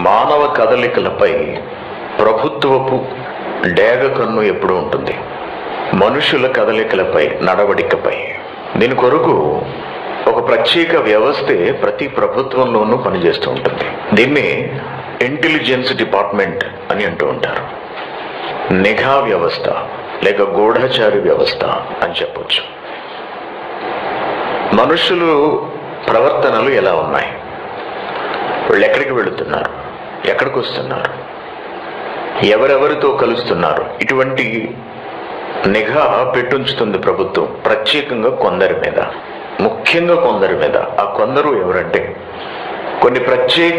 మానవ కదలికలపై ప్రభుత్వపు డేగ కన్ను ఎప్పుడు ఉంటుంది మనుషుల కదలికలపై నడవడికపై దీని కొరకు ఒక ప్రత్యేక వ్యవస్థే ప్రతి ప్రభుత్వంలోనూ పనిచేస్తూ ఉంటుంది దీన్ని ఇంటెలిజెన్స్ డిపార్ట్మెంట్ అని అంటూ ఉంటారు నిఘా వ్యవస్థ లేక గూఢచారి వ్యవస్థ అని చెప్పొచ్చు మనుషులు ప్రవర్తనలు ఎలా ఉన్నాయి వాళ్ళు ఎక్కడికి వెళుతున్నారు ఎక్కడికి వస్తున్నారు ఎవరెవరితో కలుస్తున్నారు ఇటువంటి నిఘా పెట్టుంచుతుంది ప్రభుత్వం ప్రత్యేకంగా కొందరి మీద ముఖ్యంగా కొందరి మీద ఆ కొందరు ఎవరంటే కొన్ని ప్రత్యేక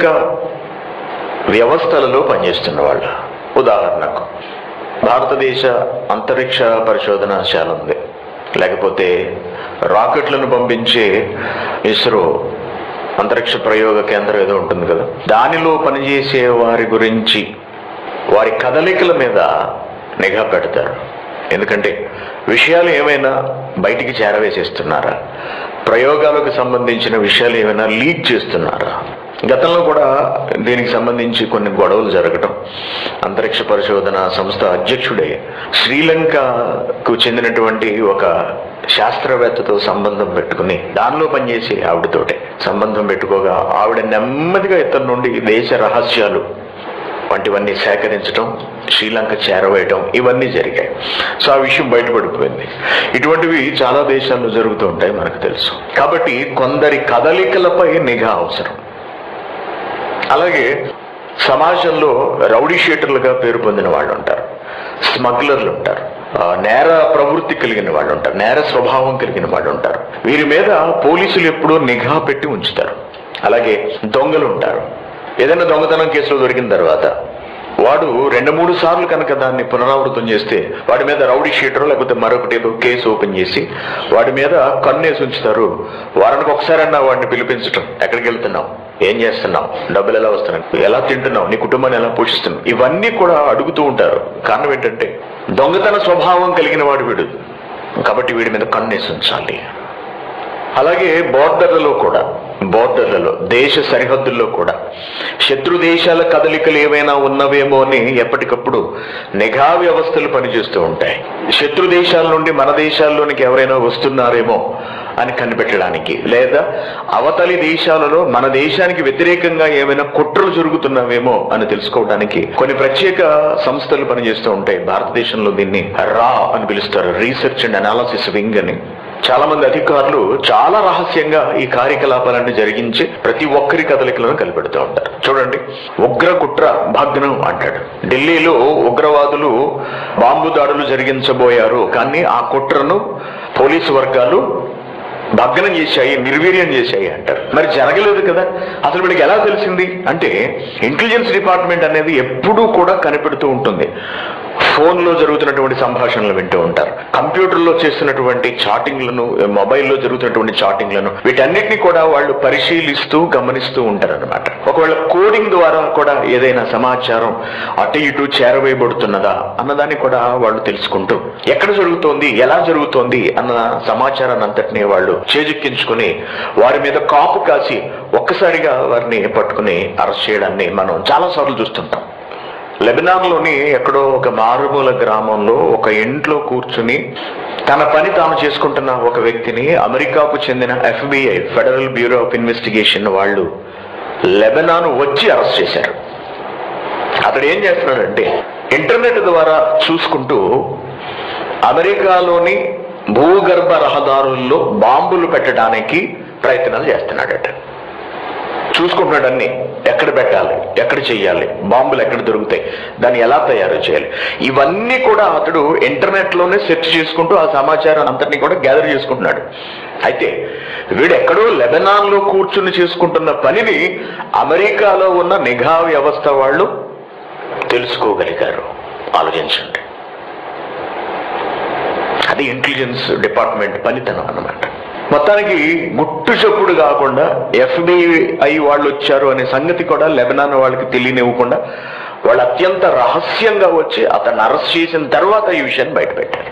వ్యవస్థలలో పనిచేస్తున్న వాళ్ళ ఉదాహరణకు భారతదేశ అంతరిక్ష పరిశోధనశాల ఉంది లేకపోతే రాకెట్లను పంపించే ఇస్రో అంతరిక్ష ప్రయోగ కేంద్రం ఏదో ఉంటుంది కదా దానిలో పనిచేసే వారి గురించి వారి కదలికల మీద నిఘా పెడతారు ఎందుకంటే విషయాలు ఏమైనా బయటికి చేరవేసేస్తున్నారా ప్రయోగాలకు సంబంధించిన విషయాలు ఏమైనా లీక్ చేస్తున్నారా గతంలో కూడా దీనికి సంబంధించి కొన్ని గొడవలు జరగటం అంతరిక్ష పరిశోధన సంస్థ అధ్యక్షుడే శ్రీలంకకు చెందినటువంటి ఒక శాస్త్రవేత్తతో సంబంధం పెట్టుకుని దానిలో పనిచేసి ఆవిడతోటే సంబంధం పెట్టుకోగా ఆవిడ నెమ్మదిగా ఇతని నుండి దేశ రహస్యాలు వంటివన్నీ సేకరించడం శ్రీలంక చేరవేయటం ఇవన్నీ జరిగాయి సో ఆ విషయం బయటపడిపోయింది ఇటువంటివి చాలా దేశాల్లో జరుగుతూ ఉంటాయి మనకు తెలుసు కాబట్టి కొందరి కదలికలపై నిఘా అవసరం అలాగే సమాజంలో రౌడీ షీటర్లుగా పేరు పొందిన వాళ్ళు ఉంటారు స్మగ్లర్లు ఉంటారు ఆ, నేర ప్రవృత్తి కలిగిన వాళ్ళు ఉంటారు నేర స్వభావం కలిగిన వాళ్ళు ఉంటారు వీరి మీద పోలీసులు ఎప్పుడూ నిఘా పెట్టి ఉంచుతారు అలాగే దొంగలు ఉంటారు ఏదైనా దొంగతనం కేసులో దొరికిన తర్వాత వాడు రెండు మూడు సార్లు కనుక దాన్ని పునరావృతం చేస్తే వాడి మీద రౌడీ షీటర్ లేకపోతే మరొకటి ఏదో కేసు ఓపెన్ చేసి వాడి మీద కన్నేసి ఉంచుతారు వారానికి ఒకసారన్నా వాడిని పిలిపించటం ఎక్కడికి వెళ్తున్నావు ఏం చేస్తున్నావు డబ్బులు ఎలా వస్తున్నాయి ఎలా తింటున్నావు నీ కుటుంబాన్ని ఎలా పోషిస్తున్నావు ఇవన్నీ కూడా అడుగుతూ ఉంటారు కారణం ఏంటంటే దొంగతన స్వభావం కలిగిన వాడు వీడు కాబట్టి వీడి మీద కన్నేసి ఉంచాలి అలాగే బోర్డర్లలో కూడా బోర్డర్లలో దేశ సరిహద్దుల్లో కూడా శత్రు దేశాల కదలికలు ఏవైనా ఉన్నవేమో అని ఎప్పటికప్పుడు నిఘా వ్యవస్థలు పనిచేస్తూ ఉంటాయి శత్రు దేశాల నుండి మన దేశాల్లోనికి ఎవరైనా వస్తున్నారేమో అని కనిపెట్టడానికి లేదా అవతలి దేశాలలో మన దేశానికి వ్యతిరేకంగా ఏమైనా కుట్రలు జరుగుతున్నావేమో అని తెలుసుకోవడానికి కొన్ని ప్రత్యేక సంస్థలు పనిచేస్తూ ఉంటాయి భారతదేశంలో దీన్ని రా అని పిలుస్తారు రీసెర్చ్ అండ్ అనాలసిస్ వింగ్ అని చాలా మంది అధికారులు చాలా రహస్యంగా ఈ కార్యకలాపాలన్నీ జరిగించి ప్రతి ఒక్కరి కదలికలను కనిపెడుతూ ఉంటారు చూడండి ఉగ్ర కుట్ర భగ్నం అంటాడు ఢిల్లీలో ఉగ్రవాదులు బాంబు దాడులు జరిగించబోయారు కానీ ఆ కుట్రను పోలీసు వర్గాలు భగ్నం చేశాయి నిర్వీర్యం చేశాయి అంటారు మరి జరగలేదు కదా అసలు వీడికి ఎలా తెలిసింది అంటే ఇంటెలిజెన్స్ డిపార్ట్మెంట్ అనేది ఎప్పుడూ కూడా కనిపెడుతూ ఉంటుంది ఫోన్లో జరుగుతున్నటువంటి సంభాషణలు వింటూ ఉంటారు కంప్యూటర్లో చేస్తున్నటువంటి చాటింగ్లను మొబైల్లో జరుగుతున్నటువంటి చాటింగ్లను వీటన్నిటిని కూడా వాళ్ళు పరిశీలిస్తూ గమనిస్తూ ఉంటారు అనమాట ఒకవేళ కోడింగ్ ద్వారా కూడా ఏదైనా సమాచారం అటు ఇటు చేరవేయబడుతున్నదా అన్నదాన్ని కూడా వాళ్ళు తెలుసుకుంటూ ఎక్కడ జరుగుతోంది ఎలా జరుగుతోంది అన్న సమాచారాన్ని అంతటినీ వాళ్ళు చేజిక్కించుకుని వారి మీద కాపు కాసి ఒక్కసారిగా వారిని పట్టుకుని అరెస్ట్ చేయడాన్ని మనం చాలా సార్లు చూస్తుంటాం లెబనాన్లోని ఎక్కడో ఒక మారుమూల గ్రామంలో ఒక ఇంట్లో కూర్చుని తన పని తాను చేసుకుంటున్న ఒక వ్యక్తిని అమెరికాకు చెందిన FBI federal bureau of investigation వాళ్ళు లెబనాన్ వచ్చి అరెస్ట్ చేశారు అతడు ఏం చేస్తున్నాడంటే ఇంటర్నెట్ ద్వారా చూసుకుంటూ అమెరికాలోని భూగర్భ రహదారుల్లో బాంబులు పెట్టడానికి ప్రయత్నాలు చేస్తున్నాడట చూసుకుంటున్నాడు అన్ని ఎక్కడ పెట్టాలి ఎక్కడ చెయ్యాలి బాంబులు ఎక్కడ దొరుకుతాయి దాన్ని ఎలా తయారు చేయాలి ఇవన్నీ కూడా అతడు ఇంటర్నెట్ లోనే సెర్చ్ చేసుకుంటూ ఆ సమాచారం అంతటిని కూడా గ్యాదర్ చేసుకుంటున్నాడు అయితే వీడు ఎక్కడో లెబనాన్ లో కూర్చుని చేసుకుంటున్న పనిని అమెరికాలో ఉన్న నిఘా వ్యవస్థ వాళ్ళు తెలుసుకోగలిగారు ఆలోచించండి అది ఇంటెలిజెన్స్ డిపార్ట్మెంట్ పనితనం అన్నమాట మొత్తానికి గుట్టు చప్పుడు కాకుండా ఎఫ్బిఐ వాళ్ళు వచ్చారు అనే సంగతి కూడా లెబనాన్ వాళ్ళకి తెలియనివ్వకుండా వాళ్ళు అత్యంత రహస్యంగా వచ్చి అతన్ని అరెస్ట్ చేసిన తర్వాత ఈ విషయాన్ని బయటపెట్టారు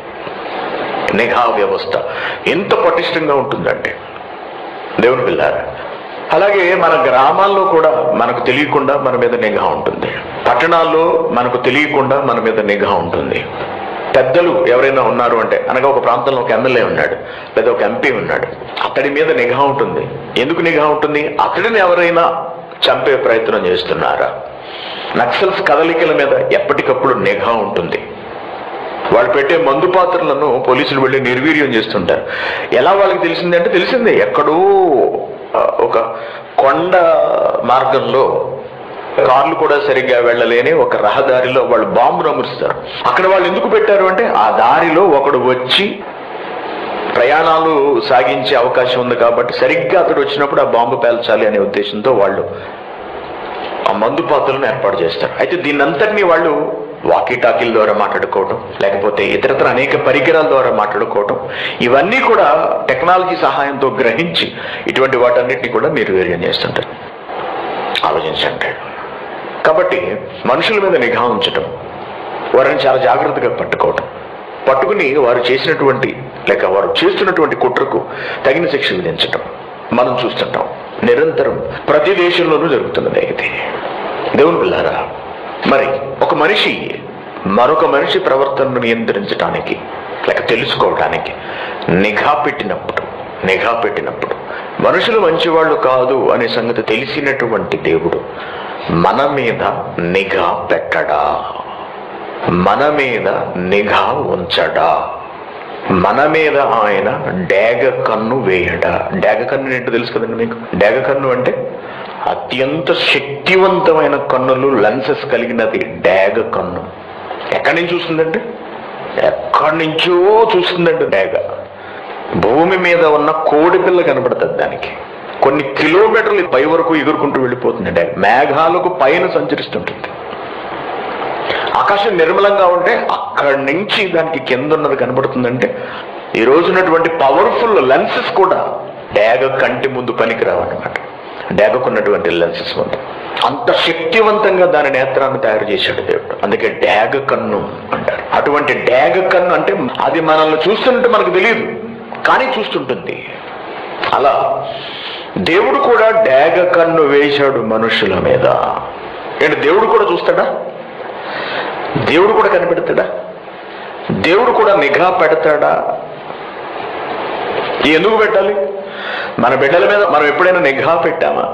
నిఘా వ్యవస్థ ఎంత పటిష్టంగా ఉంటుందంటే దేవుని పిల్లారా అలాగే మన గ్రామాల్లో కూడా మనకు తెలియకుండా మన మీద నిఘా ఉంటుంది పట్టణాల్లో మనకు తెలియకుండా మన మీద నిఘా ఉంటుంది పెద్దలు ఎవరైనా ఉన్నారు అంటే అనగా ఒక ప్రాంతంలో ఒక ఎమ్మెల్యే ఉన్నాడు లేదా ఒక ఎంపీ ఉన్నాడు అతడి మీద నిఘా ఉంటుంది ఎందుకు నిఘా ఉంటుంది అతడిని ఎవరైనా చంపే ప్రయత్నం చేస్తున్నారా నక్సల్స్ కదలికల మీద ఎప్పటికప్పుడు నిఘా ఉంటుంది వాళ్ళు పెట్టే మందు పాత్రలను పోలీసులు వెళ్ళి నిర్వీర్యం చేస్తుంటారు ఎలా వాళ్ళకి తెలిసిందంటే తెలిసిందే ఎక్కడో ఆ, ఒక కొండ మార్గంలో కార్లు కూడా సరిగ్గా వెళ్ళలేని ఒక రహదారిలో వాళ్ళు బాంబును అమరుస్తారు అక్కడ వాళ్ళు ఎందుకు పెట్టారు అంటే ఆ దారిలో ఒకడు వచ్చి ప్రయాణాలు సాగించే అవకాశం ఉంది కాబట్టి సరిగ్గా అతడు వచ్చినప్పుడు ఆ బాంబు పేల్చాలి అనే ఉద్దేశంతో వాళ్ళు ఆ మందు పాత్రలను ఏర్పాటు చేస్తారు అయితే దీన్నంతటినీ వాళ్ళు వాకీ టాకీల ద్వారా మాట్లాడుకోవటం లేకపోతే ఇతరతర అనేక పరికరాల ద్వారా మాట్లాడుకోవటం ఇవన్నీ కూడా టెక్నాలజీ సహాయంతో గ్రహించి ఇటువంటి వాటన్నిటిని కూడా నిర్వీర్యం చేస్తుంటారు ఆలోచించండి కాబట్టి మనుషుల మీద నిఘా ఉంచటం వారిని చాలా జాగ్రత్తగా పట్టుకోవటం పట్టుకుని వారు చేసినటువంటి లేక వారు చేస్తున్నటువంటి కుట్రకు తగిన శిక్ష విధించటం మనం చూస్తుంటాం నిరంతరం ప్రతి దేశంలోనూ జరుగుతున్నది ఇది దేవుని పిల్లారా మరి ఒక మనిషి మరొక మనిషి ప్రవర్తనను నియంత్రించడానికి లేక తెలుసుకోవడానికి నిఘా పెట్టినప్పుడు నిఘా పెట్టినప్పుడు మనుషులు మంచివాళ్ళు కాదు అనే సంగతి తెలిసినటువంటి దేవుడు మన మీద నిఘా పెట్టడా మన మీద నిఘా ఉంచడా మన మీద ఆయన డేగ కన్ను వేయడా డేగ కన్ను ఏంటో తెలుసు కదండి మీకు డేగ కన్ను అంటే అత్యంత శక్తివంతమైన కన్నులు లెన్సెస్ కలిగినది డేగ కన్ను ఎక్కడి నుంచి చూస్తుందండి ఎక్కడి నుంచో చూస్తుందండి డేగ భూమి మీద ఉన్న కోడి పిల్ల కనబడుతుంది దానికి కొన్ని కిలోమీటర్లు పై వరకు ఎగురుకుంటూ వెళ్ళిపోతుంది డేగ మేఘాలకు పైన సంచరిస్తుంటుంది ఆకాశం నిర్మలంగా ఉంటే అక్కడి నుంచి దానికి కింద ఉన్నది కనబడుతుందంటే ఈ రోజున్నటువంటి పవర్ఫుల్ లెన్సెస్ కూడా డేగ కంటి ముందు పనికిరావన్నమాట డేగకున్నటువంటి లెన్సెస్ ముందు అంత శక్తివంతంగా దాని నేత్రాన్ని తయారు చేశాడు దేవుడు అందుకే డేగ కన్ను అంటారు అటువంటి డేగ కన్ను అంటే అది మనల్ని చూస్తుంటే మనకు తెలియదు కానీ చూస్తుంటుంది అలా దేవుడు కూడా డేగ కన్ను వేశాడు మనుషుల మీద ఏంటి దేవుడు కూడా చూస్తాడా దేవుడు కూడా కనిపెడతాడా దేవుడు కూడా నిఘా పెడతాడా ఎందుకు పెట్టాలి మన బిడ్డల మీద మనం ఎప్పుడైనా నిఘా పెట్టామా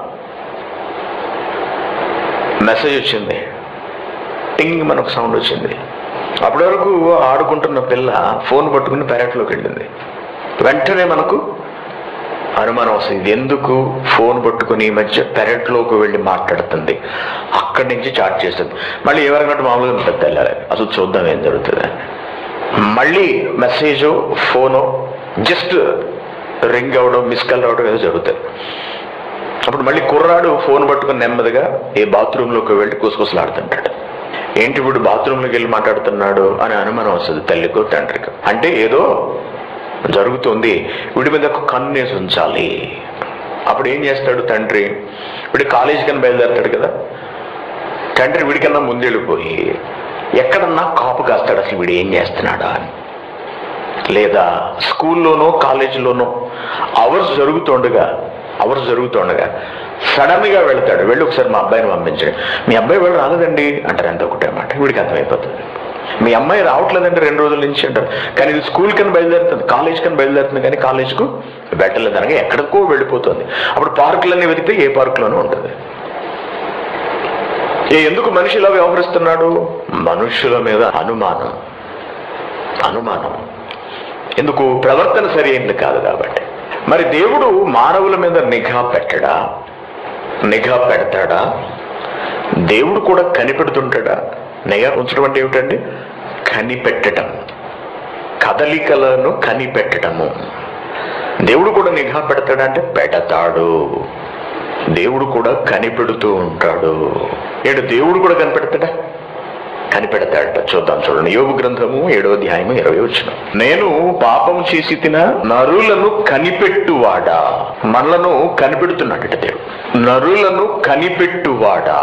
మెసేజ్ వచ్చింది టింగ్ మనకు సౌండ్ వచ్చింది అప్పటి వరకు ఆడుకుంటున్న పిల్ల ఫోన్ పట్టుకుని పెరట్లోకి వెళ్ళింది వెంటనే మనకు అనుమానం వస్తుంది ఇది ఎందుకు ఫోన్ పట్టుకుని ఈ మధ్య పెరట్లోకి వెళ్ళి మాట్లాడుతుంది అక్కడి నుంచి చాట్ చేస్తుంది మళ్ళీ ఎవరికన్నట్టు మామూలుగా ఉంటుంది తెల్లాలి అసలు చూద్దాం ఏం జరుగుతుంది మళ్ళీ మెసేజ్ ఫోను జస్ట్ రింగ్ అవ్వడం మిస్ కాల్ రావడం ఏదో జరుగుతుంది అప్పుడు మళ్ళీ కుర్రాడు ఫోన్ పట్టుకుని నెమ్మదిగా ఏ బాత్రూంలోకి వెళ్ళి కుసకుసలాడుతుంటాడు ఏంటి ఇప్పుడు బాత్రూంలోకి వెళ్ళి మాట్లాడుతున్నాడు అని అనుమానం వస్తుంది తల్లికో తండ్రికో అంటే ఏదో జరుగుతుంది వీడి మీద ఒక కన్నేసి ఉంచాలి అప్పుడు ఏం చేస్తాడు తండ్రి వీడి కాలేజీ కన్నా బయలుదేరతాడు కదా తండ్రి వీడికన్నా ముందెళ్ళిపోయి ఎక్కడన్నా కాపు కాస్తాడు అసలు వీడు ఏం చేస్తున్నాడా అని లేదా స్కూల్లోనో కాలేజీలోనో అవర్స్ జరుగుతుండగా అవర్స్ జరుగుతుండగా సడన్ గా వెళ్తాడు వెళ్ళి ఒకసారి మా అబ్బాయిని పంపించండి మీ అబ్బాయి వాళ్ళు రాలేదండి అంటారు ఎంత ఒకటే మాట వీడికి అర్థమైపోతుంది మీ అమ్మాయి రావట్లేదండి రెండు రోజుల నుంచి అంటారు కానీ ఇది స్కూల్ కని బయలుదేరుతుంది కాలేజ్ కని బయలుదేరుతుంది కానీ కాలేజ్కు వెళ్ళలేదు అనగా ఎక్కడికో వెళ్ళిపోతుంది అప్పుడు పార్కులన్నీ వెతికితే ఏ పార్కులోనూ ఉంటుంది ఏ ఎందుకు మనిషి ఇలా వ్యవహరిస్తున్నాడు మనుషుల మీద అనుమానం అనుమానం ఎందుకు ప్రవర్తన సరి అయింది కాదు కాబట్టి మరి దేవుడు మానవుల మీద నిఘా పెట్టడా నిఘా పెడతాడా దేవుడు కూడా కనిపెడుతుంటాడా నిఘా ఉంచడం అంటే ఏమిటండి కనిపెట్టడం కదలికలను కనిపెట్టడము దేవుడు కూడా నిఘా పెడతాడా అంటే పెడతాడు దేవుడు కూడా కనిపెడుతూ ఉంటాడు ఏంటి దేవుడు కూడా కనిపెడతాడా కనిపెడతాడట చూద్దాం చూడండి యోగు గ్రంథము ఏడో అధ్యాయము ఇరవై వచ్చిన నేను పాపం చేసి తిన నరులను కనిపెట్టువాడా మనలను కనిపెడుతున్నాడట దేవుడు నరులను కనిపెట్టువాడా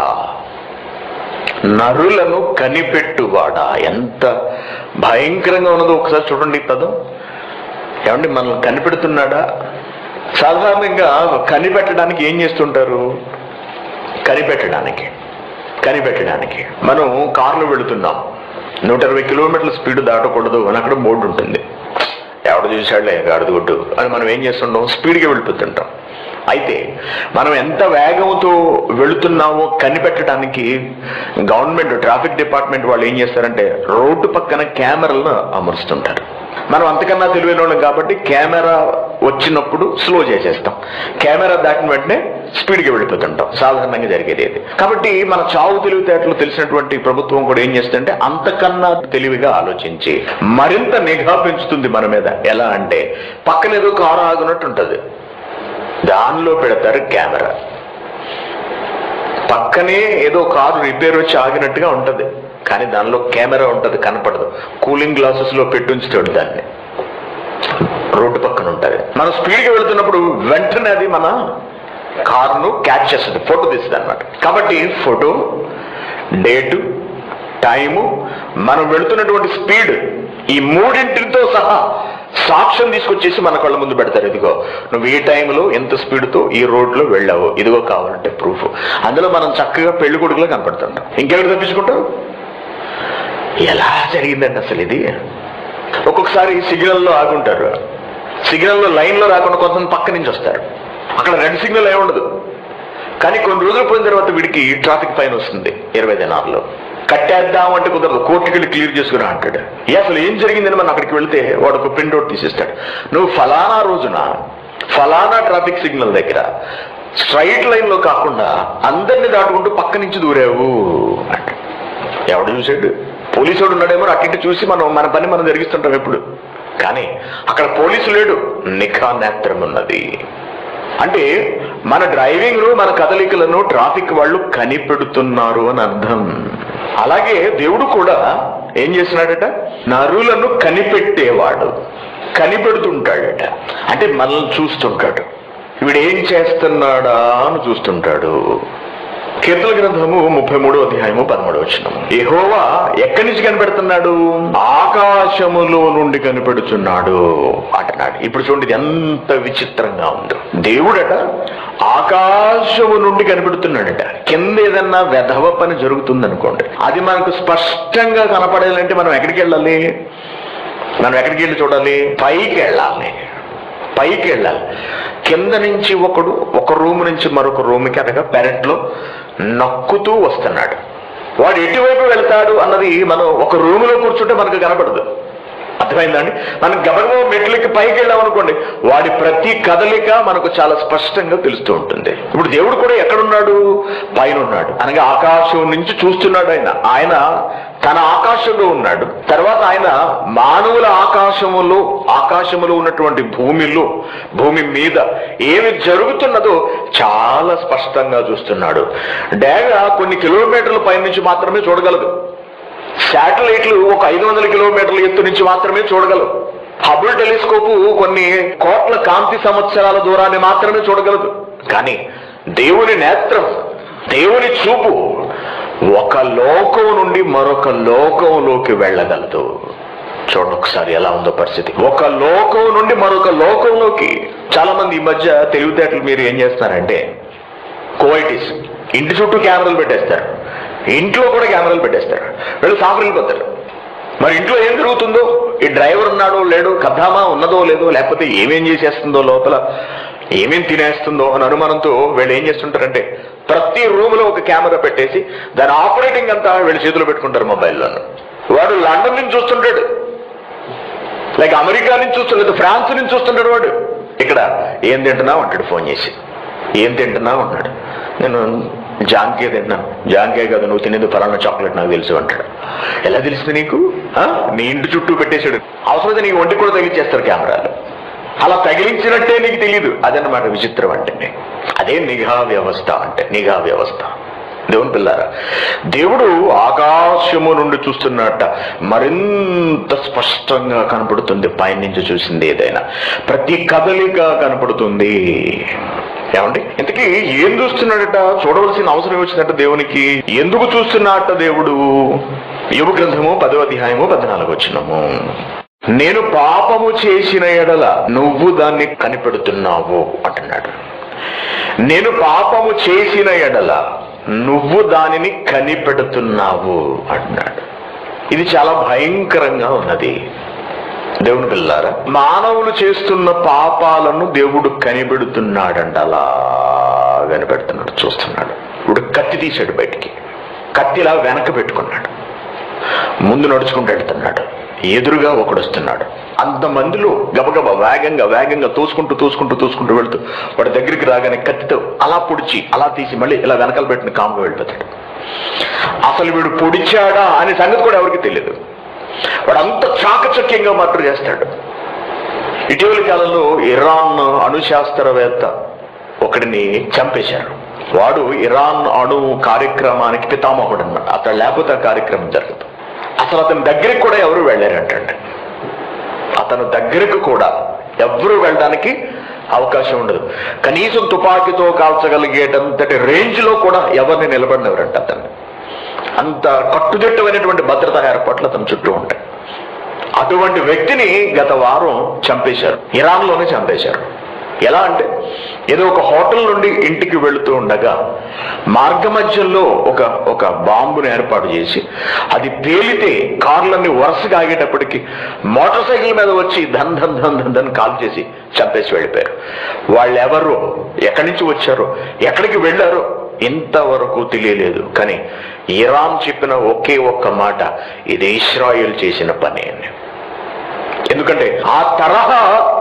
నరులను కనిపెట్టువాడా ఎంత భయంకరంగా ఉన్నదో ఒకసారి చూడండి ఈ పదం ఏమండి మనల్ని కనిపెడుతున్నాడా సాధారణంగా కనిపెట్టడానికి ఏం చేస్తుంటారు కనిపెట్టడానికి కనిపెట్టడానికి మనం కారులో వెళుతున్నాం నూట ఇరవై కిలోమీటర్ల స్పీడ్ దాటకూడదు అని అక్కడ బోర్డు ఉంటుంది ఎవడు చూశాడులే గాడిదగుడ్డు అని మనం ఏం చేస్తుంటాం స్పీడ్గా వెళ్ళిపోతుంటాం అయితే మనం ఎంత వేగంతో వెళుతున్నామో కనిపెట్టడానికి గవర్నమెంట్ ట్రాఫిక్ డిపార్ట్మెంట్ వాళ్ళు ఏం చేస్తారంటే రోడ్డు పక్కన కెమెరాలను అమరుస్తుంటారు మనం అంతకన్నా తెలివైన వాళ్ళం కాబట్టి కెమెరా వచ్చినప్పుడు స్లో చేసేస్తాం కెమెరా దాటిన వెంటనే స్పీడ్గా వెళ్ళిపోతుంటాం సాధారణంగా జరిగేది ఇది కాబట్టి మన చావు తెలివితేటలు తెలిసినటువంటి ప్రభుత్వం కూడా ఏం చేస్తుందంటే అంతకన్నా తెలివిగా ఆలోచించి మరింత నిఘా పెంచుతుంది మన మీద ఎలా అంటే పక్కన ఏదో కారు ఆగునట్టు ఉంటుంది దానిలో పెడతారు కెమెరా పక్కనే ఏదో కారు రిపేర్ వచ్చి ఆగినట్టుగా ఉంటది కానీ దానిలో కెమెరా ఉంటది కనపడదు కూలింగ్ గ్లాసెస్ లో పెట్టుంచుతాడు దాన్ని రోడ్డు పక్కన ఉంటది మనం స్పీడ్ గా వెళ్తున్నప్పుడు వెంటనే అది మన కారును క్యాచ్ చేస్తుంది ఫోటో తీస్తుంది అనమాట కాబట్టి ఫోటో డేటు టైము మనం వెళుతున్నటువంటి స్పీడ్ ఈ మూడింటితో సహా సాక్ష్యం తీసుకొచ్చేసి మన కళ్ళ ముందు పెడతారు ఇదిగో నువ్వు ఈ టైంలో ఎంత స్పీడ్తో ఈ రోడ్లో వెళ్ళావు ఇదిగో కావాలంటే ప్రూఫ్ అందులో మనం చక్కగా పెళ్లి కొడుకులో కనపడుతుంటాం ఇంకెక్కడ తప్పించుకుంటాం ఎలా జరిగిందండి అసలు ఇది ఒక్కొక్కసారి సిగ్నల్లో ఆగుంటారు సిగ్నల్లో లైన్లో రాకుండా కొంతమంది పక్క నుంచి వస్తారు అక్కడ రెడ్ సిగ్నల్ ఏమి ఉండదు కానీ కొన్ని రోజులు పోయిన తర్వాత వీడికి ట్రాఫిక్ ఫైన్ వస్తుంది ఇరవై దినాల్లో కట్టేద్దాం అంటే కుదరదు కోర్టుకి వెళ్ళి క్లియర్ చేసుకురా అంటాడు ఏ అసలు ఏం జరిగిందని మనం అక్కడికి వెళ్తే వాడు ఒక ప్రింట్అవుట్ తీసేస్తాడు నువ్వు ఫలానా రోజున ఫలానా ట్రాఫిక్ సిగ్నల్ దగ్గర స్ట్రైట్ లైన్ లో కాకుండా అందరిని దాటుకుంటూ పక్క నుంచి దూరావు అంట ఎవడు చూసాడు పోలీసు వాడు ఉన్నాడేమో అటు చూసి మనం మన పని మనం జరిగిస్తుంటాం ఎప్పుడు కానీ అక్కడ పోలీసు లేడు నిఖా నేత్రం ఉన్నది అంటే మన డ్రైవింగ్ మన కదలికలను ట్రాఫిక్ వాళ్ళు కనిపెడుతున్నారు అని అర్థం అలాగే దేవుడు కూడా ఏం చేస్తున్నాడట నరులను కనిపెట్టేవాడు కనిపెడుతుంటాడట అంటే మనల్ని చూస్తుంటాడు వీడు ఏం చేస్తున్నాడా అని చూస్తుంటాడు కీర్తన గ్రంథము ముప్పై మూడో అధ్యాయము పదమూడవ వచ్చినము యెహోవా ఎక్కడి నుంచి కనిపెడుతున్నాడు ఆకాశములో నుండి కనిపెడుతున్నాడు అంటున్నాడు ఇప్పుడు చూడండి ఇది ఎంత విచిత్రంగా ఉందో దేవుడట ఆకాశము నుండి కనిపెడుతున్నాడట కింద ఏదన్నా వెధవ పని జరుగుతుంది అనుకోండి అది మనకు స్పష్టంగా కనపడాలంటే మనం ఎక్కడికి వెళ్ళాలి మనం ఎక్కడికి వెళ్ళి చూడాలి పైకి వెళ్ళాలి పైకి వెళ్ళాలి కింద నుంచి ఒకడు ఒక రూమ్ నుంచి మరొక రూమ్కి అనగా పెరట్లో నక్కుతూ వస్తున్నాడు వాడు ఎటువైపు వెళ్తాడు అన్నది మనం ఒక రూములో కూర్చుంటే మనకు కనపడదు అర్థమైందండి మనం గబగబా మెట్లకి పైకి వెళ్ళాం అనుకోండి వాడి ప్రతి కదలిక మనకు చాలా స్పష్టంగా తెలుస్తూ ఉంటుంది ఇప్పుడు దేవుడు కూడా ఎక్కడున్నాడు పైన ఉన్నాడు అనగా ఆకాశం నుంచి చూస్తున్నాడు ఆయన ఆయన తన ఆకాశంలో ఉన్నాడు తర్వాత ఆయన మానవుల ఆకాశములో ఆకాశములో ఉన్నటువంటి భూమిలో భూమి మీద ఏమి జరుగుతున్నదో చాలా స్పష్టంగా చూస్తున్నాడు డేగ కొన్ని కిలోమీటర్ల పైనుంచి మాత్రమే చూడగలదు శాటిలైట్లు ఒక ఐదు వందల కిలోమీటర్ల ఎత్తు నుంచి మాత్రమే చూడగలవు హబుల్ టెలిస్కోపు కొన్ని కోట్ల కాంతి సంవత్సరాల దూరాన్ని మాత్రమే చూడగలదు కానీ దేవుని నేత్రం దేవుని చూపు ఒక లోకం నుండి మరొక లోకంలోకి వెళ్ళగలదు చూడండి ఒకసారి ఎలా ఉందో పరిస్థితి ఒక లోకం నుండి మరొక లోకంలోకి చాలా మంది ఈ మధ్య తెలివితేటలు మీరు ఏం చేస్తారంటే కోయిటీస్ ఇంటి చుట్టూ కెమెరాలు పెట్టేస్తారు ఇంట్లో కూడా కెమెరాలు పెట్టేస్తారు వీళ్ళు సాఫ్ట్వేర్కి పోతారు మరి ఇంట్లో ఏం జరుగుతుందో ఈ డ్రైవర్ ఉన్నాడో లేడో కథామా ఉన్నదో లేదో లేకపోతే ఏమేం చేసేస్తుందో లోపల ఏమేం తినేస్తుందో అని అనుమానంతో వీళ్ళు ఏం చేస్తుంటారంటే ప్రతి రూమ్లో ఒక కెమెరా పెట్టేసి దాని ఆపరేటింగ్ అంతా వీళ్ళు చేతిలో పెట్టుకుంటారు మొబైల్లో వాడు లండన్ నుంచి చూస్తుంటాడు లైక్ అమెరికా నుంచి చూస్తుండదు ఫ్రాన్స్ నుంచి చూస్తుంటాడు వాడు ఇక్కడ ఏం తింటున్నావు అంటాడు ఫోన్ చేసి ఏం తింటున్నావు అన్నాడు నేను జాంకే తింటున్నాను జాంకే కదా నువ్వు తినేది ఫలానా చాక్లెట్ నాకు తెలుసు అంటాడు ఎలా తెలుస్తుంది నీకు ఆ? నీ ఇంటి చుట్టూ పెట్టేశాడు అవసరమైతే నీకు ఒంటి కూడా తగిలించేస్తారు కెమెరాలు అలా తగిలించినట్టే నీకు తెలియదు అదన్నమాట విచిత్రం అంటే అదే నిఘా వ్యవస్థ అంటే నిఘా వ్యవస్థ దేవుని పిల్లారా దేవుడు ఆకాశము నుండి చూస్తున్నట్ట మరింత స్పష్టంగా కనపడుతుంది పైనుంచి చూసింది ఏదైనా ప్రతి కదలిక కనపడుతుంది ఏమండి ఇంతకీ ఏం చూస్తున్నాడట చూడవలసిన అవసరం వచ్చినట్ట దేవునికి ఎందుకు చూస్తున్నట్ట దేవుడు యువ గ్రంథము పదో అధ్యాయము పద్నాలుగు వచ్చినము నేను పాపము చేసిన ఎడల నువ్వు దాన్ని కనిపెడుతున్నావు అంటున్నాడు నేను పాపము చేసిన ఎడల నువ్వు దానిని కనిపెడుతున్నావు అంటున్నాడు ఇది చాలా భయంకరంగా ఉన్నది దేవుని పిల్లారా మానవులు చేస్తున్న పాపాలను దేవుడు కనిపెడుతున్నాడంట అలా కనిపెడుతున్నాడు చూస్తున్నాడు ఇప్పుడు కత్తి తీశాడు బయటికి కత్తిలా వెనక పెట్టుకున్నాడు ముందు నడుచుకుంటూ వెళ్తున్నాడు ఎదురుగా ఒకడు వస్తున్నాడు అంతమందిలో గబగబా వేగంగా వేగంగా తోసుకుంటూ తోసుకుంటూ తోసుకుంటూ వెళ్తూ వాడి దగ్గరికి రాగానే కత్తితో అలా పొడిచి అలా తీసి మళ్ళీ ఇలా వెనకాల పెట్టిన కాముగా వెళ్ళిపోతాడు అసలు వీడు పొడిచాడా అనే సంగతి కూడా ఎవరికి తెలియదు వాడు అంత చాకచక్యంగా మర్డర్ చేస్తాడు ఇటీవలి కాలంలో ఇరాన్ అణుశాస్త్రవేత్త ఒకడిని చంపేశారు వాడు ఇరాన్ అణు కార్యక్రమానికి పితామహుడు అన్నమాట అతడు లేకపోతే ఆ కార్యక్రమం జరగదు అసలు అతని దగ్గరికి కూడా ఎవరు వెళ్ళారంటండి అతను దగ్గరకు కూడా ఎవరు వెళ్ళడానికి అవకాశం ఉండదు కనీసం తుపాకీతో కాల్చగలిగేటంతటి రేంజ్ లో కూడా ఎవరిని నిలబడినవరంట అతన్ని అంత కట్టుదిట్టమైనటువంటి భద్రతా ఏర్పాట్లు అతని చుట్టూ ఉంటాయి అటువంటి వ్యక్తిని గత వారం చంపేశారు ఇరాన్ లోనే చంపేశారు ఎలా అంటే ఏదో ఒక హోటల్ నుండి ఇంటికి వెళుతూ ఉండగా మార్గ మధ్యలో ఒక ఒక బాంబును ఏర్పాటు చేసి అది పేలితే కార్లన్నీ వరుసగా ఆగేటప్పటికి మోటార్ సైకిల్ మీద వచ్చి ధన్ ధన్ ధన్ ధన్ ధన్ కాల్ చేసి చంపేసి వెళ్ళిపోయారు వాళ్ళు ఎవరు ఎక్కడి నుంచి వచ్చారో ఎక్కడికి వెళ్ళారో ఇంతవరకు తెలియలేదు కానీ ఇరాన్ చెప్పిన ఒకే ఒక్క మాట ఇది ఇస్రాయేల్ చేసిన పని అని ఎందుకంటే ఆ తరహా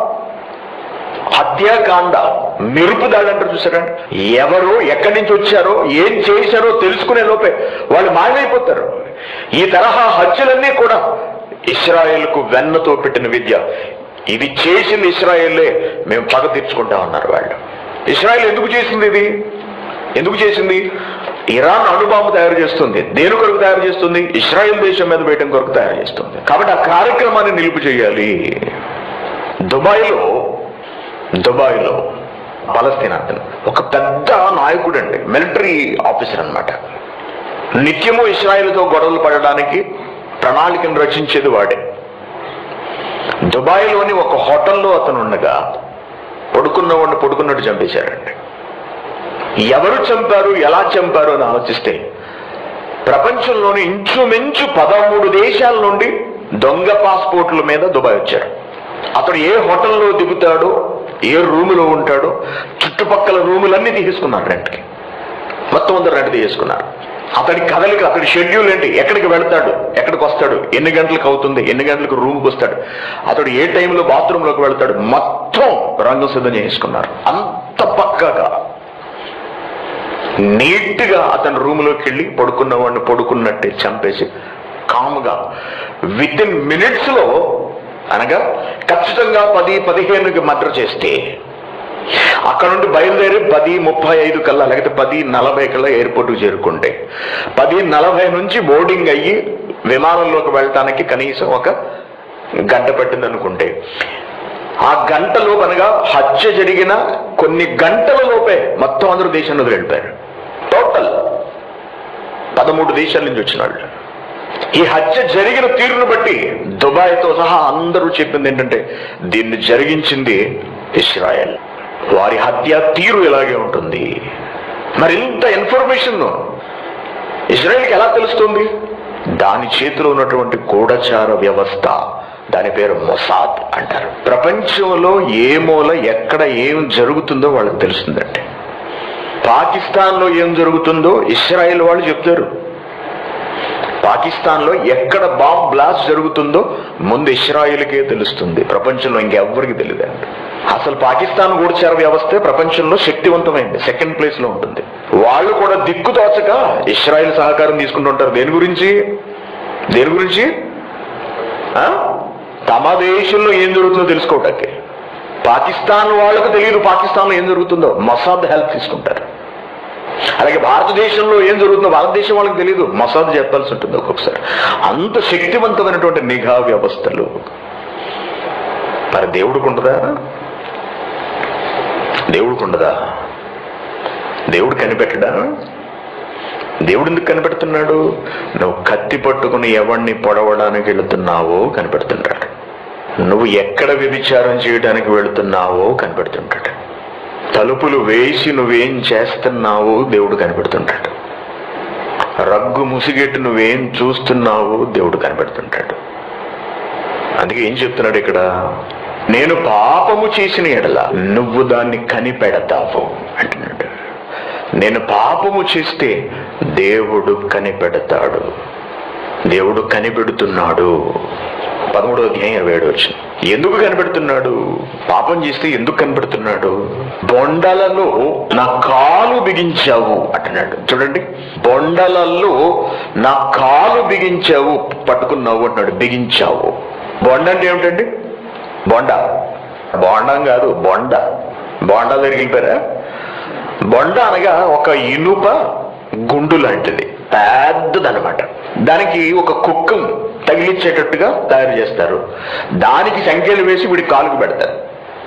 హత్యాకాండ మెరుపు దాడి అంటారు చూసారా ఎవరు ఎక్కడి నుంచి వచ్చారో ఏం చేశారో తెలుసుకునే లోపే వాళ్ళు మాయమైపోతారు ఈ తరహా హత్యలన్నీ కూడా ఇస్రాయేల్కు వెన్నతో పెట్టిన విద్య ఇది చేసింది ఇస్రాయేల్లే మేము పగ తీర్చుకుంటా ఉన్నారు వాళ్ళు ఇస్రాయేల్ ఎందుకు చేసింది ఇది ఎందుకు చేసింది ఇరాన్ అణుబాంబు తయారు చేస్తుంది దేని కొరకు తయారు చేస్తుంది ఇస్రాయేల్ దేశం మీద వేయడం కొరకు తయారు చేస్తుంది కాబట్టి ఆ కార్యక్రమాన్ని నిలుపు చేయాలి దుబాయ్లో దుబాయ్లో పలస్తీనా అతను ఒక పెద్ద నాయకుడు అండి మిలిటరీ ఆఫీసర్ అన్నమాట నిత్యము ఇస్రాయేల్తో గొడవలు పడడానికి ప్రణాళికను రచించేది వాడే దుబాయ్లోని ఒక హోటల్లో అతను ఉండగా పడుకున్నవాడిని పడుకున్నట్టు చంపేశారండి ఎవరు చంపారు ఎలా చంపారు అని ఆలోచిస్తే ప్రపంచంలోని ఇంచుమించు పదమూడు దేశాల నుండి దొంగ పాస్పోర్ట్ల మీద దుబాయ్ వచ్చారు అతడు ఏ హోటల్లో దిగుతాడో ఏ రూములో ఉంటాడో చుట్టుపక్కల రూములన్నీ తీసుకున్నారు రెంట్కి మొత్తం అందరు రెంట్ తీసుకున్నారు అతడి కదలిక అతడి షెడ్యూల్ ఏంటి ఎక్కడికి వెళ్తాడు ఎక్కడికి వస్తాడు ఎన్ని గంటలకు అవుతుంది ఎన్ని గంటలకు రూమ్కి వస్తాడు అతడు ఏ టైంలో బాత్రూంలోకి వెళ్తాడు మొత్తం రంగం సిద్ధం చేసుకున్నారు అంత పక్కగా నీట్గా అతని రూమ్లోకి వెళ్ళి పడుకున్న వాడిని పడుకున్నట్టే చంపేసి కాముగా విత్ ఇన్ మినిట్స్ లో అనగా ఖచ్చితంగా పది పదిహేనుకి మర్డర్ చేస్తే అక్కడ నుండి బయలుదేరి పది ముప్పై ఐదు కల్లా లేకపోతే పది నలభై కల్లా ఎయిర్పోర్ట్కి చేరుకుంటే పది నలభై నుంచి బోర్డింగ్ అయ్యి విమానంలోకి వెళ్ళటానికి కనీసం ఒక గంట పట్టింది అనుకుంటే ఆ గంటలో కనుక హత్య జరిగిన కొన్ని గంటల లోపే మొత్తం అందరూ దేశంలో వెళ్ళిపోయారు టోటల్ పదమూడు దేశాల నుంచి వచ్చిన వాళ్ళు ఈ హత్య జరిగిన తీరును బట్టి దుబాయ్తో సహా అందరూ చెప్పింది ఏంటంటే దీన్ని జరిగించింది ఇస్రాయల్ వారి హత్య తీరు ఇలాగే ఉంటుంది మరి ఇంత ఇన్ఫర్మేషన్ ఇజ్రాయెల్కి ఎలా తెలుస్తుంది దాని చేతిలో ఉన్నటువంటి గూఢచార వ్యవస్థ దాని పేరు మొసాద్ అంటారు ప్రపంచంలో ఏ మూల ఎక్కడ ఏం జరుగుతుందో వాళ్ళకి తెలుస్తుందండి పాకిస్తాన్లో ఏం జరుగుతుందో ఇస్రాయెల్ వాళ్ళు చెప్తారు పాకిస్తాన్లో ఎక్కడ బాంబ్ బ్లాస్ట్ జరుగుతుందో ముందు ఇస్రాయిల్కే తెలుస్తుంది ప్రపంచంలో ఇంకెవ్వరికి తెలియదండి అసలు పాకిస్తాన్ గూఢచార వ్యవస్థే ప్రపంచంలో శక్తివంతమైంది సెకండ్ ప్లేస్ లో ఉంటుంది వాళ్ళు కూడా దిక్కు తోచక ఇస్రాయిల్ సహకారం తీసుకుంటుంటారు దేని గురించి దేని గురించి ఆ? తమ దేశంలో ఏం జరుగుతుందో తెలుసుకోవటానికి పాకిస్తాన్ వాళ్ళకు తెలియదు పాకిస్తాన్లో ఏం జరుగుతుందో మొసాద్ హెల్ప్ తీసుకుంటారు అలాగే భారతదేశంలో ఏం జరుగుతుందో భారతదేశం వాళ్ళకి తెలియదు మసాద్ చెప్పాల్సి ఉంటుంది ఒక్కొక్కసారి అంత శక్తివంతమైనటువంటి నిఘా వ్యవస్థలు మరి దేవుడికి ఉండదా దేవుడికి ఉండదా దేవుడు కనిపెట్టడా దేవుడు ఎందుకు కనిపెడుతున్నాడు నువ్వు కత్తి పట్టుకుని ఎవరిని పొడవడానికి వెళుతున్నావో కనిపెడుతున్నాడు నువ్వు ఎక్కడ వ్యభిచారం చేయడానికి వెళుతున్నావో కనిపెడుతుంటాడు తలుపులు వేసి నువ్వేం చేస్తున్నావో దేవుడు కనిపెడుతుంటాడు రగ్గు ముసిగెట్టు నువ్వేం చూస్తున్నావో దేవుడు కనిపెడుతుంటాడు అందుకే ఏం చెప్తున్నాడు ఇక్కడ నేను పాపము చేసిన ఎడల నువ్వు దాన్ని కనిపెడతావు అంటున్నాడు నేను పాపము చేస్తే దేవుడు కనిపెడతాడు దేవుడు కనిపెడుతున్నాడు పదమూడో అధ్యాయం ఇరవై ఏడు వచ్చిన ఎందుకు కనిపెడుతున్నాడు పాపం చేస్తే ఎందుకు కనిపెడుతున్నాడు బొండలలో నా కాలు బిగించావు అంటున్నాడు చూడండి బొండలలో నా కాలు బిగించావు పట్టుకున్నావు అంటున్నాడు బిగించావు బొండ అంటే ఏమిటండి బొండ బొండం కాదు బొండ బొండ దగ్గరికి వెళ్ళిపోయారా బొండ అనగా ఒక ఇనుప గుండు లాంటిది పెద్దదనమాట దానికి ఒక కుక్కం తగిలించేటట్టుగా తయారు చేస్తారు దానికి సంఖ్యలు వేసి వీడి కాలుకు పెడతారు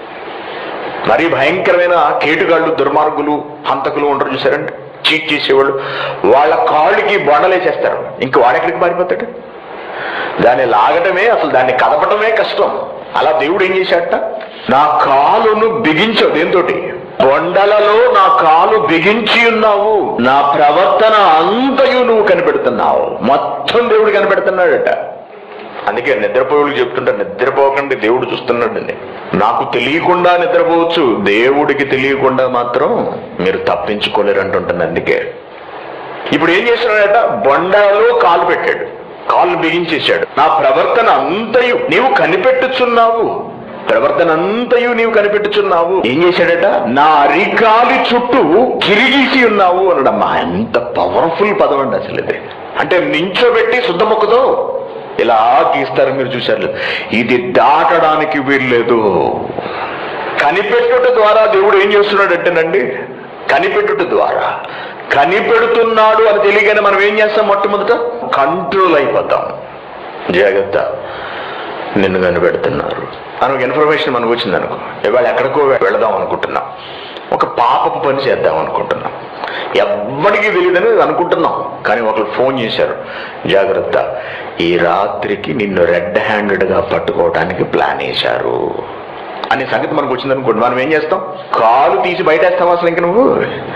మరి భయంకరమైన కేటుగాళ్ళు దుర్మార్గులు హంతకులు ఉంటారు చూసారండి చీట్ చేసేవాళ్ళు వాళ్ళ కాళ్ళకి బొండలేసేస్తారు ఇంక వాడెక్కడికి మారిపోతాడు దాన్ని లాగటమే అసలు దాన్ని కదపటమే కష్టం అలా దేవుడు ఏం చేశాడట నా కాలును బిగించవు దేంతోటి బొండలలో నా కాలు బిగించి ఉన్నావు నా ప్రవర్తన అంతయు నువ్వు కనిపెడుతున్నావు మొత్తం దేవుడు కనిపెడుతున్నాడట అందుకే నిద్రపోవులు చెప్తుంటా నిద్రపోకండి దేవుడు చూస్తున్నాడండి నాకు తెలియకుండా నిద్రపోవచ్చు దేవుడికి తెలియకుండా మాత్రం మీరు తప్పించుకోలేరు అంటుంటాను అందుకే ఇప్పుడు ఏం చేస్తున్నాడట బొండలో కాలు పెట్టాడు కాళ్ళు బిగించేశాడు నా ప్రవర్తన అంతయు నీవు కనిపెట్టుచున్నావు ప్రవర్తన అంతయు నీవు కనిపెట్టుచున్నావు ఏం చేశాడట నా అరికాలి చుట్టూ కిరిగీసి ఉన్నావు అనడమ్మా ఎంత పవర్ఫుల్ పదం అండి అసలు ఇది అంటే నించోబెట్టి శుద్ధముక్కతో ఇలా గీస్తారు మీరు చూశారు ఇది దాటడానికి వీల్లేదు కనిపెట్టుట ద్వారా దేవుడు ఏం చేస్తున్నాడంటేనండి కనిపెట్టుట ద్వారా కనిపెడుతున్నాడు అని తెలియగానే మనం ఏం చేస్తాం మొట్టమొదట కంట్రోల్ అయిపోతాం జాగ్రత్త నిన్ను కనిపెడుతున్నారు అని ఒక ఇన్ఫర్మేషన్ మనకు వచ్చింది అనుకో ఇవాళ ఎక్కడికో వెళదాం అనుకుంటున్నాం ఒక పాపపు పని చేద్దాం అనుకుంటున్నాం ఎవ్వడికి తెలియదని అనుకుంటున్నాం కానీ ఒకరు ఫోన్ చేశారు జాగ్రత్త ఈ రాత్రికి నిన్ను రెడ్ హ్యాండెడ్గా పట్టుకోవడానికి ప్లాన్ వేశారు అనే సంగతి మనకు వచ్చింది అనుకోండి మనం ఏం చేస్తాం కాలు తీసి బయటేస్తాం అసలు ఇంక నువ్వు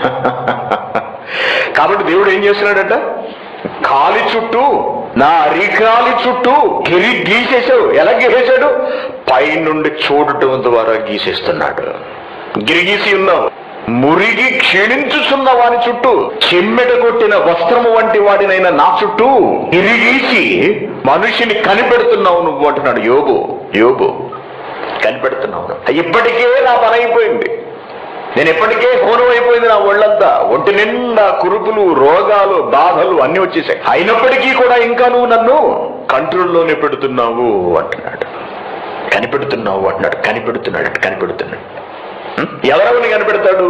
కాబట్టి దేవుడు ఏం చేస్తున్నాడట కాలి చుట్టూ నా అరికాలి చుట్టూ గిరి గీసేశాడు ఎలా గీసేశాడు పైనుండి చూడటం ద్వారా గీసేస్తున్నాడు గిరిగీసి ఉన్నావు మురిగి క్షీణించుచున్న వాని చుట్టూ చెమ్మెట కొట్టిన వస్త్రము వంటి వాడినైనా నా చుట్టూ గిరిగీసి మనిషిని కనిపెడుతున్నావు నువ్వు అంటున్నాడు యోగు యోగు కనిపెడుతున్నావు ఇప్పటికే నా పని అయిపోయింది నేను ఎప్పటికే హోనం అయిపోయింది నా ఒళ్ళంతా ఒంటి నిండా కురుపులు రోగాలు బాధలు అన్ని వచ్చేసాయి అయినప్పటికీ కూడా ఇంకా నువ్వు నన్ను కంట్రోల్లోనే పెడుతున్నావు అంటున్నాడు కనిపెడుతున్నావు అంటున్నాడు కనిపెడుతున్నాడు కనిపెడుతున్నాడు హ్మ్? ఎవరెవరిని కనిపెడతాడు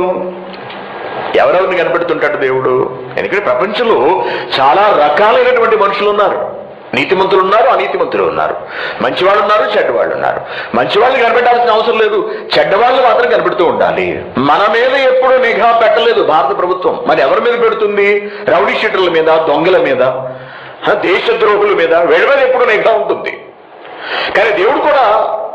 ఎవరెవరిని కనిపెడుతుంటాడు దేవుడు ఎందుకంటే ప్రపంచంలో చాలా రకాలైనటువంటి మనుషులు ఉన్నారు నీతిమంతులు ఉన్నారు అనీతిమంతులు ఉన్నారు మంచివాళ్ళు ఉన్నారు చెడ్డవాళ్ళు ఉన్నారు మంచివాళ్ళని కనిపెట్టాల్సిన అవసరం లేదు చెడ్డవాళ్ళు మాత్రం కనిపెడుతూ ఉండాలి మన మీద ఎప్పుడు నిఘా పెట్టలేదు భారత ప్రభుత్వం మరి ఎవరి మీద పెడుతుంది రౌడీ షీటర్ల మీద దొంగల మీద హ, దేశద్రోహుల మీద వీళ్ళ మీద ఎప్పుడు నిఘా ఉంటుంది కానీ దేవుడు కూడా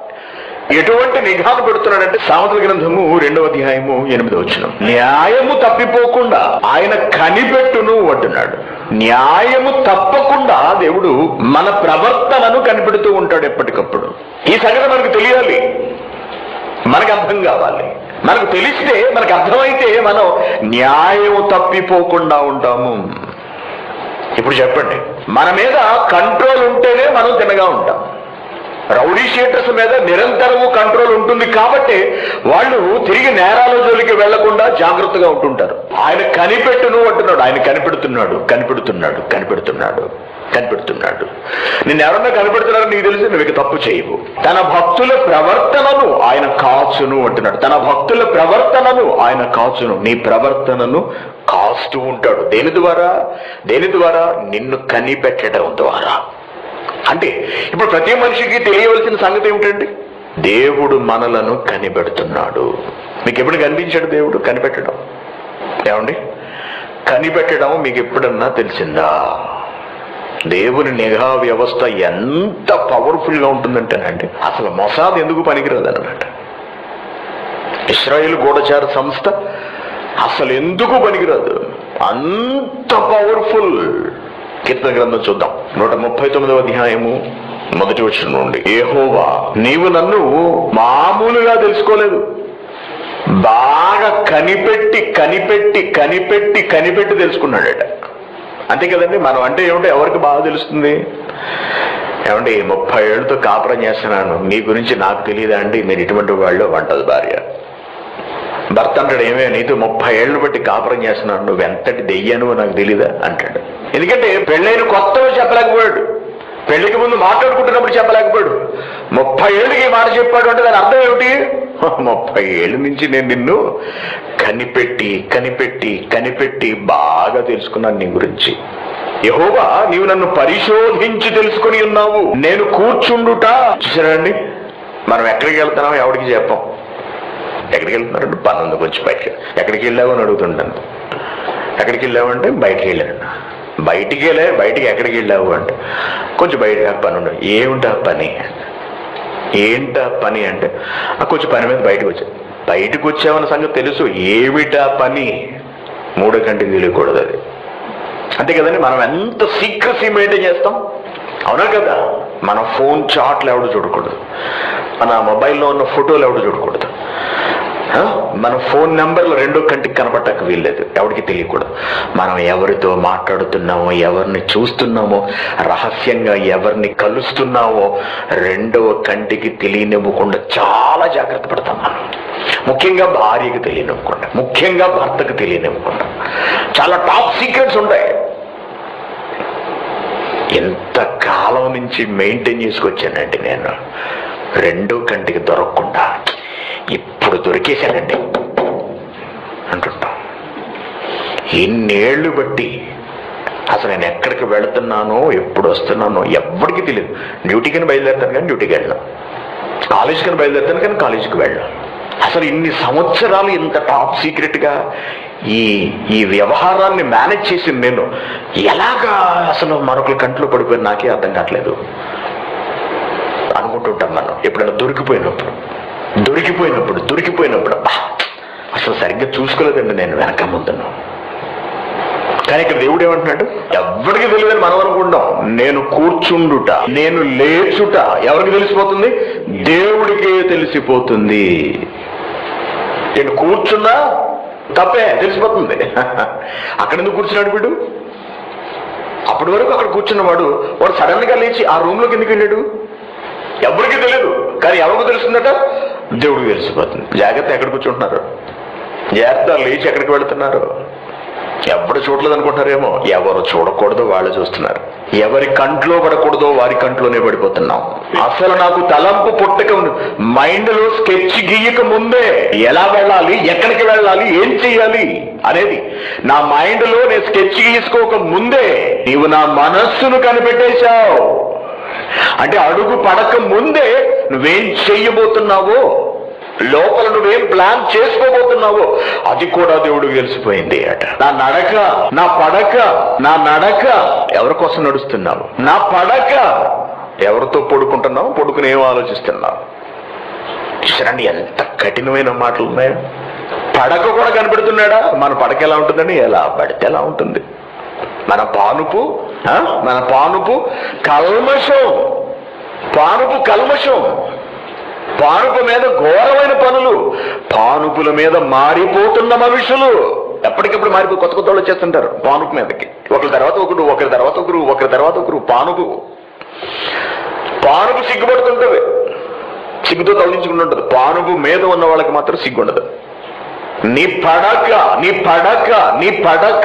ఎటువంటి నిఘాను పెడుతున్నాడంటే సామెతల గ్రంథము రెండవ అధ్యాయము ఎనిమిదో వచ్చిన న్యాయము తప్పిపోకుండా ఆయన కనిపెట్టును అంటున్నాడు న్యాయము తప్పకుండా దేవుడు మన ప్రవర్తనను కనిపెడుతూ ఉంటాడు ఎప్పటికప్పుడు ఈ సంగతి మనకు తెలియాలి మనకు అర్థం కావాలి మనకు తెలిస్తే మనకు అర్థమైతే మనం న్యాయము తప్పిపోకుండా ఉంటాము ఇప్పుడు చెప్పండి మన మీద కంట్రోల్ ఉంటేనే మనం తినగా ఉంటాం రౌడీ షీటర్స్ మీద నిరంతరము కంట్రోల్ ఉంటుంది కాబట్టి వాళ్ళు తిరిగి నేరాల జోలికి వెళ్లకుండా జాగ్రత్తగా ఉంటుంటారు ఆయన కనిపెట్టును అంటున్నాడు ఆయన కనిపెడుతున్నాడు కనిపెడుతున్నాడు కనిపెడుతున్నాడు కనిపెడుతున్నాడు నిన్ను ఎవరన్నా కనిపెడుతున్నారో నీకు తెలిసి నువ్వు ఇక తప్పు చేయవు తన భక్తుల ప్రవర్తనను ఆయన కాచును అంటున్నాడు తన భక్తుల ప్రవర్తనను ఆయన కాచును నీ ప్రవర్తనను కాస్తూ ఉంటాడు దేని ద్వారా దేని ద్వారా నిన్ను కనిపెట్టడం ద్వారా అంటే ఇప్పుడు ప్రతి మనిషికి తెలియవలసిన సంగతి ఏమిటండి దేవుడు మనలను కనిపెడుతున్నాడు మీకు ఎప్పుడు కనిపించాడు దేవుడు కనిపెట్టడం ఏమండి కనిపెట్టడం మీకు ఎప్పుడన్నా తెలిసిందా దేవుని నిఘా వ్యవస్థ ఎంత పవర్ఫుల్ గా ఉంటుందంటేనండి అసలు మొసాద్ ఎందుకు పనికిరాదు అనమాట ఇస్రాయేల్ గూఢచార సంస్థ అసలు ఎందుకు పనికిరాదు అంత పవర్ఫుల్ కీర్తన గ్రంథం చూద్దాం నూట ముప్పై తొమ్మిదవ అధ్యాయము మొదటి వచ్చిన నుండి ఏహోవా నీవు నన్ను మామూలుగా తెలుసుకోలేదు బాగా కనిపెట్టి కనిపెట్టి కనిపెట్టి కనిపెట్టి తెలుసుకున్నాడట అంతే కదండి మనం అంటే ఏమిటో ఎవరికి బాగా తెలుస్తుంది ఏమండి ముప్పై ఏళ్ళతో కాపురం చేస్తున్నాను మీ గురించి నాకు తెలియదా అండి మీరు ఇటువంటి వాళ్ళు వంటది భార్య భర్త అంటాడు ఏమే నీతో ముప్పై ఏళ్ళు బట్టి కాపురం చేస్తున్నాను నువ్వు ఎంతటి దెయ్యాను నాకు తెలీదా అంటాడు ఎందుకంటే పెళ్ళైన కొత్తలో చెప్పలేకపోయాడు పెళ్లికి ముందు మాట్లాడుకుంటున్నప్పుడు చెప్పలేకపోయాడు ముప్పై ఏళ్ళకి ఈ మాట చెప్పాడు అంటే దాని అర్థం ఏమిటి ముప్పై ఏళ్ళ నుంచి నేను నిన్ను కనిపెట్టి కనిపెట్టి కనిపెట్టి బాగా తెలుసుకున్నాను నీ గురించి యహోవా నీవు నన్ను పరిశోధించి తెలుసుకుని ఉన్నావు నేను కూర్చుండుట చూసారండి మనం ఎక్కడికి వెళ్తున్నాం ఎవరికి చెప్పం ఎక్కడికి వెళ్తున్నారంటే పని ఉంది కొంచెం బయటకి ఎక్కడికి వెళ్ళావు అని అడుగుతుంటాను ఎక్కడికి వెళ్ళావు అంటే బయటికి వెళ్ళాను బయటికి వెళ్ళే బయటికి ఎక్కడికి వెళ్ళావు అంటే కొంచెం బయట పని ఉండదు ఏమిటా పని ఏంటా పని అంటే "ఆ, కొంచెం పని మీద బయటకు వచ్చా బయటకు వచ్చావన్న సంగతి తెలుసు ఏమిటా పని మూడో కంటికి తెలియకూడదు అది అంతే కదండి మనం ఎంత సీక్రసీ మెయింటైన్ చేస్తాం అవునా కదా మన ఫోన్ చాట్లు ఎవడు చూడకూడదు మన మొబైల్లో ఉన్న ఫోటోలు ఎవడు చూడకూడదు ఆ? మన ఫోన్ నెంబర్లు రెండో కంటికి కనపడటానికి వీల్లేదు ఎవరికి తెలియకూడదు మనం ఎవరితో మాట్లాడుతున్నామో ఎవరిని చూస్తున్నామో రహస్యంగా ఎవరిని కలుస్తున్నామో రెండవ కంటికి తెలియనివ్వకుండా చాలా జాగ్రత్త పడతాం మనం ముఖ్యంగా భార్యకి తెలియనివ్వకుండా ముఖ్యంగా భర్తకు తెలియనివ్వకుండా చాలా టాప్ సీక్రెట్స్ ఉంటాయి ఎంత కాలం నుంచి మెయింటైన్ చేసుకొచ్చానండి నేను రెండో కంటికి దొరకకుండా ఇప్పుడు దొరికేశానండి అంటుంటాం ఇన్నేళ్లు బట్టి అసలు నేను ఎక్కడికి వెళుతున్నానో ఎప్పుడు వస్తున్నానో ఎవ్వడికి తెలియదు డ్యూటీకి బయలుదేరుతాను కానీ డ్యూటీకి వెళ్ళను కాలేజీకి బయలుదేరుతాను కానీ కాలేజీకి వెళ్ళను అసలు ఇన్ని సంవత్సరాలు ఇంత టాప్ సీక్రెట్గా ఈ ఈ వ్యవహారాన్ని మేనేజ్ చేసి నేను ఎలాగా అసలు మరొకరి కంట్లో పడిపోయి నాకే అర్థం కావట్లేదు అనుకుంటుంటాం మనం ఎప్పుడైనా దొరికిపోయినప్పుడు దొరికిపోయినప్పుడు దొరికిపోయినప్పుడు "అబ్బా, అసలు సరిగ్గా చూసుకోలేదండి నేను వెనక ముందును కానీ ఇక్కడ దేవుడు ఏమంటున్నాడు ఎవరికి తెలియదని మనం అనుకుంటాం నేను కూర్చుండుట నేను లేచుట ఎవరికి తెలిసిపోతుంది దేవుడికే తెలిసిపోతుంది నేను కూర్చున్నా తప్పే తెలిసిపోతుంది అక్కడ ఎందుకు కూర్చున్నాడు వీడు అప్పటి వరకు అక్కడ కూర్చున్నవాడు వాడు సడన్ గా లేచి ఆ రూమ్ లోకి ఎందుకు వెళ్ళాడు ఎవరికి తెలియదు కానీ ఎవరికి తెలుస్తుందట దేవుడికి తెలిసిపోతుంది జాగ్రత్త ఎక్కడ కూర్చుంటున్నారు జాగ్రత్త లేచి ఎక్కడికి వెళ్తున్నారు ఎవరు చూడలేదు అనుకుంటారేమో ఎవరు చూడకూడదో వాళ్ళు చూస్తున్నారు ఎవరి కంట్లో పడకూడదో వారి కంట్లోనే పడిపోతున్నాం అసలు నాకు తలంపు పుట్టక మైండ్ లో స్కెచ్ గీయక ముందే ఎలా వెళ్ళాలి ఎక్కడికి వెళ్ళాలి ఏం చెయ్యాలి అనేది నా మైండ్ లో నేను స్కెచ్ గీసుకోక ముందే నీవు నా మనస్సును కనిపెట్టేశావు అంటే అడుగు పడక ముందే నువ్వేం చెయ్యబోతున్నావో లోపల నువ్వేం ప్లాన్ చేసుకోబోతున్నావో అది కూడా దేవుడికి తెలిసిపోయింది అట నా నడక నా పడక నా నడక ఎవరి కోసం నడుస్తున్నావు నా పడక ఎవరితో పడుకుంటున్నావు పడుకుని ఏం ఆలోచిస్తున్నావు చూసారండి ఎంత కఠినమైన మాటలు ఉన్నాయో పడక కూడా కనిపెడుతున్నాడా మన పడక ఎలా ఉంటుందని ఎలా పడితే ఎలా ఉంటుంది మన పానుపు ఆ? మన పానుపు కల్మషం పానుపు కల్మషం పానుపు మీద ఘోరమైన పనులు పానుపుల మీద మారిపోతున్న మనుషులు ఎప్పటికప్పుడు మారిపో కొత్త కొత్త వాళ్ళు వచ్చేస్తుంటారు పానుపు మీదకి ఒకరి తర్వాత ఒకరు ఒకరి తర్వాత ఒకరు ఒకరి తర్వాత ఒకరు పానుపు పానుపు సిగ్గుపడుతుంటది సిగ్గుతో తొలగించుకుంటుంటది పానుపు మీద ఉన్న వాళ్ళకి మాత్రం సిగ్గుండదు నీ పడక నీ పడక నీ పడక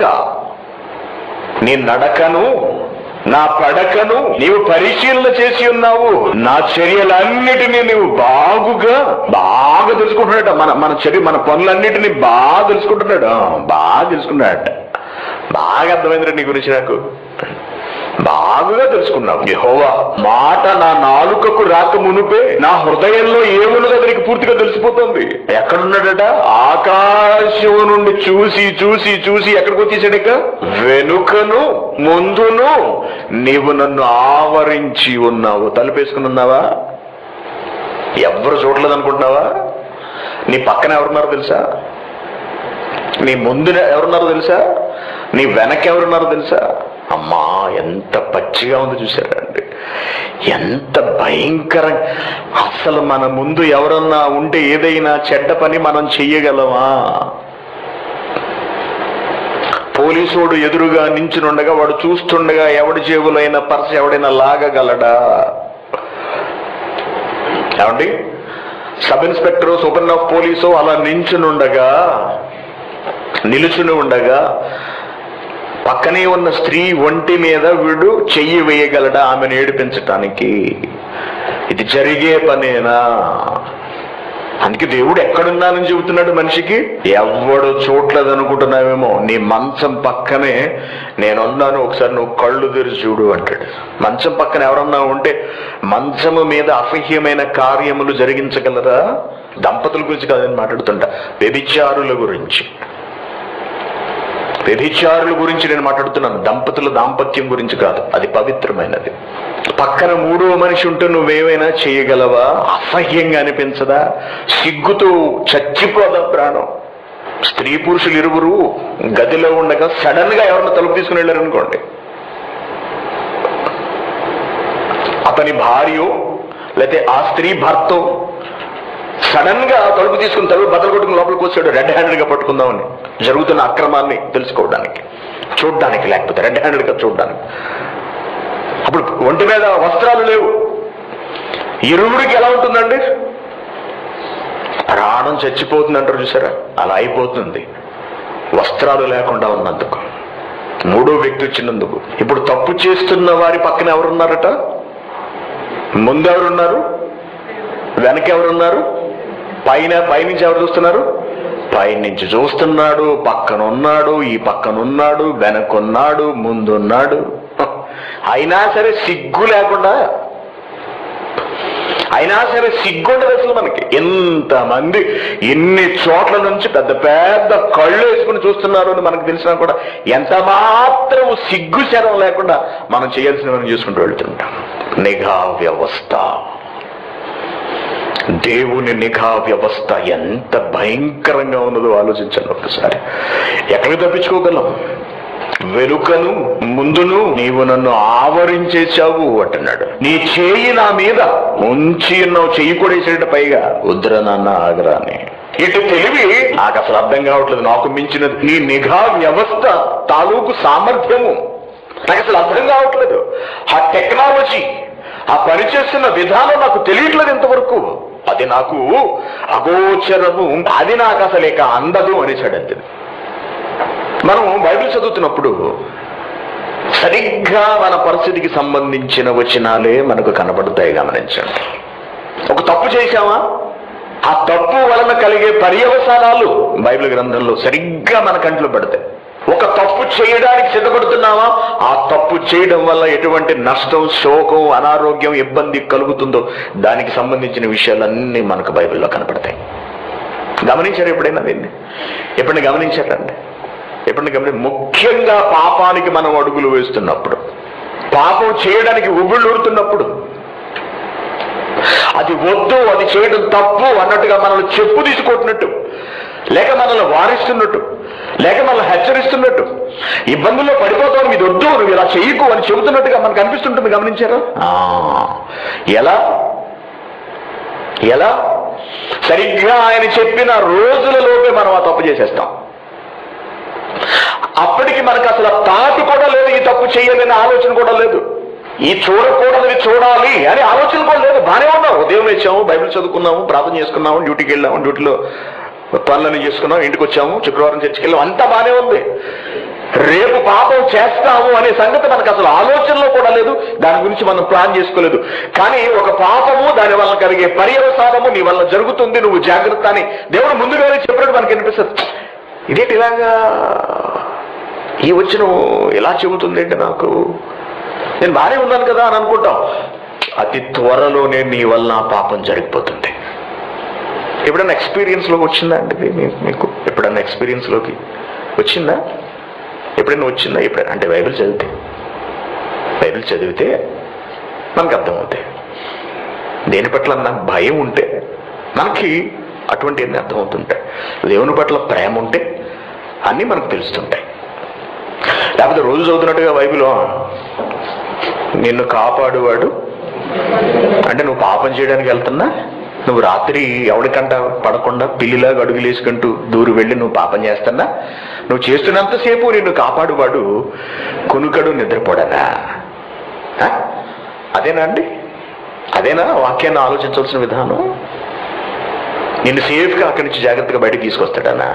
నీ నడకను నా పడకను నీవు పరిశీలన చేసి ఉన్నావు నా చర్యలన్నిటినీ నీవు బాగుగా బాగా తెలుసుకుంటున్నాడట మన మన చర్య మన పనులన్నిటినీ బాగా తెలుసుకుంటున్నాడు ఆ, బాగా తెలుసుకున్నాడట బాగా అర్థమైంది నీ గురించి నాకు బాగా తెలుసుకున్నావు యెహోవా మాట నా నాలుకకు రాక మునుపే నా హృదయంలో ఏమున్నదో అతనికి పూర్తిగా తెలిసిపోతుంది ఎక్కడున్నాడట ఆకాశం నుండి చూసి చూసి చూసి ఎక్కడికి వచ్చేసాడక వెనుకను ముందును నీవు నన్ను ఆవరించి ఉన్నావు తలుపేసుకుని ఉన్నావా ఎవరు చూడలేదు అనుకుంటున్నావా నీ పక్కన ఎవరున్నారో తెలుసా నీ ముందు ఎవరున్నారో తెలుసా నీ వెనక ఎవరున్నారో తెలుసా అమ్మా ఎంత పచ్చిగా ఉందో చూసారా అండి ఎంత భయంకరం అసలు మన ముందు ఎవరన్నా ఉంటే ఏదైనా చెడ్డ పని మనం చెయ్యగలమా పోలీసోడు ఎదురుగా నించునుండగా వాడు చూస్తుండగా ఎవడి జేబులైన పర్స్ ఎవడైనా లాగగలడా ఏమండి sub inspector super of police అలా నించునుండగా నిలుచుని ఉండగా పక్కనే ఉన్న స్త్రీ ఒంటి మీద వీడు చెయ్యి వేయగలడా ఆమెను ఏడిపించటానికి ఇది జరిగే పనేనా అందుకే దేవుడు ఎక్కడున్నానని చెబుతున్నాడు మనిషికి ఎవడు చూడలేదు అనుకుంటున్నావేమో నీ మంచం పక్కనే నేనున్నాను ఒకసారి నువ్వు కళ్ళు తెరిచి చూడు అంటాడు మంచం పక్కన ఎవరన్నా ఉంటే మంచము మీద అసహ్యమైన కార్యములు జరిగించగలరా దంపతుల గురించి కాదని మాట్లాడుతుంటా వ్యభిచారుల గురించి వ్యభిచారుల గురించి నేను మాట్లాడుతున్నాను దంపతుల దాంపత్యం గురించి కాదు అది పవిత్రమైనది పక్కన మూడో మనిషి ఉంటే నువ్వేమైనా చేయగలవా అసహ్యంగా అనిపించదా సిగ్గుతో చచ్చిపోదా ప్రాణం స్త్రీ పురుషులు ఇరువురు గదిలో ఉండగా సడన్ గా ఎవరిని తలుపు తీసుకుని వెళ్ళారు అనుకోండి అతని భార్యో లేకపోతే ఆ స్త్రీ భర్తో సడన్ గా తలుపు తీసుకుని తలుపు బద్దలు కొట్టుకుని లోపలికి వచ్చాడు రెడ్ హ్యాండెడ్ గా పట్టుకుందామని జరుగుతున్న అక్రమాన్ని తెలుసుకోవడానికి చూడడానికి లేకపోతే రెడ్ హ్యాండెడ్ గా చూడడానికి అప్పుడు ఒంటి మీద వస్త్రాలు లేవు ఇరువురికి ఎలా ఉంటుందండి ప్రాణం చచ్చిపోతుంది అంటారు చూసారా అలా అయిపోతుంది వస్త్రాలు లేకుండా ఉన్నందుకు మూడో వ్యక్తి వచ్చినందుకు ఇప్పుడు తప్పు చేస్తున్న వారి పక్కన ఎవరున్నారట ముందు ఎవరున్నారు వెనక ఎవరున్నారు పైన పైనుంచి ఎవరు చూస్తున్నారు పైనుంచి చూస్తున్నాడు పక్కన ఉన్నాడు ఈ పక్కన ఉన్నాడు వెనకున్నాడు ముందున్నాడు అయినా సరే సిగ్గు లేకుండా అయినా సరే సిగ్గుండదు అసలు మనకి ఎంతమంది ఎన్ని చోట్ల నుంచి పెద్ద పెద్ద కళ్ళు వేసుకుని చూస్తున్నారు అని మనకు తెలిసినా కూడా ఎంత మాత్రం సిగ్గు శరం లేకుండా మనం చేయాల్సినవన్నీ చేసుకుంటూ వెళ్తుంటాం నిఘా వ్యవస్థ దేవుని నిఘా వ్యవస్థ ఎంత భయంకరంగా ఉన్నదో ఆలోచించండి ఒకసారి ఎక్కడికి తప్పించుకోగలం వెనుకను ముందును నీవు నన్ను ఆవరించేశావు అంటున్నాడు నీ చేయి నా మీద ఉంచి ఉన్నావు చెయ్యి కొడేసేట పైగా వద్దురా నాన్న ఆగరా అని ఇటు తెలివి నాకు అసలు అర్థం కావట్లేదు నాకు మించినది నీ నిఘా వ్యవస్థ తాలూకు సామర్థ్యము నాకు అసలు అర్థం కావట్లేదు ఆ టెక్నాలజీ ఆ పనిచేస్తున్న విధానం నాకు తెలియట్లేదు ఇంతవరకు అది నాకు అగోచరము అది నాకు అసలు ఇక అందదు అనేసాడు అంతే మనం బైబిల్ చదువుతున్నప్పుడు సరిగ్గా మన పరిస్థితికి సంబంధించిన వచనాలే మనకు కనబడతాయి గమనించండి ఒక తప్పు చేశామా ఆ తప్పు వలన కలిగే పర్యవసానాలు బైబిల్ గ్రంథంలో సరిగ్గా మన కంట్లో పడతాయి ఒక తప్పు చేయడానికి సిద్ధపడుతున్నావా ఆ తప్పు చేయడం వల్ల ఎటువంటి నష్టం శోకం అనారోగ్యం ఇబ్బంది కలుగుతుందో దానికి సంబంధించిన విషయాలన్నీ మనకు బైబిల్లో కనపడతాయి గమనించారు ఎప్పుడైనా దీన్ని ఎప్పుడైనా గమనించారండి ఎప్పుడైనా గమని ముఖ్యంగా పాపానికి మనం అడుగులు వేస్తున్నప్పుడు పాపం చేయడానికి ఉవ్విళ్ళూరుతున్నప్పుడు అది వద్దు అది చేయడం తప్పు అన్నట్టుగా మనల్ని చెప్పు తీసుకొట్టినట్టు లేక మనల్ని వారిస్తున్నట్టు లేక మనల్ని హెచ్చరిస్తున్నట్టు ఇబ్బందుల్లో పడిపోతావు ఇది వద్దు నువ్వు ఇలా చెయ్యకు అని చెబుతున్నట్టుగా మనకు అనిపిస్తుంటుంది గమనించారా ఆ, ఎలా ఎలా సరిగ్గా ఆయన చెప్పిన రోజులలోపే మనం ఆ తప్పు చేసేస్తాం అప్పటికి మనకు అసలు ఆ తాటు కూడా లేదు ఈ తప్పు చేయాలనే ఆలోచన కూడా లేదు ఈ చూడకూడదని చూడాలి అని ఆలోచన కూడా లేదు బానే ఉన్నాం ఉదయం వచ్చాము బైబిల్ చదువుకున్నాము ప్రార్థన చేసుకున్నాము డ్యూటీకి వెళ్ళాము డ్యూటీలో పనులను చేసుకున్నాం ఇంటికి వచ్చాము శుక్రవారం చర్చికి వెళ్ళాము అంతా బానే ఉంది రేపు పాపం చేస్తాము అనే సంగతి మనకు అసలు ఆలోచనలో కూడా లేదు దాని గురించి మనం ప్లాన్ చేసుకోలేదు కానీ ఒక పాపము దాని వల్ల కలిగే పర్యవసానము నీ వల్ల జరుగుతుంది నువ్వు జాగ్రత్త అని దేవుడు ముందుగానే చెప్పినట్టు మనకి అనిపిస్తుంది ఇదేంటి ఇలాగా ఈ వచ్చిన ఇలా చెబుతుంది ఏంటి నాకు నేను బాగానే ఉన్నాను కదా అని అనుకుంటాం అతి త్వరలోనే నీ వల్ల ఆ పాపం జరిగిపోతుంది ఎప్పుడైనా ఎక్స్పీరియన్స్లోకి వచ్చిందా అండి ఇది మీ- మీకు ఎప్పుడైనా ఎక్స్పీరియన్స్లోకి వచ్చిందా ఎప్పుడైనా వచ్చిందా ఎప్పుడైనా అంటే బైబిల్ చదివితే బైబిల్ చదివితే మనకు అర్థమవుతాయి దేని పట్ల నాకు భయం ఉంటే మనకి అటువంటివన్నీ అర్థమవుతుంటాయి దేవుని పట్ల ప్రేమ ఉంటే అన్నీ మనకు తెలుస్తుంటాయి లేకపోతే రోజు చదువుతున్నట్టుగా బైబిల్ నిన్ను కాపాడువాడు అంటే నువ్వు పాపం చేయడానికి వెళ్తున్నా నువ్వు రాత్రి ఎవరికంట పడకుండా పిల్లిలాగా అడుగులేసుకుంటూ దూరు వెళ్ళి నువ్వు పాపం చేస్తున్నా నువ్వు చేస్తున్నంతసేపు నిన్ను కాపాడువాడు కునుకడు నిద్రపోడనా ఆ? అదేనా అండి అదేనా వాక్యాన్ని ఆలోచించాల్సిన విధానం నిన్ను సేఫ్గా అక్కడి నుంచి జాగ్రత్తగా బయటకు తీసుకొస్తాడనా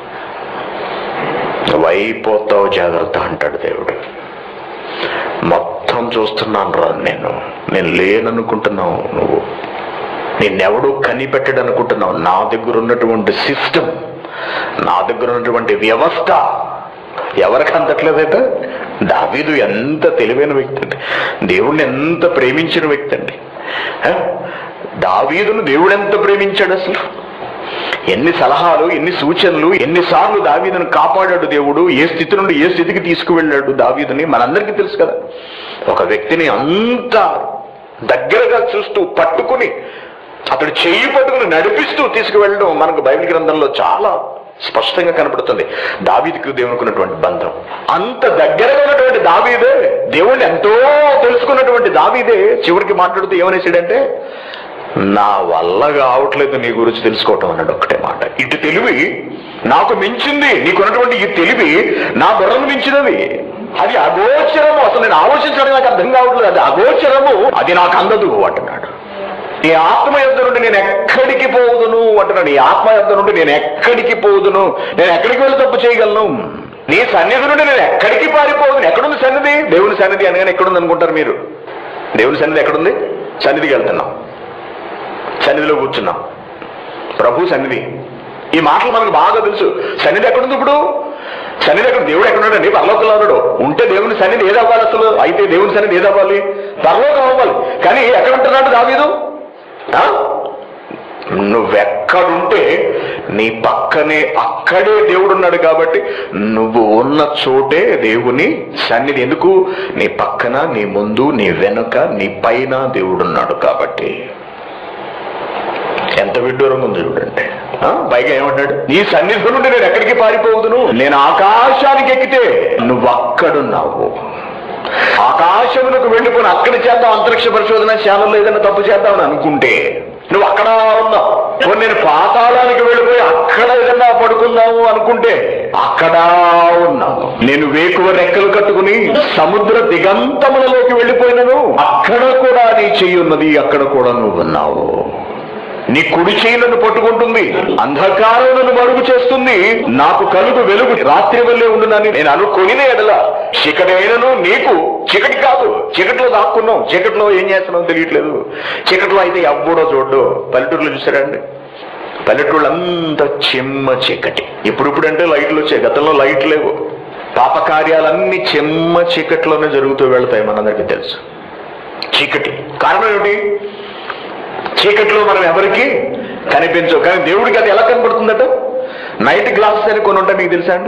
వైపోతావు జాగ్రత్త అంటాడు దేవుడు మొత్తం చూస్తున్నాను రా నేను నేను లేననుకుంటున్నావు నువ్వు నిన్నెవడూ కనిపెట్టడు అనుకుంటున్నావు నా దగ్గర ఉన్నటువంటి సిస్టమ్ నా దగ్గర ఉన్నటువంటి వ్యవస్థ ఎవరికి అందట్లేదట దావీదు ఎంత తెలివైన వ్యక్తి అండి దేవుణ్ణి ఎంత ప్రేమించిన వ్యక్తి అండి ఆ? దావీదును దేవుడు ఎంత ప్రేమించాడు అసలు ఎన్ని సలహాలు ఎన్ని సూచనలు ఎన్నిసార్లు దావీదును కాపాడాడు దేవుడు ఏ స్థితి నుండి ఏ స్థితికి తీసుకువెళ్ళాడు దావీదుని మనందరికీ తెలుసు కదా ఒక వ్యక్తిని అంత దగ్గరగా చూస్తూ పట్టుకుని అతడు చెయ్యి పట్టుకుని నడిపిస్తూ తీసుకువెళ్ళడం మనకు బైబిల్ గ్రంథంలో చాలా స్పష్టంగా కనపడుతుంది దావీదికి దేవునికి ఉన్నటువంటి బంధం అంత దగ్గరగా ఉన్నటువంటి దావీదే దేవుణ్ణి ఎంతో తెలుసుకున్నటువంటి దావీదే చివరికి మాట్లాడుతూ ఏమనేసాడంటే నా వల్ల కావట్లేదు నీ గురించి తెలుసుకోవటం అన్నాడు ఒక్కటే మాట ఇటు తెలివి నాకు మించింది నీకున్నటువంటి ఈ తెలివి నా బుర్రను మించినది అది అగోచరము అసలు నేను ఆలోచించడం నాకు అర్థం కావట్లేదు అది అగోచరము అది నాకు అందదు అంటున్నాడు నీ ఆత్మ యొద్ద నుండి నేను ఎక్కడికి పోదును అంటున్నాడు నీ ఆత్మ యొద్ద నుండి నేను ఎక్కడికి పోదును నేను ఎక్కడికి వెళ్ళి తప్పు చేయగలను నీ సన్నిధి నుండి నేను ఎక్కడికి పారిపోదును ఎక్కడుంది సన్నిధి దేవుని సన్నిధి అనగానే ఎక్కడుంది అనుకుంటారు మీరు దేవుని సన్నిధి ఎక్కడుంది సన్నిధికి వెళ్తున్నాం సన్నిధిలో కూర్చున్నాం ప్రభు సన్నిధి ఈ మాటలు మనకు బాగా తెలుసు సన్నిధి ఎక్కడుంది ఇప్పుడు సన్నిధి ఎక్కడ దేవుడు ఎక్కడున్నాడండి పరలోకంలో ఉన్నాడు ఉంటే దేవుని సన్నిధి ఏది అవ్వాలి అసలు అయితే దేవుని సన్నిధి ఏది అవ్వాలి పరలోకం అవ్వాలి కానీ ఎక్కడ ఉంటున్నాడు దావీదు ఆ? నువ్వెక్కడుంటే నీ పక్కనే అక్కడే దేవుడు ఉన్నాడు కాబట్టి నువ్వు ఉన్న చోటే దేవుని సన్నిధి ఎందుకు నీ పక్కన నీ ముందు నీ వెనుక నీ పైన దేవుడున్నాడు కాబట్టి ఎంత విడ్డూరంగా ఉంది చూడండి ఆ? పైగా ఏమంటాడు నీ సన్నిధి నుండి నేను ఎక్కడికి పారిపోదును నేను ఆకాశానికి ఎక్కితే నువ్వు అక్కడున్నావు ఆకాశమునకు వెళ్ళిపోయిన అక్కడ చేద్దాం అంతరిక్ష పరిశోధన శాలలో ఏదైనా తప్పు చేద్దామని అనుకుంటే నువ్వు అక్కడ ఉన్నావు పోనీ నేను పాతాళానికి వెళ్ళిపోయి అక్కడ ఏదైనా పడుకుందాము అనుకుంటే అక్కడ ఉన్నావు నేను వేకువ రెక్కలు కట్టుకుని సముద్ర దిగంతములలోకి వెళ్ళిపోయినను అక్కడ కూడా నీ చెయ్యి ఉన్నది అక్కడ కూడా నువ్వు ఉన్నావు నీ కుడి చేయి నన్ను పట్టుకుంటుంది అంధకారం నన్ను మరుగు చేస్తుంది నాకు కలుగు వెలుగు రాత్రి వల్లే ఉండునని నేను అనుకుని ఎడల చీకటి అయినను నీకు చీకటి కాదు చీకట్లో దాక్కున్నాం చీకట్లో ఏం చేస్తున్నావు తెలియట్లేదు చీకట్లో అయితే ఎవ్వడో చూడ్డు పల్లెటూరులో చూసారండి పల్లెటూళ్ళు అంతా చెమ్మ చీకటి ఇప్పుడిప్పుడు అంటే లైట్లు వచ్చాయి గతంలో లైట్ లేవు పాపకార్యాలన్నీ చెమ్మ చీకట్లోనే జరుగుతూ వెళ్తాయి మనందరికీ తెలుసు చీకటి కారణం ఏమిటి చీకట్లో మనం ఎవరికి కనిపించవు కానీ దేవుడికి అది ఎలా కనపడుతుందట నైట్ గ్లాసెస్ అని కొన్ని ఉంటాయి మీకు తెలుసా అండి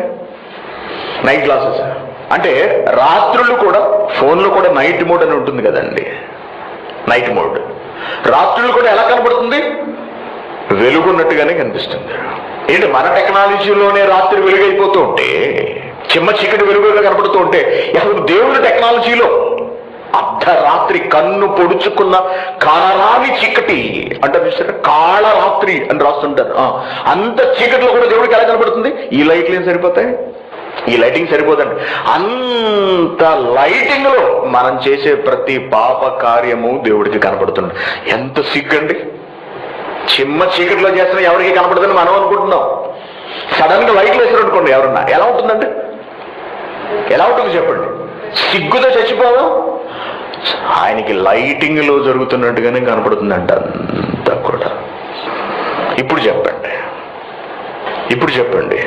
నైట్ గ్లాసెస్ అంటే రాత్రులు కూడా ఫోన్లో కూడా నైట్ మోడ్ అని ఉంటుంది కదండి నైట్ మోడ్ రాత్రులు కూడా ఎలా కనపడుతుంది వెలుగున్నట్టుగానే కనిపిస్తుంది ఏంటి మన టెక్నాలజీలోనే రాత్రి వెలుగైపోతూ ఉంటే చిమ్మ చీకటి వెలుగుగా కనపడుతూ ఉంటే అసలు దేవుని టెక్నాలజీలో అర్ధరాత్రి కన్ను పొడుచుకున్న కాళరాని చీకటి అంటే చూసారా కాళరాత్రి అని రాస్తుంటారు ఆ, అంత చీకటిలో కూడా దేవుడికి ఎలా కనపడుతుంది ఈ లైట్లు ఏం సరిపోతాయి ఈ లైటింగ్ సరిపోదండి అంత లైటింగ్ లో మనం చేసే ప్రతి పాప కార్యము దేవుడికి కనపడుతుంది ఎంత సిగ్గండి చిమ్మ చీకటిలో చేస్తున్న ఎవరికి కనపడదని మనం అనుకుంటున్నాం సడన్ గా లైట్లు వేసారు అనుకోండి ఎవరన్నా ఎలా ఉంటుందండి ఎలా ఉంటుంది చెప్పండి సిగ్గుతో చచ్చిపోవా ఆయనకి లైటింగ్ లో జరుగుతున్నట్టుగానే కనపడుతుందంట అంతా కూడా ఇప్పుడు చెప్పండి ఇప్పుడు చెప్పండి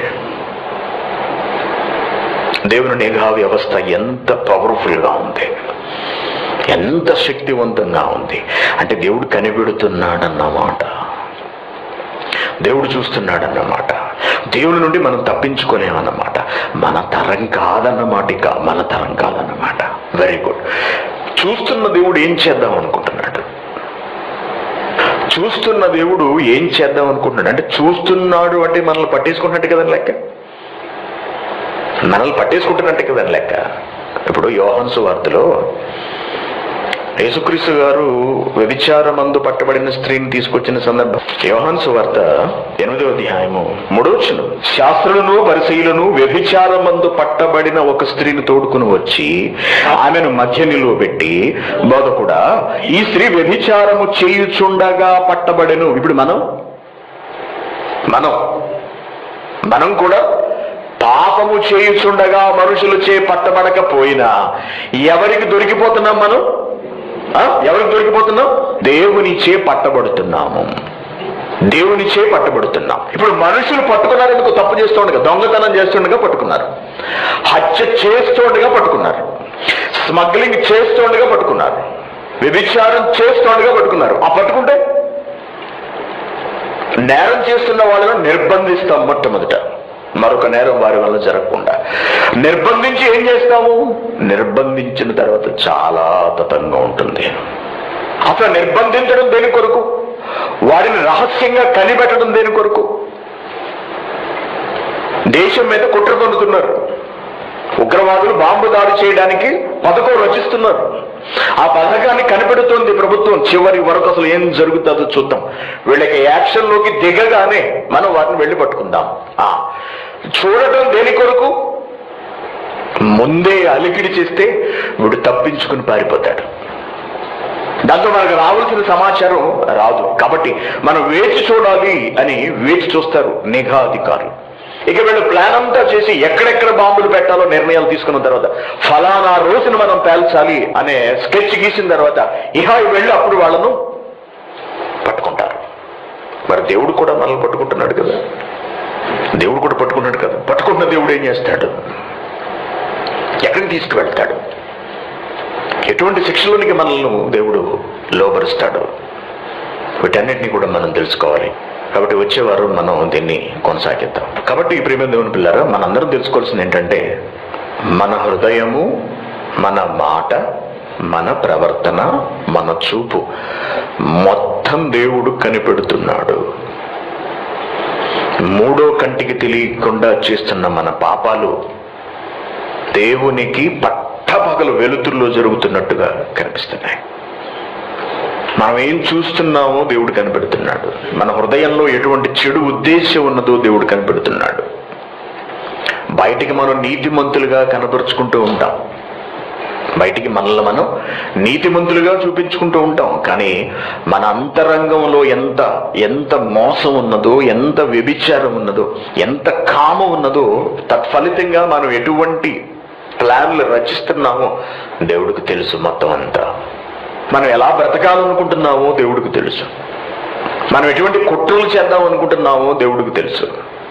దేవుని నిఘా వ్యవస్థ ఎంత పవర్ఫుల్ గా ఉంది ఎంత శక్తివంతంగా ఉంది అంటే దేవుడు కనిపెడుతున్నాడన్నమాట దేవుడు చూస్తున్నాడన్నమాట దేవుడి నుండి మనం తప్పించుకోలేమన్నమాట మన తరం కాదన్నమాట ఇక మన తరం కాదన్నమాట వెరీ గుడ్ చూస్తున్న దేవుడు ఏం చేద్దాం అనుకుంటున్నాడు చూస్తున్న దేవుడు ఏం చేద్దాం అనుకుంటున్నాడు అంటే చూస్తున్నాడు అంటే మనల్ని పట్టేసుకుంటున్నట్టు కదా లెక్క మనల్ని పట్టేసుకుంటున్నట్టు కదా లెక్క ఇప్పుడు యోహన్సు వార్తలో యేసుక్రీస్తు గారు వ్యభిచారమందు పట్టబడిన స్త్రీని తీసుకొచ్చిన సందర్భం యోహాన్ సువార్త ఎనిమిదో అధ్యాయము మూడోచును శాస్త్రులను పరిశీలను వ్యభిచారమందు పట్టబడిన ఒక స్త్రీని తోడుకుని వచ్చి ఆమెను మధ్య నిలువబెట్టి బోధకుడా ఈ స్త్రీ వ్యభిచారము చేయుచుండగా పట్టబడెను ఇప్పుడు మనం మనం మనం కూడా పాపము చేయుచుండగా మనుషులు చే పట్టబడకపోయినా ఎవరికి దొరికిపోతున్నాం మనం ఆ? ఎవరికి దొరికిపోతున్నాం దేవునిచే పట్టబడుతున్నాము దేవునిచే పట్టబడుతున్నాం ఇప్పుడు మనుషులు పట్టుకున్నారు ఎందుకు తప్పు చేస్తుండగా దొంగతనం చేస్తుండగా పట్టుకున్నారు హత్య చేస్తుండగా పట్టుకున్నారు స్మగ్లింగ్ చేస్తుండగా పట్టుకున్నారు వ్యభిచారం చేస్తుండగా పట్టుకున్నారు ఆ పట్టుకుంటే నేరం చేస్తున్న వాళ్ళను నిర్బంధిస్తాం మొట్టమొదట మరొక నేరం వారి వల్ల జరగకుండా నిర్బంధించి ఏం చేస్తాము నిర్బంధించిన తర్వాత చాలా తతంగా ఉంటుంది అసలు నిర్బంధించడం దేని కొరకు వారిని రహస్యంగా కనిపెట్టడం దేని కొరకు దేశం మీద కుట్ర పొందుతున్నారు ఉగ్రవాదులు బాంబు దాడి చేయడానికి పథకం రచిస్తున్నారు ఆ పథకాన్ని కనిపెడుతోంది ప్రభుత్వం చివరి వరకు అసలు ఏం జరుగుతుందో చూద్దాం వీళ్ళకి యాక్షన్ లోకి దిగగానే మనం వాటిని వెళ్ళి పట్టుకుందాం ఆ చూడటం దేని కొరకు ముందే అలికిడి చేస్తే వీడు తప్పించుకుని పారిపోతాడు దాంతో మనకు రావాల్సిన సమాచారం రాదు కాబట్టి మనం వేచి చూడాలి అని వేచి చూస్తారు నిఘా అధికారులు ఇక వీళ్ళు ప్లాన్ అంతా చేసి ఎక్కడెక్కడ బాంబులు పెట్టాలో నిర్ణయాలు తీసుకున్న తర్వాత ఫలానా రోజున మనం పేల్చాలి అనే స్కెచ్ గీసిన తర్వాత ఇహ వెళ్ళి అప్పుడు వాళ్ళను పట్టుకుంటారు మరి దేవుడు కూడా మనల్ని పట్టుకుంటున్నాడు కదా దేవుడు కూడా పట్టుకున్నాడు కదా పట్టుకున్న దేవుడు ఏం చేస్తాడు ఎక్కడికి తీసుకువెళ్తాడు ఎటువంటి శిక్షలోనికి మనల్ని దేవుడు లోపరుస్తాడు వీటన్నిటిని కూడా మనం తెలుసుకోవాలి కాబట్టి వచ్చేవారు మనం దీన్ని కొనసాగిద్దాం కాబట్టి ఈ ప్రేమ దేవుని పిల్లారా మనందరం తెలుసుకోవాల్సింది ఏంటంటే మన హృదయము మన మాట మన ప్రవర్తన మన చూపు మొత్తం దేవుడు కనిపెడుతున్నాడు మూడో కంటికి తెలియకుండా చేస్తున్న మన పాపాలు దేవునికి పట్టపగలు వెలుతురులో జరుగుతున్నట్టుగా కనిపిస్తున్నాయి మనం ఏం చూస్తున్నామో దేవుడు కనిపెడుతున్నాడు మన హృదయంలో ఎటువంటి చెడు ఉద్దేశం ఉన్నదో దేవుడు కనిపెడుతున్నాడు బయటికి మనం నీతిమంతులుగా కనపరుచుకుంటూ ఉంటాం బయటికి మనల్ని మనం నీతిమంతులుగా చూపించుకుంటూ ఉంటాం కానీ మన అంతరంగంలో ఎంత ఎంత మోసం ఉన్నదో ఎంత వ్యభిచారం ఉన్నదో ఎంత కామం ఉన్నదో తత్ఫలితంగా మనం ఎటువంటి ప్లాన్లు రచిస్తున్నామో దేవుడికి తెలుసు మొత్తం అంతా మనం ఎలా బ్రతకాలనుకుంటున్నామో దేవుడికి తెలుసు మనం ఎటువంటి కుట్రలు చేద్దాం అనుకుంటున్నామో దేవుడికి తెలుసు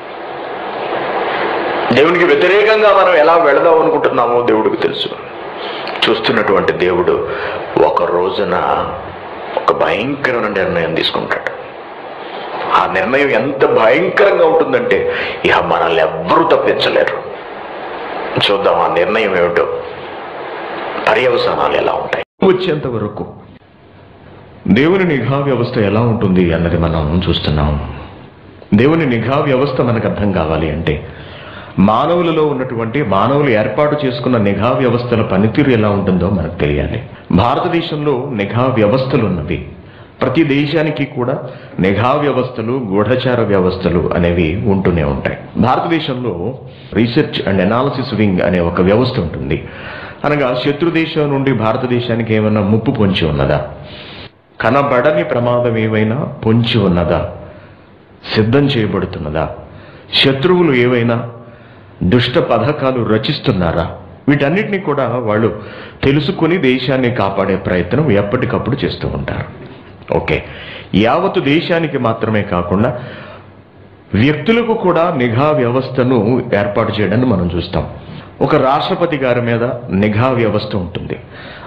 దేవునికి వ్యతిరేకంగా మనం ఎలా వెళదాం అనుకుంటున్నామో దేవుడికి తెలుసు చూస్తున్నటువంటి దేవుడు ఒక రోజున ఒక భయంకరమైన నిర్ణయం తీసుకుంటాడు ఆ నిర్ణయం ఎంత భయంకరంగా ఉంటుందంటే ఇక మనల్ని ఎవ్వరూ తప్పించలేరు చూద్దాం ఆ నిర్ణయం ఏమిటో పర్యవసానాలు ఎలా ఉంటాయి వచ్చేంత వరకు దేవుని నిఘా వ్యవస్థ ఎలా ఉంటుంది అన్నది మనం చూస్తున్నాం దేవుని నిఘా వ్యవస్థ మనకు అర్థం కావాలి అంటే మానవులలో ఉన్నటువంటి మానవులు ఏర్పాటు చేసుకున్న నిఘా వ్యవస్థల పనితీరు ఎలా ఉంటుందో మనకు తెలియాలి భారతదేశంలో నిఘా వ్యవస్థలు ఉన్నవి ప్రతి దేశానికి కూడా నిఘా వ్యవస్థలు గూఢచార వ్యవస్థలు అనేవి ఉంటూనే ఉంటాయి భారతదేశంలో రీసెర్చ్ అండ్ అనాలిసిస్ వింగ్ అనే ఒక వ్యవస్థ ఉంటుంది అనగా శత్రు దేశం నుండి భారతదేశానికి ఏమైనా ముప్పు పొంచి ఉన్నదా కనబడని ప్రమాదం ఏమైనా పొంచి ఉన్నదా సిద్ధం చేయబడుతున్నదా శత్రువులు ఏవైనా దుష్ట పథకాలు రచిస్తున్నారా వీటన్నిటిని కూడా వాళ్ళు తెలుసుకుని దేశాన్ని కాపాడే ప్రయత్నం ఎప్పటికప్పుడు చేస్తూ ఉంటారు ఓకే యావత్తు దేశానికి మాత్రమే కాకుండా వ్యక్తులకు కూడా నిఘా వ్యవస్థను ఏర్పాటు చేయడాన్ని మనం చూస్తాం ఒక రాష్ట్రపతి గారి మీద నిఘా వ్యవస్థ ఉంటుంది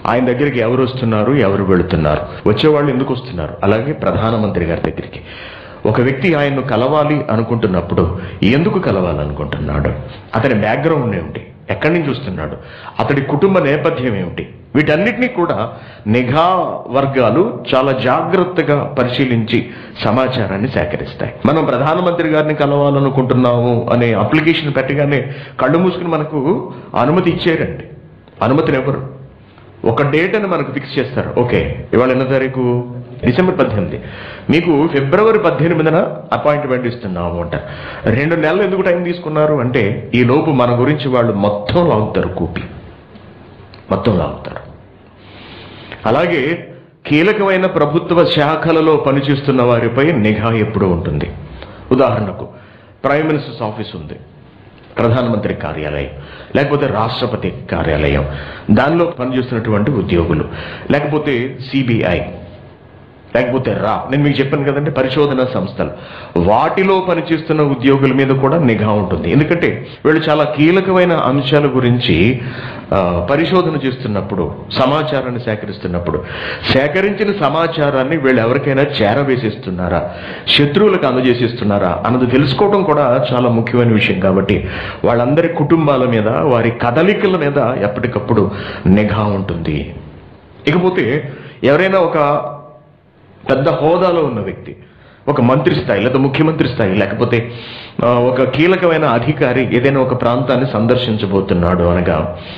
ఆయన దగ్గరికి ఎవరు వస్తున్నారు ఎవరు వెళుతున్నారు వచ్చేవాళ్ళు ఎందుకు వస్తున్నారు అలాగే ప్రధానమంత్రి గారి దగ్గరికి ఒక వ్యక్తి ఆయన్ను కలవాలి అనుకుంటున్నప్పుడు ఎందుకు కలవాలనుకుంటున్నాడు అతని బ్యాక్గ్రౌండ్ ఏమిటి ఎక్కడి నుంచి వస్తున్నాడు అతడి కుటుంబ నేపథ్యం ఏమిటి వీటన్నిటినీ కూడా నిఘా వర్గాలు చాలా జాగ్రత్తగా పరిశీలించి సమాచారాన్ని సేకరిస్తాయి మనం ప్రధానమంత్రి గారిని కలవాలనుకుంటున్నాము అనే అప్లికేషన్ పెట్టగానే కళ్ళు మూసుకుని మనకు అనుమతి ఇచ్చారండి అనుమతిని ఎవరు ఒక డేట్ అని మనకు ఫిక్స్ చేస్తారు ఓకే ఇవాళ ఎన్నో తారీఖు డిసెంబర్ పద్దెనిమిది మీకు ఫిబ్రవరి పద్దెనిమిదిన అపాయింట్మెంట్ ఇస్తున్నాము అంట రెండు నెలలు ఎందుకు టైం తీసుకున్నారు అంటే ఈ లోపు మన గురించి వాళ్ళు మొత్తం లాగుతారు కూపి మొత్తం లాగుతారు అలాగే కీలకమైన ప్రభుత్వ శాఖలలో పనిచేస్తున్న వారిపై నిఘా ఎప్పుడూ ఉంటుంది ఉదాహరణకు ప్రైమ్ మినిస్టర్స్ ఆఫీస్ ఉంది ప్రధానమంత్రి కార్యాలయం లేకపోతే రాష్ట్రపతి కార్యాలయం దానిలో పనిచేస్తున్నటువంటి ఉద్యోగులు లేకపోతే సిబిఐ లేకపోతే రా నేను మీకు చెప్పాను కదండి పరిశోధన సంస్థలు వాటిలో పనిచేస్తున్న ఉద్యోగుల మీద కూడా నిఘా ఉంటుంది ఎందుకంటే వీళ్ళు చాలా కీలకమైన అంశాల గురించి ఆ, పరిశోధన చేస్తున్నప్పుడు సమాచారాన్ని సేకరిస్తున్నప్పుడు సేకరించిన సమాచారాన్ని వీళ్ళు ఎవరికైనా చేరవేసేస్తున్నారా శత్రువులకు అందజేసేస్తున్నారా అన్నది తెలుసుకోవడం కూడా చాలా ముఖ్యమైన విషయం కాబట్టి వాళ్ళందరి కుటుంబాల మీద వారి కదలికల మీద ఎప్పటికప్పుడు నిఘా ఉంటుంది ఇకపోతే ఎవరైనా ఒక పెద్ద హోదాలో ఉన్న వ్యక్తి ఒక మంత్రి స్థాయి లేదా ముఖ్యమంత్రి స్థాయి లేకపోతే ఆ, ఒక కీలకమైన అధికారి ఏదైనా ఒక ప్రాంతాన్ని సందర్శించబోతున్నాడు అనగా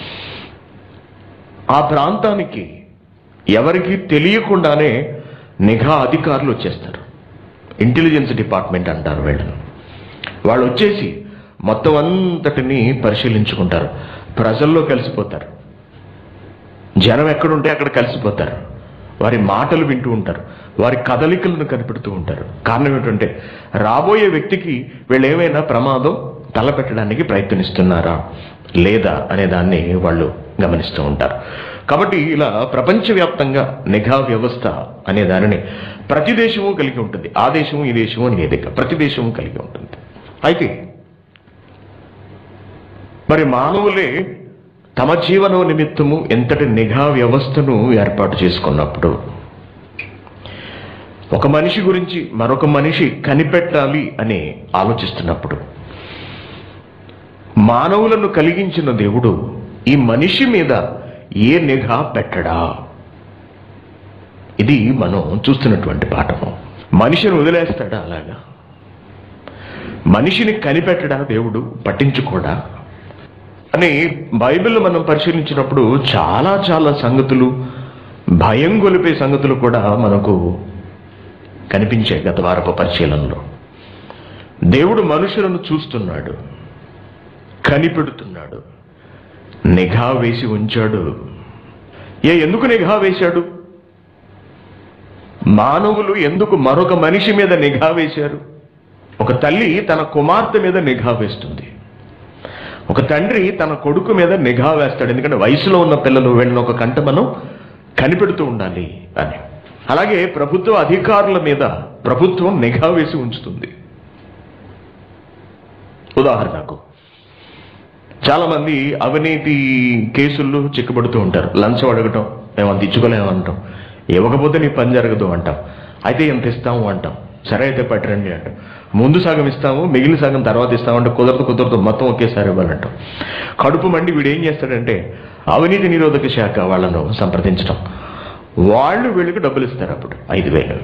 ఆ ప్రాంతానికి ఎవరికి తెలియకుండానే నిఘా అధికారులు వచ్చేస్తారు ఇంటెలిజెన్స్ డిపార్ట్మెంట్ అంటారు వీళ్ళని వాళ్ళు వచ్చేసి మొత్తం అంతటిని పరిశీలించుకుంటారు ప్రజల్లో కలిసిపోతారు జనం ఎక్కడుంటే అక్కడ కలిసిపోతారు వారి మాటలు వింటూ ఉంటారు వారి కదలికలను కనిపెడుతూ ఉంటారు కారణం ఏంటంటే రాబోయే వ్యక్తికి వీళ్ళు ఏమైనా ప్రమాదం తలపెట్టడానికి ప్రయత్నిస్తున్నారా లేదా అనే దాన్ని వాళ్ళు గమనిస్తూ ఉంటారు కాబట్టి ఇలా ప్రపంచవ్యాప్తంగా నిఘా వ్యవస్థ అనే దానిని ప్రతి దేశము కలిగి ఉంటుంది ఆ దేశము ఈ దేశము అని ఏదిక ప్రతి దేశము కలిగి ఉంటుంది అయితే మరి మానవులే తమ జీవనం నిమిత్తము ఎంతటి నిఘా వ్యవస్థను ఏర్పాటు చేసుకున్నప్పుడు ఒక మనిషి గురించి మరొక మనిషి కనిపెట్టాలి అని ఆలోచిస్తున్నప్పుడు మానవులను కలిగించిన దేవుడు ఈ మనిషి మీద ఏ నిఘా పెట్టడా ఇది మనం చూస్తున్నటువంటి పాఠము మనిషిని వదిలేస్తాడా అలాగా మనిషిని కనిపెట్టడా దేవుడు పట్టించుకోడా అని బైబిల్ మనం పరిశీలించినప్పుడు చాలా చాలా సంగతులు భయం గొలిపే సంగతులు కూడా మనకు కనిపించాయి గత వారపు పరిశీలనలో దేవుడు మనుషులను చూస్తున్నాడు కనిపెడుతున్నాడు నిఘా వేసి ఉంచాడు ఏ ఎందుకు నిఘా వేశాడు మానవులు ఎందుకు మరొక మనిషి మీద నిఘా వేశారు ఒక తల్లి తన కుమార్తె మీద నిఘా వేస్తుంది ఒక తండ్రి తన కొడుకు మీద నిఘా వేస్తాడు ఎందుకంటే వయసులో ఉన్న పిల్లలు వీళ్ళని ఒక కంట మనం కనిపెడుతూ ఉండాలి అని అలాగే ప్రభుత్వ అధికారుల మీద ప్రభుత్వం నిఘా వేసి ఉంచుతుంది ఉదాహరణకు చాలా మంది అవినీతి కేసుల్లో చిక్కుబడుతూ ఉంటారు లంచం అడగటం మేము అంత ఇచ్చుకోలేమంటాం ఇవ్వకపోతే నీ పని జరగదు అంటాం అయితే ఎంత ఇస్తాము అంటాం సరే అయితే పట్టరండి అంటాం ముందు సగం ఇస్తాము మిగిలిన సగం తర్వాత ఇస్తామంటే కుదరదు కుదరదు మొత్తం ఒకేసారి ఇవ్వాలంటాం కడుపు మండి వీడు ఏం చేస్తాడంటే అవినీతి నిరోధక శాఖ వాళ్ళను సంప్రదించడం వాళ్ళు వీళ్ళకి డబ్బులు ఇస్తారు అప్పుడు ఐదు వేలు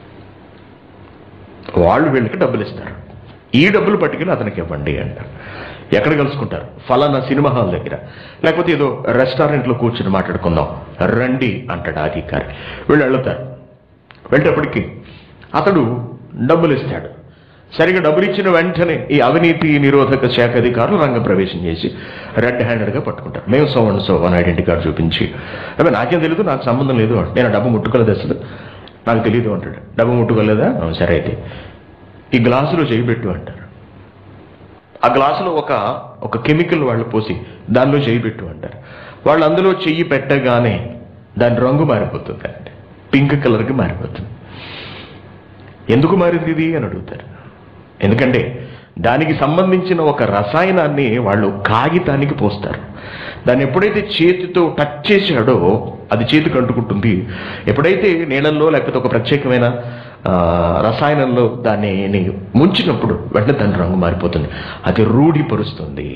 వాళ్ళు వీళ్ళకి డబ్బులు ఇస్తారు ఈ డబ్బులు పట్టుకెళ్ళి అతనికి ఇవ్వండి అంటారు ఎక్కడ కలుసుకుంటారు ఫలానా సినిమా హాల్ దగ్గర లేకపోతే ఏదో రెస్టారెంట్లో కూర్చుని మాట్లాడుకుందాం రండి అంటాడు ఆ అధికారి వీళ్ళు వెళ్తారు వెళ్ళేటప్పటికి అతడు డబ్బులు ఇస్తాడు సరిగా డబ్బులు ఇచ్చిన వెంటనే ఈ అవినీతి నిరోధక శాఖ అధికారులు రంగప్రవేశం చేసి రెడ్ హ్యాండెడ్గా పట్టుకుంటారు మేము సో అండ్ సో అని ఐడెంటిటీ కార్డు చూపించి అదే నాకేం తెలియదు నాకు సంబంధం లేదు అంటాడు. నేను ఆ డబ్బు ముట్టుకోలేదు అసలు నాకు తెలియదు అంటాడు డబ్బు ముట్టుకోలేదా "ఆ, సరే అయితే ఈ గ్లాసులో చేయి పెట్టు అంటారు ఆ గ్లాసులో ఒక ఒక కెమికల్ వాళ్ళు పోసి దానిలో చేయి పెట్టు అంటారు వాళ్ళు అందులో చెయ్యి పెట్టగానే దాని రంగు మారిపోతుంది అండి పింక్ కలర్కి మారిపోతుంది ఎందుకు మారింది ఇది అని అడుగుతారు ఎందుకంటే దానికి సంబంధించిన ఒక రసాయనాన్ని వాళ్ళు కాగితానికి పోస్తారు దాన్ని ఎప్పుడైతే చేతితో టచ్ చేశాడో అది చేతికి అంటుకుంటుంది ఎప్పుడైతే నీళ్ళల్లో లేకపోతే ఒక ప్రత్యేకమైన ఆ, రసాయనంలో దాన్ని ని ముంచినప్పుడు వెంటనే దాని రంగు మారిపోతుంది అది రూఢిపరుస్తుంది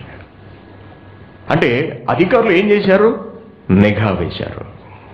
అంటే అధికారులు ఏం చేశారు నిఘా వేశారు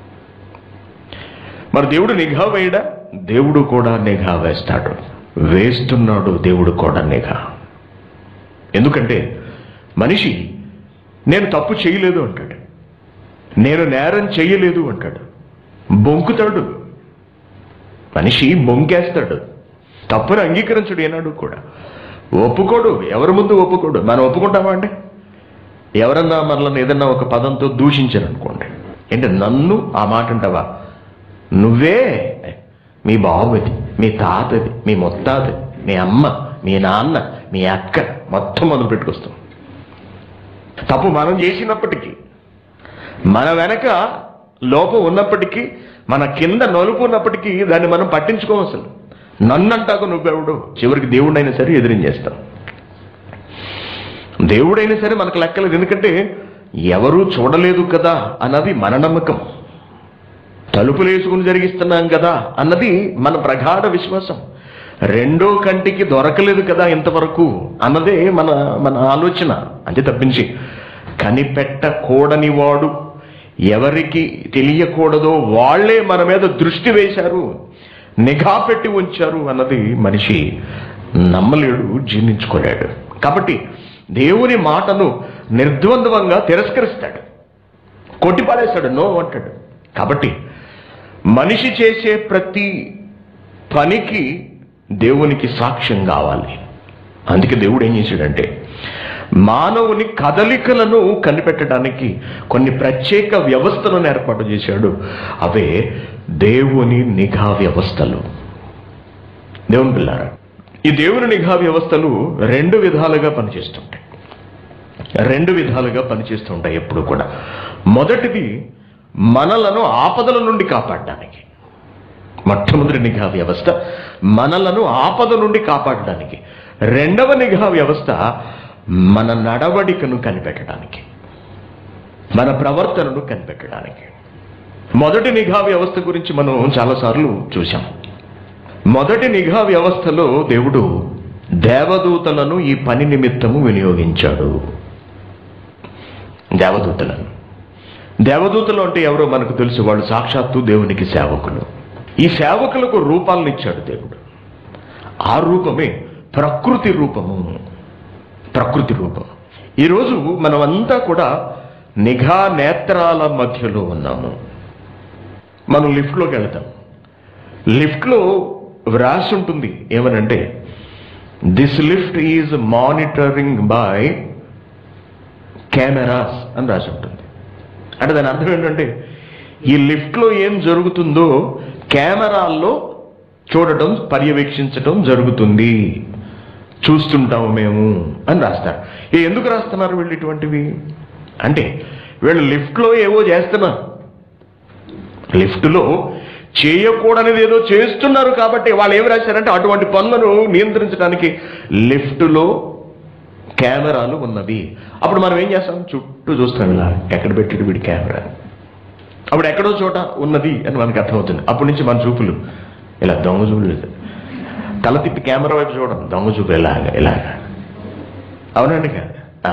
మరి దేవుడు నిఘా వేయడా దేవుడు కూడా నిఘా వేస్తాడు వేస్తున్నాడు దేవుడు కూడా నిఘా ఎందుకంటే మనిషి నేను తప్పు చేయలేదు అంటాడు నేను నేరం చేయలేదు అంటాడు బొంకుతాడు మనిషి బొంకేస్తాడు తప్పును అంగీకరించడు ఏనాడు కూడా ఒప్పుకోడు ఎవరి ముందు ఒప్పుకోడు మనం ఒప్పుకుంటామా అండి ఎవరన్నా మనల్ని ఏదన్నా ఒక పదంతో దూషించారు అనుకోండి ఏంటి నన్ను ఆ మాట అంటావా నువ్వే మీ బావది మీ తాతది మీ ముత్తాది మీ అమ్మ మీ నాన్న మీ అక్క మొత్తం మొదలు పెట్టుకొస్తాం తప్పు మనం చేసినప్పటికీ మన వెనక లోపం ఉన్నప్పటికీ మన కింద నలుపు ఉన్నప్పటికీ దాన్ని మనం పట్టించుకోం అసలు నన్నంటాకు నువ్వెవడు చివరికి దేవుడైనా సరే ఎదిరించేస్తాం దేవుడైనా సరే మనకు లెక్కలేదు ఎందుకంటే ఎవరూ చూడలేదు కదా అన్నది మన నమ్మకం తలుపులు వేసుకుని జరిగిస్తున్నాం కదా అన్నది మన ప్రగాఢ విశ్వాసం రెండో కంటికి దొరకలేదు కదా ఇంతవరకు అన్నదే మన మన ఆలోచన అంతే తప్పించి కనిపెట్టకూడని వాడు ఎవరికి తెలియకూడదో వాళ్ళే మన మీద దృష్టి వేశారు నిఘా పెట్టి ఉంచారు అన్నది మనిషి నమ్మలేడు జీర్ణించుకోలేడు కాబట్టి దేవుని మాటను నిర్ద్వంద్వంగా తిరస్కరిస్తాడు కొట్టిపారేస్తాడు నో అంటాడు కాబట్టి మనిషి చేసే ప్రతి పనికి దేవునికి సాక్ష్యం కావాలి అందుకే దేవుడు ఏం చేశాడంటే మానవుని కదలికలను కనిపెట్టడానికి కొన్ని ప్రత్యేక వ్యవస్థలను ఏర్పాటు చేశాడు అవే దేవుని నిఘా వ్యవస్థలు దేవుని పిల్లారా ఈ దేవుని నిఘా వ్యవస్థలు రెండు విధాలుగా పనిచేస్తుంటాయి రెండు విధాలుగా పనిచేస్తుంటాయి ఎప్పుడు కూడా మొదటిది మనలను ఆపదల నుండి కాపాడడానికి మొట్టమొదటి నిఘా వ్యవస్థ మనలను ఆపద నుండి కాపాడడానికి రెండవ నిఘా వ్యవస్థ మన నడవడికను కనిపెట్టడానికి మన ప్రవర్తనను కనిపెట్టడానికి మొదటి నిఘా వ్యవస్థ గురించి మనం చాలాసార్లు చూసాం మొదటి నిఘా వ్యవస్థలో దేవుడు దేవదూతలను ఈ పని నిమిత్తము వినియోగించాడు దేవదూతలను దేవదూతలు అంటే ఎవరో మనకు తెలుసు వాళ్ళు సాక్షాత్తు దేవునికి సేవకులు ఈ సేవకులకు రూపాలను ఇచ్చాడు దేవుడు ఆ రూపమే ప్రకృతి రూపము ప్రకృతి రూపం ఈరోజు మనమంతా కూడా నిఘా నేత్రాల మధ్యలో ఉన్నాము మనం లిఫ్ట్లోకి వెళ్తాం లిఫ్ట్లో వ్రాసి ఉంటుంది ఏమనంటే this lift is monitoring by cameras అని రాసి ఉంటుంది అంటే దాని అర్థం ఏంటంటే ఈ లిఫ్ట్లో ఏం జరుగుతుందో కెమెరాల్లో చూడటం పర్యవేక్షించటం జరుగుతుంది చూస్తుంటాము మేము అని రాస్తారు ఏ ఎందుకు రాస్తున్నారు వీళ్ళు ఇటువంటివి అంటే వీళ్ళు లిఫ్ట్లో ఏవో చేస్తున్నారు లిఫ్ట్లో చేయకూడనిది ఏదో చేస్తున్నారు కాబట్టి వాళ్ళు ఏమి రాశారంటే అటువంటి పనులను నియంత్రించడానికి లిఫ్ట్లో కెమెరాలు ఉన్నవి అప్పుడు మనం ఏం చేస్తాం చుట్టూ చూస్తాం ఇలా ఎక్కడ పెట్టాడు వీడి కెమెరా అప్పుడు ఎక్కడో చోట ఉన్నది అని మనకు అర్థమవుతుంది అప్పటి నుంచి మన చూపులు ఇలా దొంగ చూపులు తల తిప్పి కెమెరా వైపు చూడడం దొంగ చూపు ఇలాగా ఇలాగా అవునండి కాదు ఆ.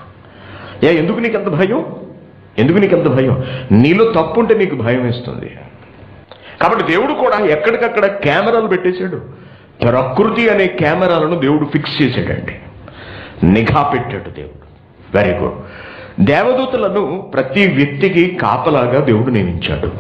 ఏ ఎందుకు నీకు అంత భయం ఎందుకు నీకు అంత భయం నీలో తప్పు ఉంటే నీకు భయం వేస్తుంది కాబట్టి దేవుడు కూడా ఎక్కడికక్కడ కెమెరాలు పెట్టేశాడు ప్రకృతి అనే కెమెరాలను దేవుడు ఫిక్స్ చేశాడండి నిఘా పెట్టాడు దేవుడు వెరీ గుడ్ దేవదూతలను ప్రతి వ్యక్తికి కాపలాగా దేవుడు నియమించాడు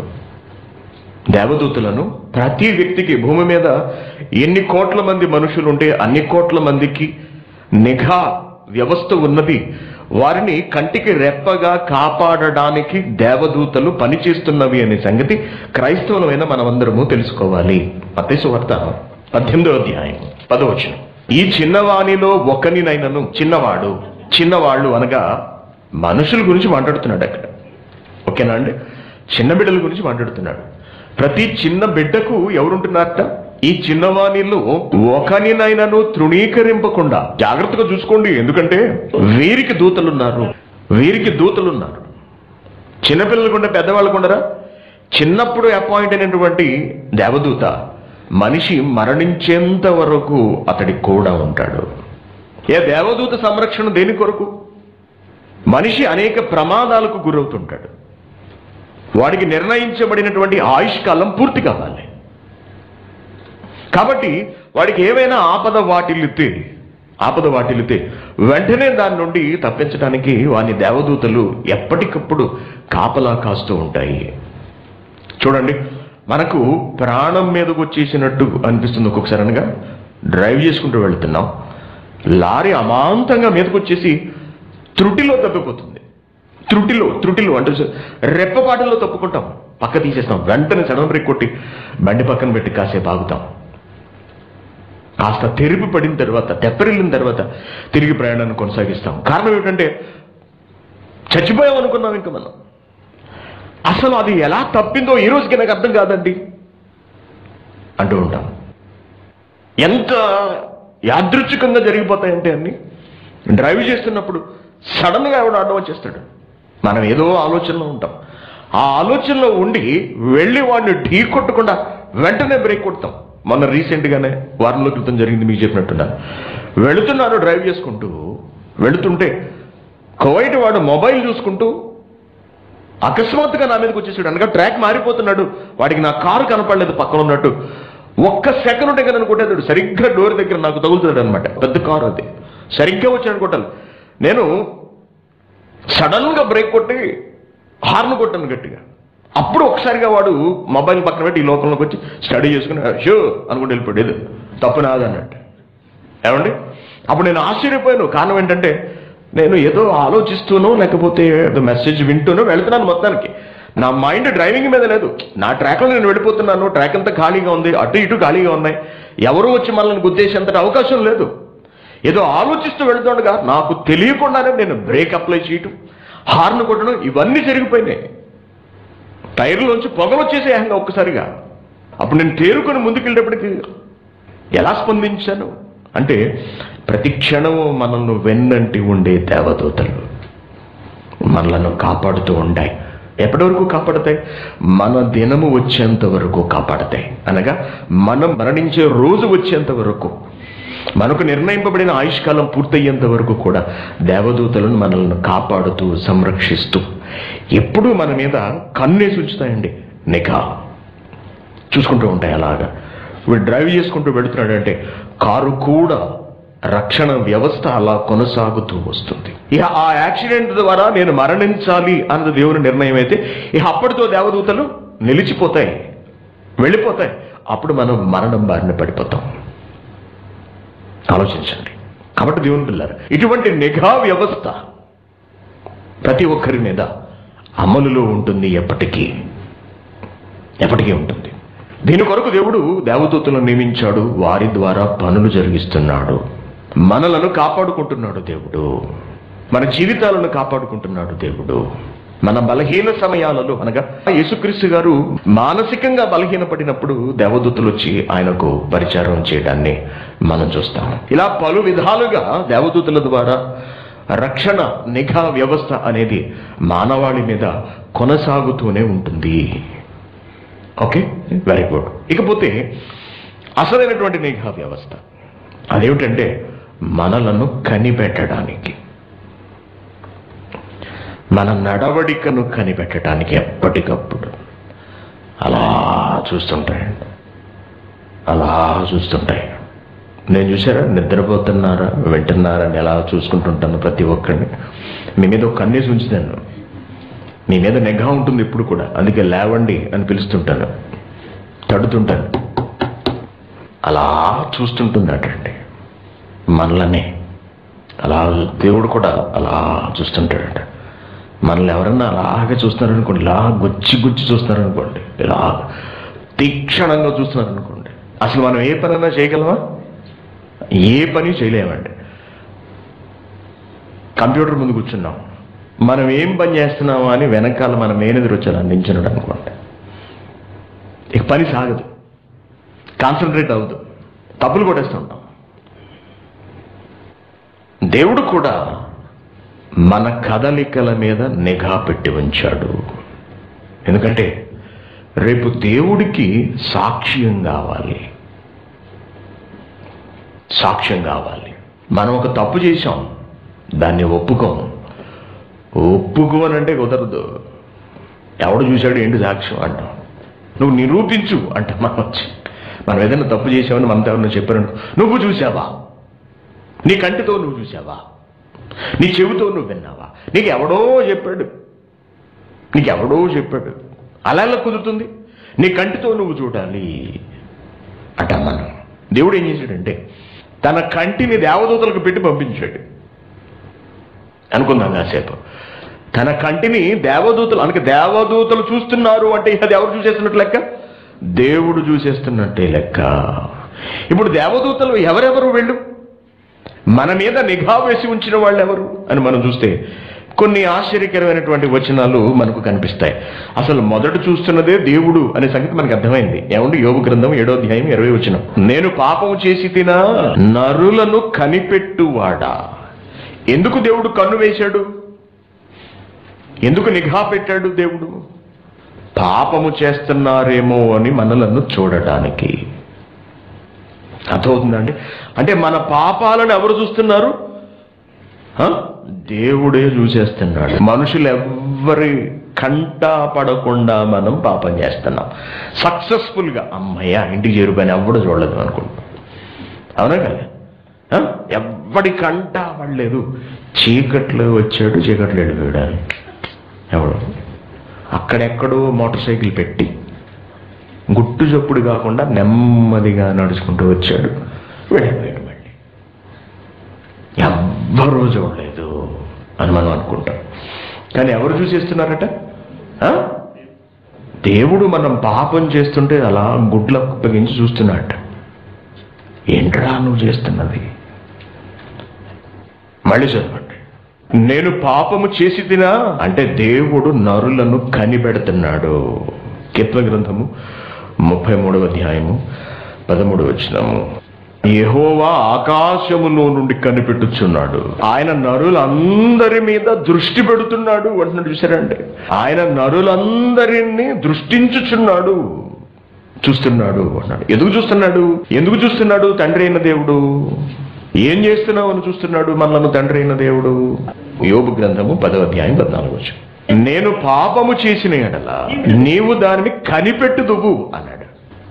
దేవదూతలను ప్రతి వ్యక్తికి భూమి మీద ఎన్ని కోట్ల మంది మనుషులు ఉంటే అన్ని కోట్ల మందికి నిఘా వ్యవస్థ ఉన్నది వారిని కంటికి రెప్పగా కాపాడడానికి దేవదూతలు పనిచేస్తున్నవి అనే సంగతి క్రైస్తవులమైన మనమందరము తెలుసుకోవాలి మత్తయి వార్త పద్దెనిమిదో అధ్యాయం పదవచనం ఈ చిన్నవానిలో ఒకనినైనను చిన్నవాడు చిన్నవాళ్ళు అనగా మనుషుల గురించి మాట్లాడుతున్నాడు అక్కడ ఓకేనా అండి చిన్న బిడ్డల గురించి మాట్లాడుతున్నాడు ప్రతి చిన్న బిడ్డకు ఎవరుంటున్నారట ఈ చిన్నవాణిలో ఒకనినైనాను తృణీకరింపకుండా జాగ్రత్తగా చూసుకోండి ఎందుకంటే వీరికి దూతలున్నారు వీరికి దూతలున్నారు చిన్నపిల్లలు కూడా పెద్దవాళ్ళు ఉండరా చిన్నప్పుడు అపాయింట్ అయినటువంటి దేవదూత మనిషి మరణించేంత వరకు అతడి కూడా ఉంటాడు ఏ దేవదూత సంరక్షణ దేని కొరకు మనిషి అనేక ప్రమాదాలకు గురవుతుంటాడు వాడికి నిర్ణయించబడినటువంటి ఆయుష్కాలం పూర్తి కావాలి కాబట్టి వాడికి ఏవైనా ఆపద వాటిల్లితే ఆపద వాటిల్లితే వెంటనే దాని నుండి తప్పించడానికి వాని దేవదూతలు ఎప్పటికప్పుడు కాపలా కాస్తూ ఉంటాయి చూడండి మనకు ప్రాణం మీదకు వచ్చేసినట్టు అనిపిస్తుంది ఒక్కొక్కసారి అనగా డ్రైవ్ చేసుకుంటూ వెళ్తున్నాం లారీ అమాంతంగా మీదకు వచ్చేసి త్రుటిలో తప్పిపోతుంది త్రుటిలో త్రుటిలో అంటే రెప్పపాటల్లో తప్పుకుంటాం పక్క తీసేస్తాం వెంటనే సడన్ బ్రేక్ కొట్టి బండి పక్కన పెట్టి కాసేపు ఆగుతాం కాస్త తెరిపి పడిన తర్వాత తెప్పరిల్లిన తర్వాత తిరిగి ప్రయాణాన్ని కొనసాగిస్తాం కారణం ఏమిటంటే చచ్చిపోయాం అనుకున్నాం ఇంకా మనం అసలు అది ఎలా తప్పిందో ఈ రోజుకి నాకు అర్థం కాదండి అంటూ ఉంటాం ఎంత యాదృచ్ఛికంగా జరిగిపోతాయంటే అన్ని డ్రైవ్ చేస్తున్నప్పుడు సడన్గా ఎవడు అడ్డం వచ్చేస్తాడు మనం ఏదో ఆలోచనలో ఉంటాం ఆ ఆలోచనలో ఉండి వెళ్ళి వాడిని ఢీ కొట్టకుండా వెంటనే బ్రేక్ కొడతాం మొన్న రీసెంట్గానే వారంలో క్రితం జరిగింది మీకు చెప్పినట్టున్నా వెళుతున్నాను డ్రైవ్ చేసుకుంటూ వెళుతుంటే కోవైట్ వాడు మొబైల్ చూసుకుంటూ అకస్మాత్తుగా నా మీదకి వచ్చేసాడు అనగా ట్రాక్ మారిపోతున్నాడు వాడికి నా కారు కనపడలేదు పక్కన ఉన్నట్టు ఒక్క సెకండ్ ఉంటే కదా కొట్టేదాడు సరిగ్గా డోర్ దగ్గర నాకు తగులుతాడు అనమాట పెద్ద కారు అది సరిగ్గా వచ్చాడు కొట్టాలి నేను సడన్ గా బ్రేక్ కొట్టి హార్న్ కొట్టాను గట్టిగా అప్పుడు ఒకసారిగా వాడు మొబైల్ పక్కన పెట్టి ఈ లోకంలోకి వచ్చి స్టడీ చేసుకుని షో అనుకుంటూ వెళ్ళిపోయాడు ఏదో తప్పు నాదన్నట్టు ఏమండి అప్పుడు నేను ఆశ్చర్యపోయాను కారణం ఏంటంటే నేను ఏదో ఆలోచిస్తూనో లేకపోతే ఏదో మెసేజ్ వింటూనో వెళ్తున్నాను మొత్తానికి నా మైండ్ డ్రైవింగ్ మీద లేదు నా ట్రాక్లో నేను వెళ్ళిపోతున్నాను ట్రాక్ అంతా ఖాళీగా ఉంది అటు ఇటు ఖాళీగా ఉన్నాయి ఎవరు వచ్చి మనల్ని గుద్దేసేంతటి అవకాశం లేదు ఏదో ఆలోచిస్తూ వెళుతుండగా నాకు తెలియకుండానే నేను బ్రేక్ అప్లై చేయటం హార్న్ కొట్టడం ఇవన్నీ జరిగిపోయినాయి టైర్లోంచి పొగలు వచ్చేసే ఏకంగా ఒక్కసారిగా అప్పుడు నేను తేరుకొని ముందుకెళ్ళేటప్పటికి ఎలా స్పందించాను అంటే ప్రతి క్షణము మనల్ని వెన్నంటి ఉండే దేవదూతలు మనలను కాపాడుతూ ఉంటాయి ఎప్పటి వరకు కాపాడతాయి మన దినము వచ్చేంత వరకు కాపాడతాయి అనగా మనం మరణించే రోజు వచ్చేంత వరకు మనకు నిర్ణయింపబడిన ఆయుష్కాలం పూర్తయ్యేంత వరకు కూడా దేవదూతలను మనల్ని కాపాడుతూ సంరక్షిస్తూ ఎప్పుడూ మన మీద కన్నేసి ఉంచుతాయండి నిఘా చూసుకుంటూ ఉంటాయి అలాగా వీడు డ్రైవ్ చేసుకుంటూ వెళుతున్నాడంటే కారు కూడా రక్షణ వ్యవస్థ అలా కొనసాగుతూ వస్తుంది ఇక ఆ యాక్సిడెంట్ ద్వారా నేను మరణించాలి అన్నది దేవుని నిర్ణయం అయితే ఇక అప్పటితో దేవదూతలు నిలిచిపోతాయి వెళ్ళిపోతాయి అప్పుడు మనం మరణం బారిన పడిపోతాం ఆలోచించండి కాబట్టి దేవుని పిల్లలు ఇటువంటి నిఘా వ్యవస్థ ప్రతి ఒక్కరి మీద అమలులో ఉంటుంది ఎప్పటికీ ఎప్పటికీ ఉంటుంది దీని కొరకు దేవుడు దేవదూతలను నియమించాడు వారి ద్వారా పనులు జరిగిస్తున్నాడు మనలను కాపాడుకుంటున్నాడు దేవుడు మన జీవితాలను కాపాడుకుంటున్నాడు దేవుడు మన బలహీన సమయాలలో అనగా యేసుక్రీస్తు గారు మానసికంగా బలహీనపడినప్పుడు దేవదూతలు వచ్చి ఆయనకు పరిచారం చేయడాన్ని మనం చూస్తాం ఇలా పలు విధాలుగా దేవదూతల ద్వారా రక్షణ నిఘా వ్యవస్థ అనేది మానవాళి మీద కొనసాగుతూనే ఉంటుంది ఓకే వెరీ గుడ్ ఇకపోతే అసలైనటువంటి నిఘా వ్యవస్థ అదేమిటంటే మనలను కనిపెట్టడానికి మన నడవడికను కనిపెట్టడానికి ఎప్పటికప్పుడు అలా చూస్తుంటాయండి అలా చూస్తుంటాయి నేను చూసారా నిద్రపోతున్నారా వింటున్నారా అని ఎలా చూసుకుంటుంటాను ప్రతి ఒక్కరిని మీ మీద ఒక కన్నేసి ఉంచుతాను మీ మీద నిఘా ఉంటుంది ఇప్పుడు కూడా అందుకే లేవండి అని పిలుస్తుంటాను తడుతుంటాను అలా చూస్తుంటున్నాడండి మనలనే అలా దేవుడు కూడా అలా చూస్తుంటాడంట మనల్ని ఎవరన్నా అలాగే చూస్తున్నారనుకోండి ఇలా గుచ్చి గుచ్చి చూస్తున్నారనుకోండి ఇలా తీక్షణంగా చూస్తున్నారనుకోండి అసలు మనం ఏ పనైనా చేయగలమా ఏ పని చేయలేమండి కంప్యూటర్ ముందు కూర్చున్నాం మనం ఏం పని చేస్తున్నామా అని వెనకాల మన మేనెదురు వచ్చాను అందించినాడు అనుకోండి ఇక పని సాగదు కాన్సన్ట్రేట్ అవ్వదు తప్పులు కొట్టేస్తూ ఉంటాం దేవుడు కూడా మన కదలికల మీద నిఘా పెట్టి ఉంచాడు ఎందుకంటే రేపు దేవుడికి సాక్ష్యం కావాలి సాక్ష్యం కావాలి మనం ఒక తప్పు చేశాం దాన్ని ఒప్పుకోం ఒప్పుకోనంటే కుదరదు ఎవడు చూశాడు ఏంటి సాక్ష్యం అంటాం నువ్వు నిరూపించు అంట మనం వచ్చి మనం ఏదైనా తప్పు చేసావని మనతో ఎవరైనా చెప్పారు నువ్వు చూసావా నీ కంటితో నువ్వు చూసావా నీ చెవితో నువ్వు విన్నావా నీకు ఎవడో చెప్పాడు నీకు ఎవడో చెప్పాడు అలా ఎలా కుదురుతుంది నీ కంటితో నువ్వు చూడాలి అంట మనం దేవుడు ఏం చేశాడంటే తన కంటిని దేవదూతలకు పెట్టి పంపించాడు అనుకుందాం కాసేపు తన కంటిని దేవదూతలు అనక దేవదూతలు చూస్తున్నారు అంటే అది ఎవరు చూసేస్తున్నట్టు లెక్క దేవుడు చూసేస్తున్నట్టే లెక్క ఇప్పుడు దేవదూతలు ఎవరెవరు వెళ్ళు మన మీద నిఘా వేసి ఉంచిన వాళ్ళు ఎవరు అని మనం చూస్తే కొన్ని ఆశ్చర్యకరమైనటువంటి వచనాలు మనకు కనిపిస్తాయి అసలు మొదట చూస్తున్నదే దేవుడు అనే సంగతి మనకు అర్థమైంది ఏమండి యోగు గ్రంథం ఏడో అధ్యాయం ఇరవై వచనం నేను పాపం చేసి తినా నరులను కనిపెట్టువాడా ఎందుకు దేవుడు కన్ను వేశాడు ఎందుకు నిఘా పెట్టాడు దేవుడు పాపము చేస్తున్నారేమో అని మనలను చూడటానికి అర్థమవుతుందండి అంటే మన పాపాలను ఎవరు చూస్తున్నారు ఆ? దేవుడే చూసేస్తున్నాడు మనుషులు ఎవ్వరి కంట పడకుండా మనం పాపం చేస్తున్నాం సక్సెస్ఫుల్ గా అమ్మయ్య ఇంటికి చేరుకొని ఎవడు చూడలేదు అనుకుంటాం అవునా కదా ఆ? ఎవ్వడి కంట పడలేదు చీకట్లో వచ్చాడు చీకట్లో వెళ్ళిపోయాడు ఎవడు అక్కడెక్కడో మోటార్ సైకిల్ పెట్టి గుట్టు చప్పుడు కాకుండా నెమ్మదిగా నడుచుకుంటూ వచ్చాడు వెళ్ళిపోయాడు మళ్ళీ ఎవ్వరూ చూడలేదు అని మనం అనుకుంటాం కానీ ఎవరు చూసేస్తున్నారట ఆ? దేవుడు మనం పాపం చేస్తుంటే అలా గుడ్లకు అప్పగించి చూస్తున్నాడట ఏంట్రా నువ్వు చేస్తున్నది మళ్ళీ చదవండి నేను పాపము చేసి తినా అంటే దేవుడు నరులను కనిపెడుతున్నాడు కీర్తన గ్రంథము ముప్పై మూడవ అధ్యాయము పదమూడు వచ్చినము యెహోవా ఆకాశములో నుండి కనిపెట్టుచున్నాడు ఆయన నరులందరి మీద దృష్టి పెడుతున్నాడు అంటున్నాడు చూసారండి ఆయన నరులందరినీ దృష్టించుచున్నాడు చూస్తున్నాడు అన్నాడు ఎందుకు చూస్తున్నాడు ఎందుకు చూస్తున్నాడు తండ్రి అయిన దేవుడు ఏం చేస్తున్నావు అని చూస్తున్నాడు మనలను తండ్రి అయిన దేవుడు యోగు గ్రంథము పదవ అధ్యాయం పద్నాలుగు వచ్చు నేను పాపము చేసిన ఎడల నీవు దానిని కనిపెట్టుదువు అన్నాడు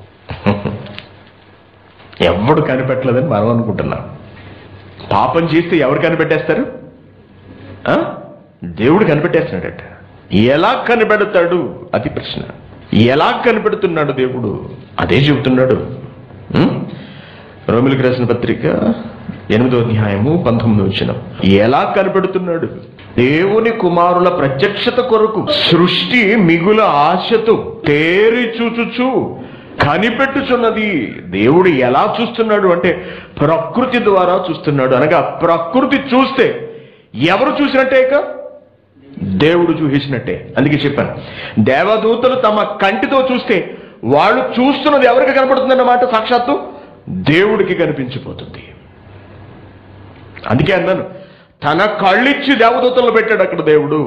ఎవడు కనిపెట్టలేదని మనం అనుకుంటున్నాం పాపం చేస్తే ఎవరు కనిపెట్టేస్తారు ఆ? దేవుడు కనిపెట్టేస్తున్నాడట ఎలా కనిపెడతాడు అది ప్రశ్న ఎలా కనిపెడుతున్నాడు దేవుడు అదే చెబుతున్నాడు ఉం? రోమిలకు రాసిన పత్రిక ఎనిమిదో అధ్యాయము పంతొమ్మిది వచ్చిన ఎలా కనిపెడుతున్నాడు దేవుని కుమారుల ప్రత్యక్షత కొరకు సృష్టి మిగుల ఆశతో తేరి చూచుచు కనిపెట్టుచున్నది దేవుడు ఎలా చూస్తున్నాడు అంటే ప్రకృతి ద్వారా చూస్తున్నాడు అనగా ప్రకృతి చూస్తే ఎవరు చూసినట్టే ఇక దేవుడు చూసేసినట్టే అందుకే చెప్పాను దేవదూతలు తమ కంటితో చూస్తే వాళ్ళు చూస్తున్నది ఎవరికి కనపడుతుందన్నమాట సాక్షాత్తు దేవుడికి కనిపించిపోతుంది అందుకే అన్నాను తన కళ్ళిచ్చి దేవదూతలను పెట్టాడు అక్కడ దేవుడు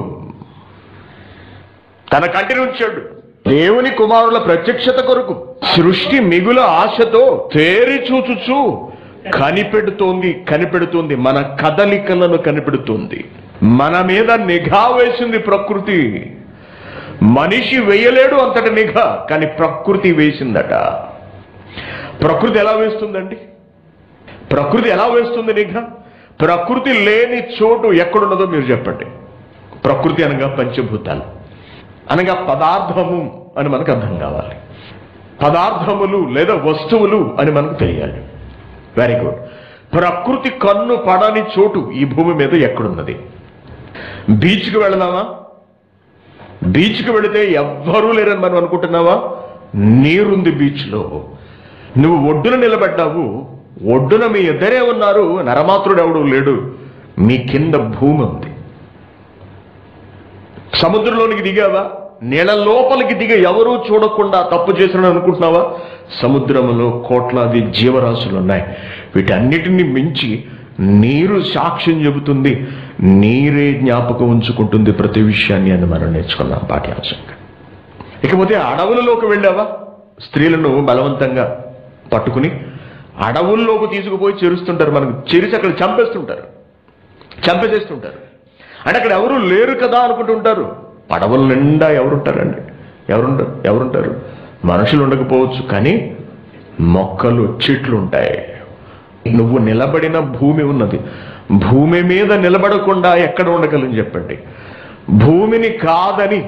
తన కంటిని ఉంచాడు దేవుని కుమారుల ప్రత్యక్షత కొరకు సృష్టి మిగుల ఆశతో తేరి చూచుచు కనిపెడుతోంది కనిపెడుతోంది మన కదలికలను కనిపెడుతుంది మన మీద నిఘా వేసింది ప్రకృతి మనిషి వేయలేడు అంతటి నిఘా కానీ ప్రకృతి వేసిందట ప్రకృతి ఎలా వేస్తుందండి ప్రకృతి ఎలా వేస్తుంది నిఘా ప్రకృతి లేని చోటు ఎక్కడున్నదో మీరు చెప్పండి ప్రకృతి అనగా పంచభూతాలు అనగా పదార్థము అని మనకు అర్థం కావాలి పదార్థములు లేదా వస్తువులు అని మనకు తెలియాలి వెరీ గుడ్ ప్రకృతి కన్ను పడని చోటు ఈ భూమి మీద ఎక్కడున్నది బీచ్కి వెళదామా బీచ్కి వెళితే ఎవ్వరూ లేరని మనం అనుకుంటున్నావా నీరుంది బీచ్లో నువ్వు ఒడ్డున నిలబడ్డావు ఒడ్డున మీ ఇద్దరే ఉన్నారు నరమాత్రుడు ఎవడు లేడు మీ కింద భూమి ఉంది సముద్రంలోనికి దిగావా నీళ్ళ లోపలికి దిగి ఎవరూ చూడకుండా తప్పు చేసిన అనుకుంటున్నావా సముద్రంలో కోట్లాది జీవరాశులు ఉన్నాయి వీటన్నిటిని మించి నీరు సాక్ష్యం చెబుతుంది నీరే జ్ఞాపకం ఉంచుకుంటుంది ప్రతి విషయాన్ని అని మనం నేర్చుకున్నాం పాఠ్యాంశంగా ఇకపోతే అడవులలోకి వెళ్ళావా స్త్రీలను బలవంతంగా పట్టుకుని అడవుల్లోకి తీసుకుపోయి చేరుస్తుంటారు మనకు చెరిసి అక్కడ చంపేస్తుంటారు చంపేసేస్తుంటారు అంటే అక్కడ ఎవరు లేరు కదా అనుకుంటుంటారు అడవుల నిండా ఎవరుంటారండి ఎవరుంటారు ఎవరుంటారు మనుషులు ఉండకపోవచ్చు కానీ మొక్కలు చెట్లు ఉంటాయి నువ్వు నిలబడిన భూమి ఉన్నది భూమి మీద నిలబడకుండా ఎక్కడ ఉండగలని చెప్పండి భూమిని కాదని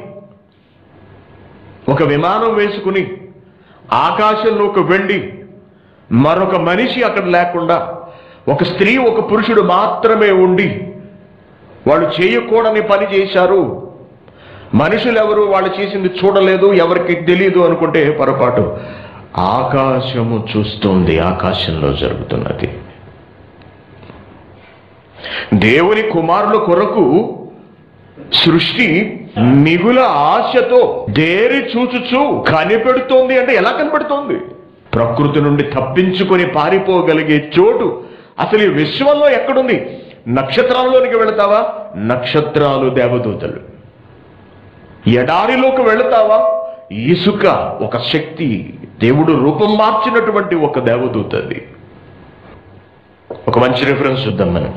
ఒక విమానం వేసుకుని ఆకాశంలోకి వెళ్ళి మరొక మనిషి అక్కడ లేకుండా ఒక స్త్రీ ఒక పురుషుడు మాత్రమే ఉండి వాళ్ళు చేయకూడని పని చేశారు మనుషులు ఎవరు వాళ్ళు చేసింది చూడలేదు ఎవరికి తెలియదు అనుకుంటే పొరపాటు ఆకాశము చూస్తోంది ఆకాశంలో జరుగుతున్నది దేవుని కుమారుల కొరకు సృష్టి మిగుల ఆశతో దేరి చూచుచు కనిపెడుతోంది అంటే ఎలా కనిపెడుతోంది ప్రకృతి నుండి తప్పించుకొని పారిపోగలిగే చోటు అసలు ఈ విశ్వంలో ఎక్కడుంది నక్షత్రాల్లోనికి వెళతావా నక్షత్రాలు దేవదూతలు ఎడారిలోకి వెళతావా ఇసుక ఒక శక్తి దేవుడు రూపం మార్చినటువంటి ఒక దేవదూత అది ఒక మంచి రిఫరెన్స్ చూద్దాం మనం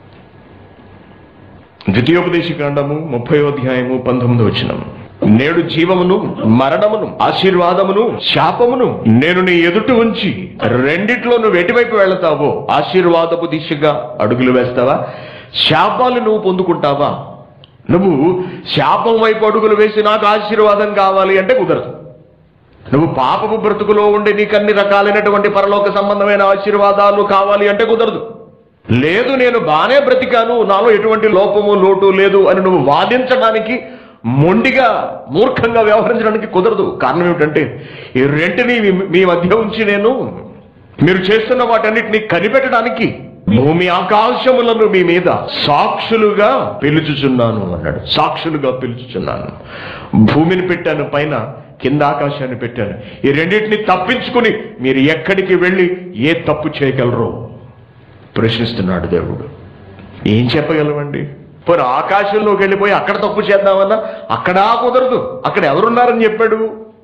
ద్వితీయోపదేశ కాండము ముప్పై అధ్యాయము పంతొమ్మిది వచ్చినము నేడు జీవమును మరణమును ఆశీర్వాదమును శాపమును నేను నీ ఎదుట ఉంచి రెండిట్లో నువ్వు ఎటువైపు వెళతావో ఆశీర్వాదపు దిశగా అడుగులు వేస్తావా శాపాలు నువ్వు పొందుకుంటావా నువ్వు శాపం వైపు అడుగులు వేసి నాకు ఆశీర్వాదం కావాలి అంటే కుదరదు నువ్వు పాపపు బ్రతుకులో ఉండి నీకు అన్ని రకాలైనటువంటి పరలోక సంబంధమైన ఆశీర్వాదాలు కావాలి అంటే కుదరదు లేదు నేను బానే బ్రతికాను నాలో ఎటువంటి లోపము లోటు లేదు అని నువ్వు వాదించడానికి మొండిగా మూర్ఖంగా వ్యవహరించడానికి కుదరదు కారణం ఏమిటంటే ఈ రెంటిని మీ- మీ మధ్య ఉంచి నేను మీరు చేస్తున్న వాటన్నిటిని కనిపెట్టడానికి భూమి ఆకాశములను మీ మీద సాక్షులుగా పిలుచుచున్నాను అన్నాడు సాక్షులుగా పిలుచుచున్నాను భూమిని పెట్టాను పైన కింద ఆకాశాన్ని పెట్టాను ఈ రెండింటిని తప్పించుకుని మీరు ఎక్కడికి వెళ్ళి ఏ తప్పు చేయగలరో ప్రశ్నిస్తున్నాడు దేవుడు ఏం చెప్పగలమండి పోనీ ఆకాశంలోకి వెళ్ళిపోయి అక్కడ తప్పు చేద్దామన్నా అక్కడా కుదరదు అక్కడ ఎవరున్నారని చెప్పాడు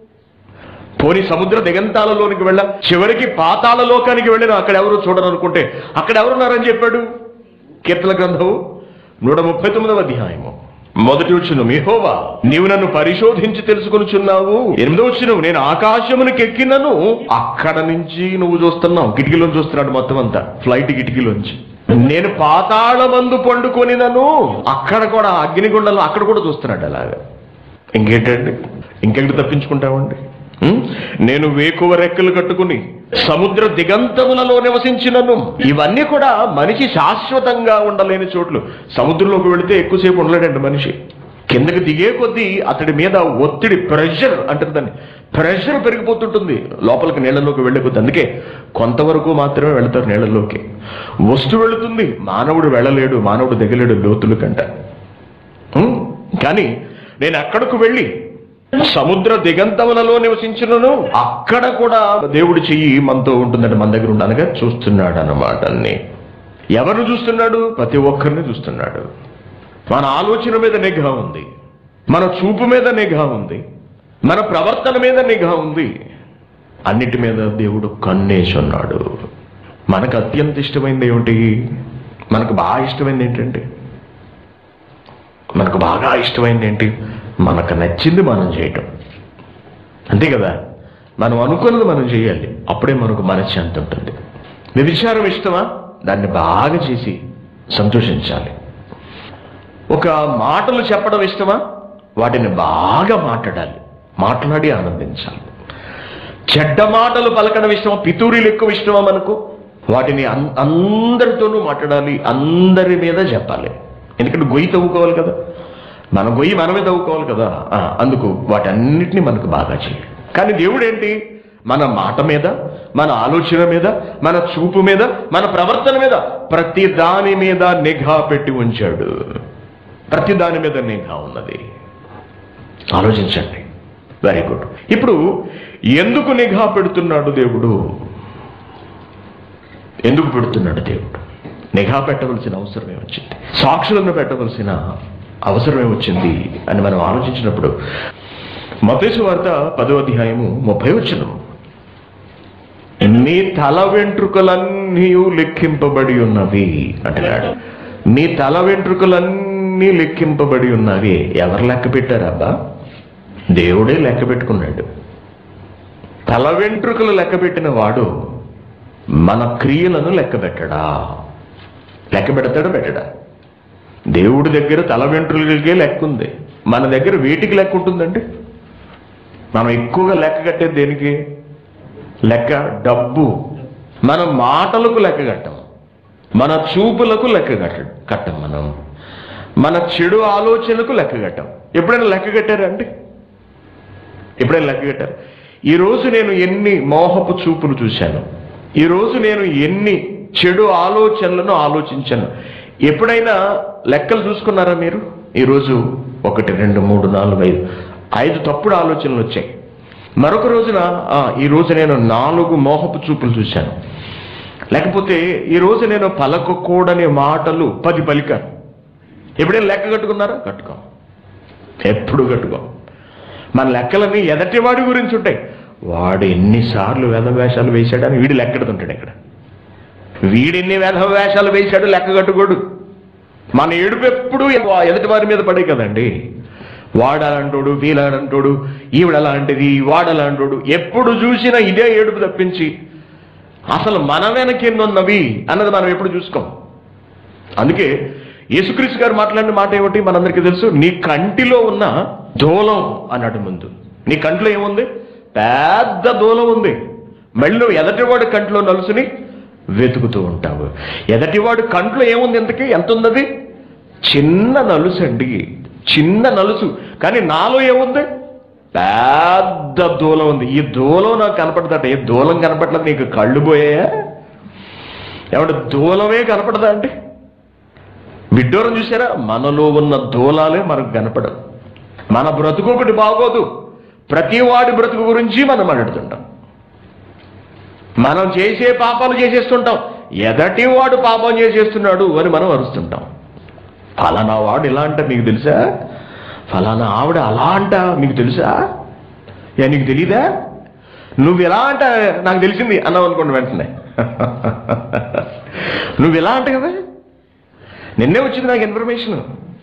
పోని సముద్ర దిగంతాలలోనికి వెళ్ళా చివరికి పాతాళ లోకానికి వెళ్ళిన అక్కడ ఎవరు చూడరు అనుకుంటే అక్కడ ఎవరున్నారని చెప్పాడు కీర్తన గ్రంథము నూట ముప్పై తొమ్మిదవ అధ్యాయము మొదటి వచ్చిన మిహోవా నీవు నన్ను పరిశోధించి తెలుసుకొనుచున్నావు ఎనిమిదో వచ్చిన నేను ఆకాశమునికి ఎక్కినను అక్కడ నుంచి నువ్వు చూస్తున్నావు కిటికీలోంచి చూస్తున్నాడు మొత్తం అంతా ఫ్లైట్ కిటికీలోంచి నేను పాతాళమందు పండుకొనినను అక్కడ కూడా అగ్నిగుండంలో అక్కడ కూడా చూస్తున్నాడు అలాగా ఇంకేంటండి ఇంకెక్కడ తప్పించుకుంటామండి ఉం? నేను వేకువ రెక్కలు కట్టుకుని సముద్ర దిగంతములలో నివసించినను ఇవన్నీ కూడా మనిషి శాశ్వతంగా ఉండలేని చోట్లు సముద్రంలోకి వెళితే ఎక్కువసేపు ఉండలేడండి మనిషి కిందకి దిగే కొద్దీ అతడి మీద ఒత్తిడి ప్రెషర్ అంటారు దాన్ని ప్రెషర్ పెరిగిపోతుంటుంది లోపలికి నీళ్ళలోకి వెళ్ళే కొద్దీ అందుకే కొంతవరకు మాత్రమే వెళతారు నీళ్ళలోకి వస్తు వెళుతుంది మానవుడు వెళ్ళలేడు మానవుడు దిగలేడు లోతుల కంట ఉం? కానీ నేను అక్కడకు వెళ్ళి సముద్ర దిగంతములలో నివసించును అక్కడ కూడా దేవుడి చెయ్యి మనతో ఉంటుందంటే మన దగ్గర ఉండనగా చూస్తున్నాడు అన్నమాట అన్ని ఎవరు చూస్తున్నాడు ప్రతి ఒక్కరిని చూస్తున్నాడు మన ఆలోచన మీద నిఘా ఉంది మన చూపు మీద నిఘా ఉంది మన ప్రవర్తన మీద నిఘా ఉంది అన్నిటి మీద దేవుడు కన్నేసి ఉన్నాడు మనకు అత్యంత ఇష్టమైనది ఏమిటి మనకు బాగా ఇష్టమైనది ఏంటంటే మనకు బాగా ఇష్టమైంది ఏంటి మనకు నచ్చింది మనం చేయటం అంతే కదా మనం అనుకున్నది మనం చేయాలి అప్పుడే మనకు మనశ్శాంతి ఉంటుంది వ్యభిచారం ఇష్టమా దాన్ని బాగా చేసి సంతోషించాలి ఒక మాటలు చెప్పడం ఇష్టమా వాటిని బాగా మాట్లాడాలి మాట్లాడి ఆనందించాలి చెడ్డ మాటలు పలకడం ఇష్టమా పితూరీలు ఎక్కువ ఇష్టమా మనకు వాటిని అన్- అందరితోనూ మాట్లాడాలి అందరి మీద చెప్పాలి ఎందుకంటే గొయ్యి తవ్వుకోవాలి కదా మన గొయ్యి మనమే తవ్వుకోవాలి కదా ఆ, అందుకు వాటన్నిటిని మనకు బాగా చేయాలి కానీ దేవుడు ఏంటి మన మాట మీద మన ఆలోచన మీద మన చూపు మీద మన ప్రవర్తన మీద ప్రతి దాని మీద నిఘా పెట్టి ఉంచాడు ప్రతి దాని మీద నిఘా ఉన్నది ఆలోచించండి వెరీ గుడ్ ఇప్పుడు ఎందుకు నిఘా పెడుతున్నాడు దేవుడు ఎందుకు పెడుతున్నాడు దేవుడు నిఘా పెట్టవలసిన అవసరమే వచ్చింది సాక్షులను పెట్టవలసిన అవసరమే వచ్చింది అని మనం ఆలోచించినప్పుడు మతేసు వార్త పదో అధ్యాయము ముప్పై వచ్చిన నీ తల వెంట్రుకలన్నీ లెక్కింపబడి ఉన్నవి అంటున్నాడు నీ తల వెంట్రుకలన్నీ లెక్కింపబడి ఉన్నవి ఎవరు లెక్క పెట్టారబ్బా దేవుడే లెక్క పెట్టుకున్నాడు తల వెంట్రుకలు లెక్క పెట్టిన వాడు మన క్రియలను లెక్క పెట్టడా లెక్క పెడతాడా పెట్టడా దేవుడి దగ్గర తల వెంట్రుకలకే లెక్క ఉంది మన దగ్గర వేటికి లెక్క ఉంటుందండి మనం ఎక్కువగా లెక్క కట్టేది దేనికి లెక్క డబ్బు మన మాటలకు లెక్క కట్టం మన చూపులకు లెక్క కట్ట కట్టం మనం మన చెడు ఆలోచనలకు లెక్క కట్టం ఎప్పుడైనా లెక్క కట్టారా అండి ఎప్పుడైనా లెక్క కట్టారు ఈరోజు నేను ఎన్ని మోహపు చూపులు చూశాను ఈరోజు నేను ఎన్ని చెడు ఆలోచనలను ఆలోచించాను ఎప్పుడైనా లెక్కలు చూసుకున్నారా మీరు ఈరోజు ఒకటి రెండు మూడు నాలుగు ఐదు ఐదు తప్పుడు ఆలోచనలు వచ్చాయి మరొక రోజున ఆ, ఈ రోజు నేను నాలుగు మోహపు చూపులు చూశాను లేకపోతే ఈ రోజు నేను పలకకూడని మాటలు పది పలికాను ఎప్పుడైనా లెక్క కట్టుకున్నారా కట్టుకో ఎప్పుడు కట్టుకో మన లెక్కలన్నీ ఎదటివాడి గురించి ఉంటాయి వాడు ఎన్నిసార్లు వేషాలు వేశాడని వీడు లెక్కెడుతుంటాడు ఇక్కడ వీడిన్ని వేషాలు వేశాడు లెక్క కట్టుకోడు మన ఏడుపు ఎప్పుడు ఎదుటి వారి మీద పడే కదండి వాడాలంటోడు వీలాడంటోడు ఈవిడలాంటిది వాడలాంటోడు ఎప్పుడు చూసినా ఇదే ఏడుపు తప్పించి అసలు మన వెనకెన్నున్నవి అన్నది మనం ఎప్పుడు చూసుకోం అందుకే యేసుక్రీస్తు గారు మాట్లాడిన మాట ఏమిటి మనందరికీ తెలుసు నీ కంటిలో ఉన్న దూలం అన్నాడు ముందు నీ కంటిలో ఏముంది పెద్ద దూలం ఉంది మళ్ళీ నువ్వు ఎదటివాడి కంటిలో నలుసుని వెతుకుతూ ఉంటావు ఎదటివాడి కంట్లో ఏముంది ఎంతకి ఎంత ఉన్నది చిన్న నలుసు అండి చిన్న నలుసు కానీ నాలో ఏముంది పెద్ద దూలం ఉంది ఈ దూలం నాకు కనపడదట ఏ దూలం కనపడలేదు నీకు కళ్ళు పోయాయా ఏమంటే దూలమే కనపడదా అంటే విడ్డూరం చూసారా మనలో ఉన్న దూలాలే మనకు కనపడవు మన బ్రతుకు ఒకటి బాగోదు ప్రతి వాడి బ్రతుకు గురించి మనం మాట్లాడుతుంటాం మనం చేసే పాపాలు చేసేస్తుంటాం ఎదటి వాడు పాపం చేసేస్తున్నాడు అని మనం అరుస్తుంటాం ఫలానా వాడు ఇలా అంట మీకు తెలుసా ఫలానా ఆవిడ అలా అంట మీకు తెలుసా ఏ నీకు తెలీదా నువ్వు ఎలా అంట నాకు తెలిసింది అన్నావు అనుకోండి వెంటనే నువ్వు ఎలా అంట కదా నిన్నే వచ్చింది నాకు ఇన్ఫర్మేషన్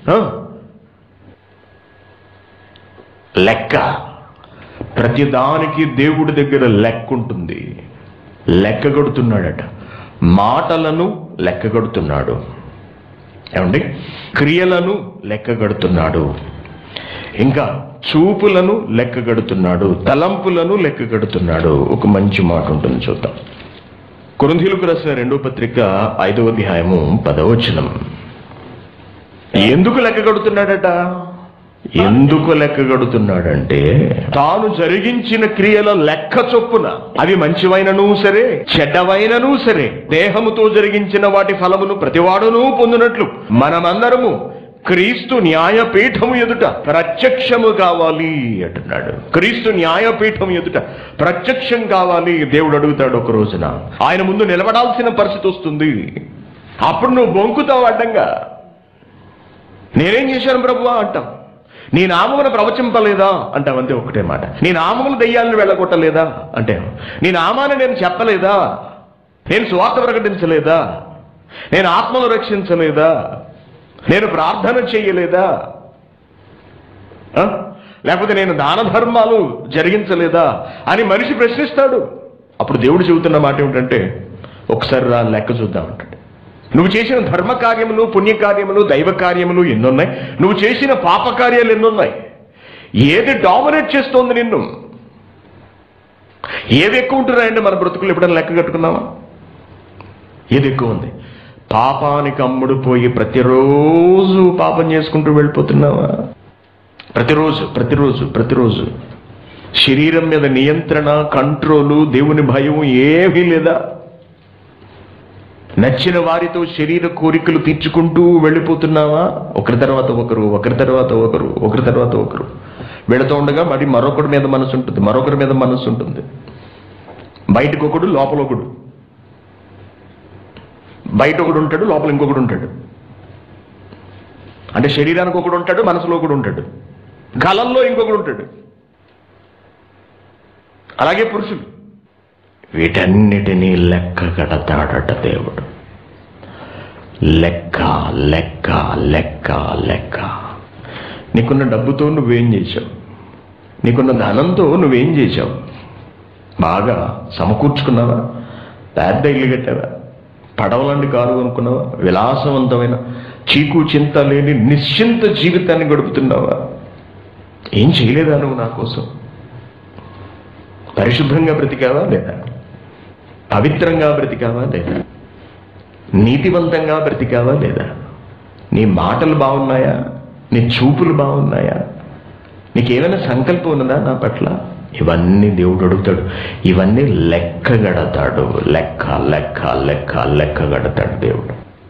లెక్క ప్రతిదానికి దేవుడి దగ్గర లెక్క ఉంటుంది లెక్క కొడుతున్నాడట మాటలను లెక్క కొడుతున్నాడు ఏమండి క్రియలను లెక్క కడుతున్నాడు ఇంకా చూపులను లెక్క కడుతున్నాడు తలంపులను లెక్క కడుతున్నాడు ఒక మంచి మాట ఉంటుంది చూద్దాం కొరింథీలకు రాసిన రెండో పత్రిక ఐదవ అధ్యాయము పదవచనం ఎందుకు లెక్క కడుతున్నాడట ఎందుకు లెక్క కడుతున్నాడంటే తాను జరిగించిన క్రియల లెక్క చొప్పున అవి మంచివైనను సరే చెడ్డవైనను సరే దేహముతో జరిగించిన వాటి ఫలమును ప్రతివాడును పొందినట్లు మనమందరము క్రీస్తు న్యాయపీఠము ఎదుట ప్రత్యక్షము కావాలి అంటున్నాడు క్రీస్తు న్యాయపీఠం ఎదుట ప్రత్యక్షం కావాలి దేవుడు అడుగుతాడు ఒక రోజున ఆయన ముందు నిలబడాల్సిన పరిస్థితి వస్తుంది అప్పుడు నువ్వు బొంకుతావు అడ్డంగా నేనేం చేశాను ప్రభువా అంటాం నీ నామమును ప్రవచింపలేదా అంటాం అంతే ఒకటే మాట నీ నామమును దెయ్యాలను వెళ్ళగొట్టలేదా అంటే నీ నామాన్ని నేను చెప్పలేదా నేను స్వార్థ ప్రకటించలేదా నేను ఆత్మను రక్షించలేదా నేను ప్రార్థన చేయలేదా ఆ? లేకపోతే నేను దాన ధర్మాలు జరిగించలేదా అని మనిషి ప్రశ్నిస్తాడు అప్పుడు దేవుడు చెబుతున్న మాట ఏమిటంటే ఒకసారి రా లెక్క చూద్దాం అంటాడు నువ్వు చేసిన ధర్మ కార్యములు పుణ్య కార్యములు దైవ కార్యములు ఎన్నున్నాయి నువ్వు చేసిన పాప కార్యాలు ఎన్నున్నాయి ఏది డామినేట్ చేస్తోంది నిన్ను ఏది ఎక్కువ ఉంటున్నాయండి మన బ్రతుకులు ఎప్పుడైనా లెక్క కట్టుకున్నావా ఏది ఎక్కువ ఉంది పాపానికి అమ్ముడు పోయి ప్రతిరోజు పాపం చేసుకుంటూ వెళ్ళిపోతున్నావా ప్రతిరోజు ప్రతిరోజు ప్రతిరోజు శరీరం మీద నియంత్రణ కంట్రోలు దేవుని భయం ఏమీ లేదా నచ్చిన వారితో శరీర కోరికలు తీర్చుకుంటూ వెళ్ళిపోతున్నావా ఒకరి తర్వాత ఒకరు ఒకరి తర్వాత ఒకరు ఒకరి తర్వాత ఒకరు వెళుతూ ఉండగా మరి మరొకటి మీద మనసు ఉంటుంది మరొకరి మీద మనసు ఉంటుంది బయటకు ఒకడు లోపల ఒకడు బయట ఒకడు ఉంటాడు లోపల ఇంకొకడు ఉంటాడు అంటే శరీరానికి ఒకడు ఉంటాడు మనసులో ఒకడు ఉంటాడు కళల్లో ఇంకొకడు ఉంటాడు అలాగే పురుషుడు వీటన్నిటినీ లెక్క కడతాడట దేవుడు లెక్క లెక్క లెక్క లెక్క నీకున్న డబ్బుతో నువ్వేం చేశావు నీకున్న ధనంతో నువ్వేం చేశావు బాగా సమకూర్చుకున్నావా పెద్ద ఇల్లు కట్టావా పడవలాంటి కారు కొనుక్కున్నావా విలాసవంతమైన చీకు చింత లేని నిశ్చింత జీవితాన్ని గడుపుతున్నావా ఏం చేయలేదా నువ్వు నా కోసం పరిశుభ్రంగా బ్రతికావా లేదా పవిత్రంగా బ్రతికావా లేదా నీతివంతంగా బ్రతికావా లేదా నీ మాటలు బాగున్నాయా నీ చూపులు బాగున్నాయా నీకేమైనా సంకల్పం ఉన్నదా నా పట్ల ఇవన్నీ దేవుడు అడుగుతాడు ఇవన్నీ లెక్క గడతాడు లెక్క లెక్క లెక్క లెక్క గడతాడు దేవుడు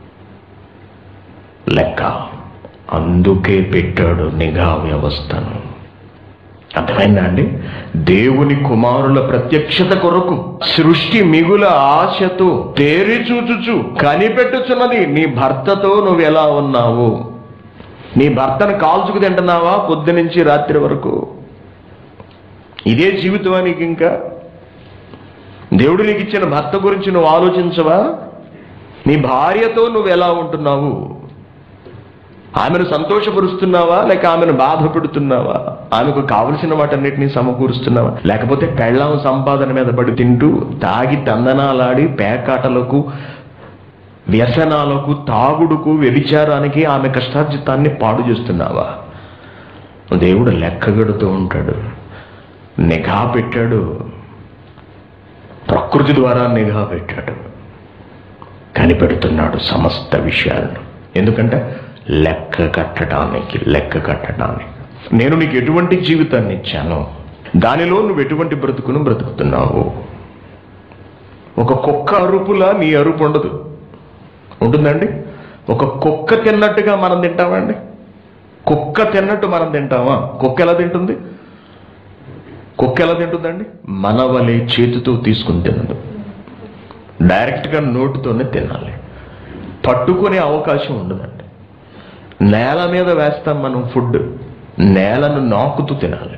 లెక్క అందుకే పెట్టాడు నిఘా వ్యవస్థను అర్థమైందా అండి దేవుని కుమారుల ప్రత్యక్షత కొరకు సృష్టి మిగుల ఆశతో తేరి చూచుచు కనిపెట్టుచున్నది నీ భర్తతో నువ్వు ఎలా ఉన్నావు నీ భర్తను కాల్చుకు తింటున్నావా పొద్దు నుంచి రాత్రి వరకు ఇదే జీవితమా నీకు ఇంకా దేవుడు నీకు ఇచ్చిన భర్త గురించి నువ్వు ఆలోచించవా నీ భార్యతో నువ్వు ఎలా ఉంటున్నావు ఆమెను సంతోషపరుస్తున్నావా లేక ఆమెను బాధ పెడుతున్నావా ఆమెకు కావలసిన వాటన్నిటినీ సమకూరుస్తున్నావా లేకపోతే పెళ్ళాం సంపాదన మీద పడి తింటూ తాగి తందనాలాడి పేకాటలకు వ్యసనాలకు తాగుడుకు వ్యభిచారానికి ఆమె కష్టార్జితాన్ని పాడు చేస్తున్నావా దేవుడు లెక్కగడుతూ ఉంటాడు నిఘా పెట్టాడు ప్రకృతి ద్వారా నిఘా పెట్టాడు కనిపెడుతున్నాడు సమస్త విషయాలను ఎందుకంటే లెక్క కట్టడానికి లెక్క కట్టడానికి నేను నీకు ఎటువంటి జీవితాన్ని ఇచ్చాను దానిలో నువ్వు ఎటువంటి బ్రతుకును బ్రతుకుతున్నావు ఒక కుక్క అరుపులా నీ అరుపు ఉండదు ఉంటుందండి ఒక కుక్క తిన్నట్టుగా మనం తింటామండి కుక్క తిన్నట్టు మనం తింటామా కుక్క ఎలా తింటుంది కుక్క ఎలా తింటుందండి మన వలె చేతితో తీసుకుని తినదు డైరెక్ట్గా నోటితోనే తినాలి పట్టుకునే అవకాశం ఉండదండి నేల మీద వేస్తాం మనం ఫుడ్ నేలను నాకుతూ తినాలి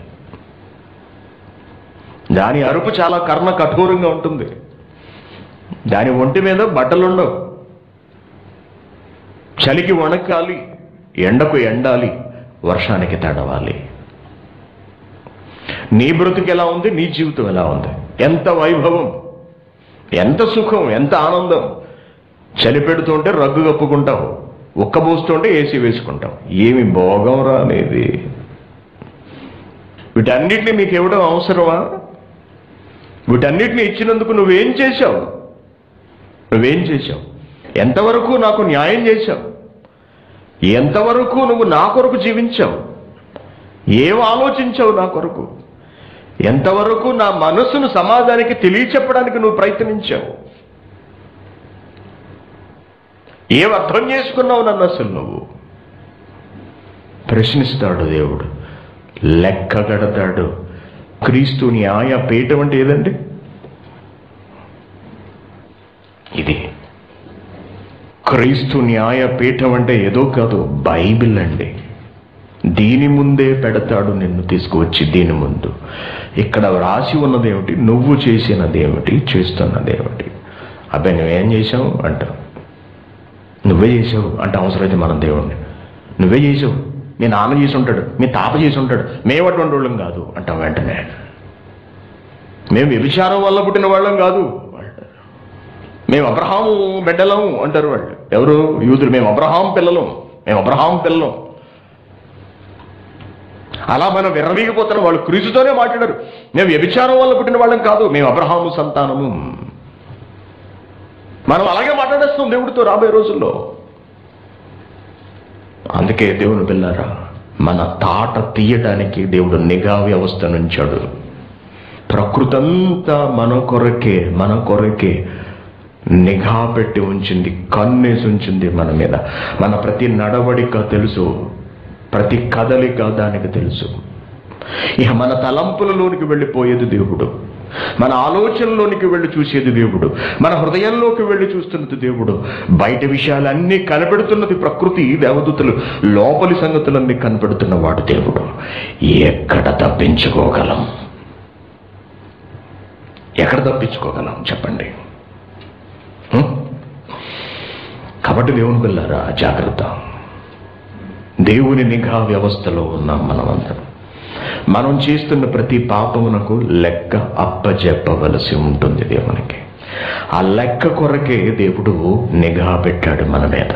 దాని అరుపు చాలా కర్ణ కఠోరంగా ఉంటుంది దాని ఒంటి మీద బట్టలు ఉండవు చలికి వణకాలి ఎండకు ఎండాలి వర్షానికి తడవాలి నీ బ్రతుకు ఎలా ఉంది నీ జీవితం ఎలా ఉంది ఎంత వైభవం ఎంత సుఖం ఎంత ఆనందం చలి పెడుతుంటే రగ్గు కప్పుకుంటావు ఉక్కబోస్తుంటే ఏసీ వేసుకుంటాం ఏమి భోగం రానేది వీటన్నిటిని మీకు ఇవ్వడం అవసరమా వీటన్నిటిని ఇచ్చినందుకు నువ్వేం చేశావు నువ్వేం చేశావు ఎంతవరకు నాకు న్యాయం చేశావు ఎంతవరకు నువ్వు నా కొరకు జీవించావు ఏం ఆలోచించావు నా కొరకు ఎంతవరకు నా మనసును సమాజానికి తెలియచెప్పడానికి నువ్వు ప్రయత్నించావు ఏం అర్థం చేసుకున్నావు నన్ను అసలు నువ్వు ప్రశ్నిస్తాడు దేవుడు లెక్క కడతాడు క్రీస్తు న్యాయ పీఠం అంటే ఏదండి ఇది క్రీస్తు న్యాయ పీఠం అంటే ఏదో కాదు బైబిల్ అండి దీని ముందే పెడతాడు నిన్ను తీసుకువచ్చి దీని ముందు ఇక్కడ రాసి ఉన్నదేమిటి నువ్వు చేసినదేమిటి చేస్తున్నదేమిటి అబ్బాయి నువ్వేం చేసావు అంటావు నువ్వే చేసావు అంటే అవసరమైతే మనం దేవుణ్ణి నువ్వే చేసావు మీ నాన్న చేసి ఉంటాడు మీ తాత చేసి ఉంటాడు మేము అటువంటి వాళ్ళం కాదు అంటాం వెంటనే మేము వ్యభిచారం వల్ల పుట్టిన వాళ్ళం కాదు మేము అబ్రహాము బిడ్డలం అంటారు వాళ్ళు ఎవరు యూదులు మేము అబ్రహాం పిల్లలం మేము అబ్రహాం పిల్లలం అలా మనం విర్రవీగిపోతున్న వాళ్ళు క్రీస్తుతోనే మాట్లాడారు మేము వ్యభిచారం వల్ల పుట్టిన వాళ్ళం కాదు మేము అబ్రహాము సంతానము మనం అలాగే మాట్లాడేస్తాం దేవుడితో రాబోయే రోజుల్లో అందుకే దేవుని పిల్లరా మన తాట తీయడానికి దేవుడు నిఘా వ్యవస్థ నుంచాడు ప్రకృతి అంతా మన కొరకే మన కొరకే నిఘా పెట్టి ఉంచింది కన్నేసి ఉంచింది మన మీద మన ప్రతి నడవడిక తెలుసు ప్రతి కదలిక దానికి తెలుసు ఇక మన తలంపులలోనికి వెళ్ళిపోయేది దేవుడు మన ఆలోచనలోనికి వెళ్ళి చూసేది దేవుడు మన హృదయంలోకి వెళ్ళి చూస్తున్నది దేవుడు బయట విషయాలన్నీ కనపెడుతున్నది ప్రకృతి దేవదూతలు లోపలి సంగతులన్నీ కనపెడుతున్నవాడు దేవుడు ఎక్కడ తప్పించుకోగలం ఎక్కడ తప్పించుకోగలం చెప్పండి హ్మ్? కాబట్టి దేవుని పిల్లారా జాగ్రత్త దేవుని నిఘా వ్యవస్థలో ఉన్నాం మనమందరం మనం చేస్తున్న ప్రతి పాపమునకు లెక్క అప్పజెప్పవలసి ఉంటుంది దేవునికి ఆ లెక్క కొరకే దేవుడు నిఘా పెట్టాడు మన మీద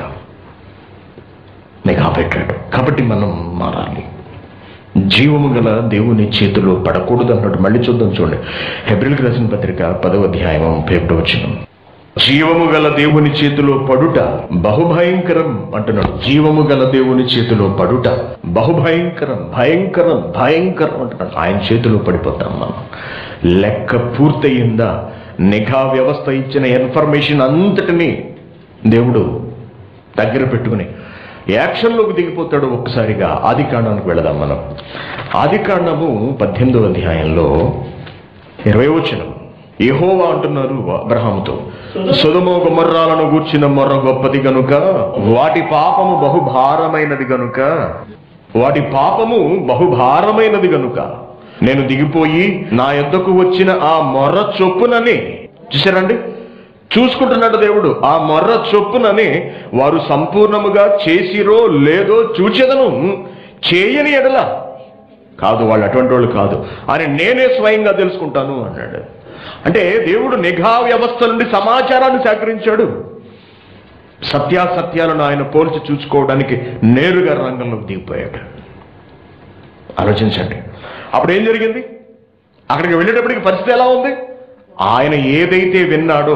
నిఘా పెట్టాడు కాబట్టి మనం మారాలి జీవము గల దేవుని చేతిలో పడకూడదు అన్నాడు మళ్ళీ చూద్దాం చూడండి హెబ్రిల్కి రాసిన పత్రిక పదవ అధ్యాయం ముప్పై ఒకటో వచ్చిన జీవము గల దేవుని చేతిలో పడుట బహుభయంకరం అంటున్నాడు జీవము గల దేవుని చేతిలో పడుట బహుభయంకరం భయంకరం భయంకరం అంటున్నాడు ఆయన చేతిలో పడిపోతాం మనం లెక్క పూర్తయిందా నిఘా వ్యవస్థ ఇచ్చిన ఇన్ఫర్మేషన్ అంతటినీ దేవుడు దగ్గర పెట్టుకుని యాక్షన్లోకి దిగిపోతాడు ఒక్కసారిగా ఆది కాండానికి వెళదాం మనం ఆది కాండము పద్దెనిమిదవ అధ్యాయంలో ఇరవై వచనం యెహోవా అంటున్నారు అబ్రహాముతో సుధమో గుమర్రాలను గూర్చిన మొర్ర గొప్పది గనుక వాటి పాపము బహుభారమైనది గనుక వాటి పాపము బహుభారమైనది గనుక నేను దిగిపోయి నా యొద్దకు వచ్చిన ఆ మొర్ర చొప్పునని చూసారండి చూసుకుంటున్నాడు దేవుడు ఆ మొర్ర చొప్పునని వారు సంపూర్ణముగా చేసిరో లేదో చూచెదను చేయని ఎడల కాదు వాళ్ళు అటువంటి వాళ్ళు కాదు అని నేనే స్వయంగా తెలుసుకుంటాను అన్నాడు అంటే దేవుడు నిఘా వ్యవస్థ నుండి సమాచారాన్ని సేకరించాడు సత్యాసత్యాలను ఆయన పోల్చి చూసుకోవడానికి నేరుగా రంగంలోకి దిగిపోయాడు ఆలోచించండి అప్పుడు ఏం జరిగింది అక్కడికి వెళ్ళేటప్పటికి పరిస్థితి ఎలా ఉంది ఆయన ఏదైతే విన్నాడో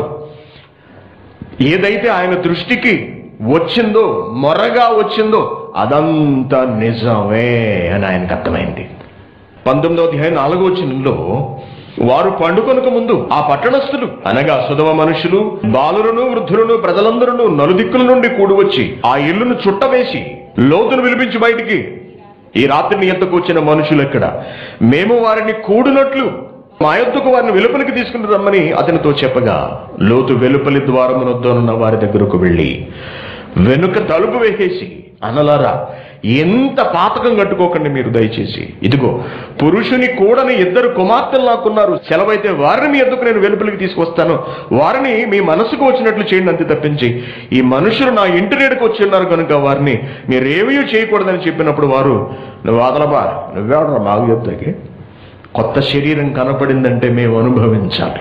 ఏదైతే ఆయన దృష్టికి వచ్చిందో మొరగా వచ్చిందో అదంతా నిజమే అని ఆయనకు అర్థమైంది పంతొమ్మిదో అధ్యాయం నాలుగో వచనంలో వారు పండుకొనక ముందు ఆ పట్టణస్థులు అనగా సుధమ మనుషులు బాలులను వృద్ధులను ప్రజలందరూ నలుదిక్కుల నుండి కూడి వచ్చి ఆ ఇల్లును చుట్టవేసి లోతును విలిపించి బయటికి ఈ రాత్రి నీ ఎద్దకు వచ్చిన మనుషులు ఎక్కడ మేము వారిని కూడినట్లు మా యొద్దకు వారిని వెలుపలికి తీసుకుని రమ్మని అతనితో చెప్పగా లోతు వెలుపలి ద్వారమునొద్దనున్న వారి దగ్గరకు వెళ్ళి వెనుక తలుపు వేసేసి అనలారా ఎంత పాతకం కట్టుకోకండి మీరు దయచేసి ఇదిగో పురుషుని కూడని ఇద్దరు కుమార్తెలు నాకున్నారు సెలవైతే వారిని మీ ఎద్దుకు నేను వెలుపలికి తీసుకొస్తాను వారిని మీ మనసుకు వచ్చినట్లు చేయండి అంతే తప్పించి ఈ మనుషులు నా ఇంటి రేడుకు వచ్చి ఉన్నారు కనుక వారిని మీరేమీ చేయకూడదని చెప్పినప్పుడు వారు నువ్వు అదలబా నువ్వెవడరా మాకు చెప్తాకి కొత్త శరీరం కనపడిందంటే మేము అనుభవించాలి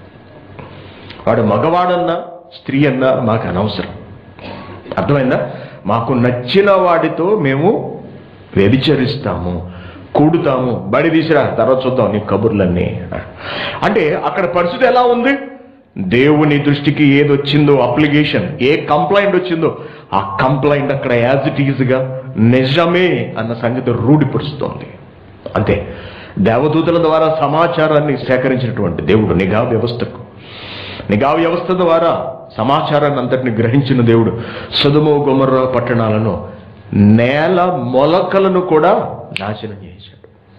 వాడు మగవాడన్నా స్త్రీ అన్నా మాకు అనవసరం అర్థమైందా మాకు నచ్చిన వాడితో మేము వ్యభిచరిస్తాము కూడుతాము బడి తీసిరా తర్వాత చూద్దాం నీ కబుర్లన్నీ అంటే అక్కడ పరిస్థితి ఎలా ఉంది దేవుని దృష్టికి ఏది వచ్చిందో అప్లికేషన్ ఏ కంప్లైంట్ వచ్చిందో ఆ కంప్లైంట్ అక్కడ యాజ్ ఇట్ ఈజ్గా నిజమే అన్న సంగతి రూఢిపరుస్తోంది అంతే దేవదూతల ద్వారా సమాచారాన్ని సేకరించినటువంటి దేవుడు నిఘా వ్యవస్థకు నిఘా వ్యవస్థ ద్వారా సమాచారాన్ని అంతటిని గ్రహించిన దేవుడు సుధుమో గుమర్ర పట్టణాలను నేల మొలకలను కూడా నాశనం చేశాడు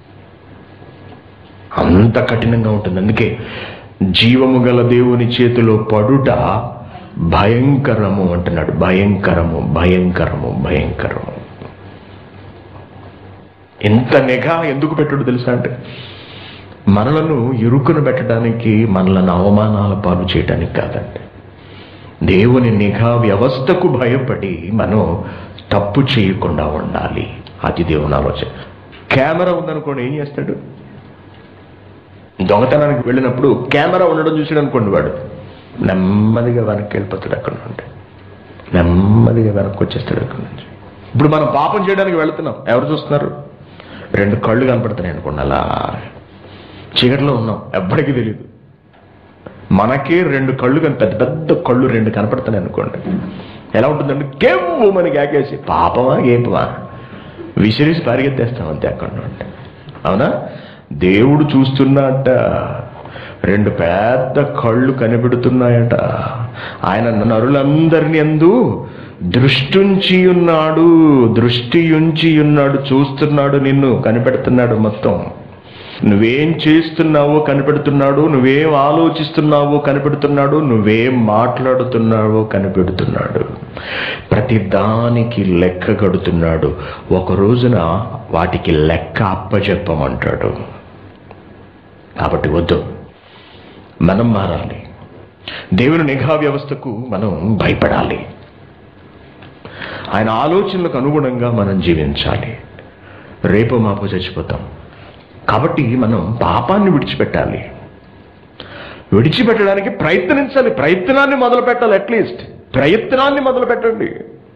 అంత కఠినంగా ఉంటుంది అందుకే జీవము గల దేవుని చేతిలో పడుట భయంకరము అంటున్నాడు భయంకరము భయంకరము భయంకరము ఎంత నిఘా ఎందుకు పెట్టుడు తెలుసా అంటే మనలను ఇరుకును పెట్టడానికి మనలను అవమానాల పాలు చేయడానికి కాదండి దేవుని నిఘా వ్యవస్థకు భయపడి మనం తప్పు చేయకుండా ఉండాలి అది దేవుని ఆలోచన కెమెరా ఉందనుకోండి ఏం చేస్తాడు దొంగతనానికి వెళ్ళినప్పుడు కెమెరా ఉండడం చూసాడు అనుకోండి వాడు నెమ్మదిగా వెనక్కి వెళ్ళిపోతాడు అక్కడ నుండి నెమ్మదిగా వెనక్కి వచ్చేస్తాడు అక్కడ నుంచి ఇప్పుడు మనం పాపం చేయడానికి వెళుతున్నాం ఎవరు చూస్తున్నారు రెండు కళ్ళు కనపడుతున్నాయి అనుకోండి అలా చీకట్లో ఉన్నాం ఎవ్వడికి తెలియదు మనకే రెండు కళ్ళు కని పెద్ద పెద్ద కళ్ళు రెండు కనపడుతున్నాయి అనుకోండి ఎలా ఉంటుందండి కేవ్వు మనకి ఆకేసి పాపమా గేపమా విసిరేసి పరిగెత్తేస్తాం అంతే అక్కడ నుండి అవునా దేవుడు చూస్తున్నట్ట రెండు పెద్ద కళ్ళు కనిపెడుతున్నాయట ఆయన నరులందరినీ అందు దృష్టుంచి ఉన్నాడు దృష్టి ఉంచి ఉన్నాడు చూస్తున్నాడు నిన్ను కనిపెడుతున్నాడు మొత్తం నువ్వేం చేస్తున్నావో కనిపెడుతున్నాడు నువ్వేం ఆలోచిస్తున్నావో కనిపెడుతున్నాడు నువ్వేం మాట్లాడుతున్నావో కనిపెడుతున్నాడు ప్రతి దానికి లెక్క కడుతున్నాడు ఒక రోజున వాటికి లెక్క అప్పచెప్పమంటాడు కాబట్టి వద్దు మనం మారాలి దేవుని నిఘా వ్యవస్థకు మనం భయపడాలి ఆయన ఆలోచనలకు అనుగుణంగా మనం జీవించాలి రేపు మాపో చచ్చిపోతాం కాబట్టి మనం పాపాన్ని విడిచిపెట్టాలి విడిచిపెట్టడానికి ప్రయత్నించాలి ప్రయత్నాన్ని మొదలు పెట్టాలి అట్లీస్ట్ ప్రయత్నాన్ని మొదలు పెట్టండి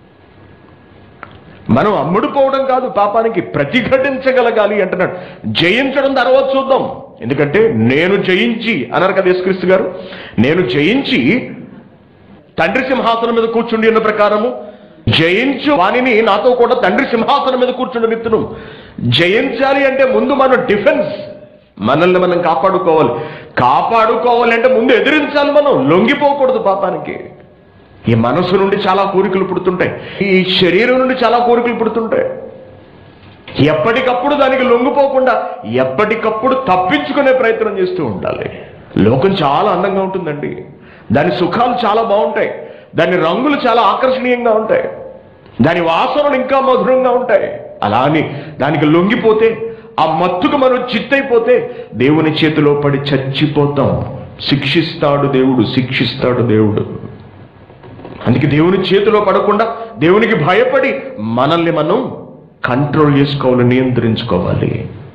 మనం అమ్ముడుపోవడం కాదు పాపానికి ప్రతిఘటించగలగాలి అంటున్నాడు జయించడం తర్వాత చూద్దాం ఎందుకంటే నేను జయించి అన్నారు కదా యేసుక్రీస్తు గారు నేను జయించి తండ్రి సింహాసనం మీద కూర్చుండి ఉన్న ప్రకారము జయించు వాణిని నాతో కూడా తండ్రి సింహాసనం మీద కూర్చుండి నిత్తును జయించాలి అంటే ముందు మన డిఫెన్స్ మనల్ని మనం కాపాడుకోవాలి కాపాడుకోవాలి అంటే ముందు ఎదిరించాలి మనం లొంగిపోకూడదు పాపానికి ఈ మనసు నుండి చాలా కోరికలు పుడుతుంటాయి ఈ శరీరం నుండి చాలా కోరికలు పుడుతుంటాయి ఎప్పటికప్పుడు దానికి లొంగిపోకుండా ఎప్పటికప్పుడు తప్పించుకునే ప్రయత్నం చేస్తూ ఉండాలి లోకం చాలా అందంగా ఉంటుందండి దాని సుఖాలు చాలా బాగుంటాయి దాని రంగులు చాలా ఆకర్షణీయంగా ఉంటాయి దాని వాసనలు ఇంకా మధురంగా ఉంటాయి అలా అని దానికి లొంగిపోతే ఆ మత్తుకు మనం చిత్తైపోతే దేవుని చేతిలో పడి చచ్చిపోతాం శిక్షిస్తాడు దేవుడు శిక్షిస్తాడు దేవుడు అందుకే దేవుని చేతిలో పడకుండా దేవునికి భయపడి మనల్ని మనం కంట్రోల్ చేసుకోవాలి నియంత్రించుకోవాలి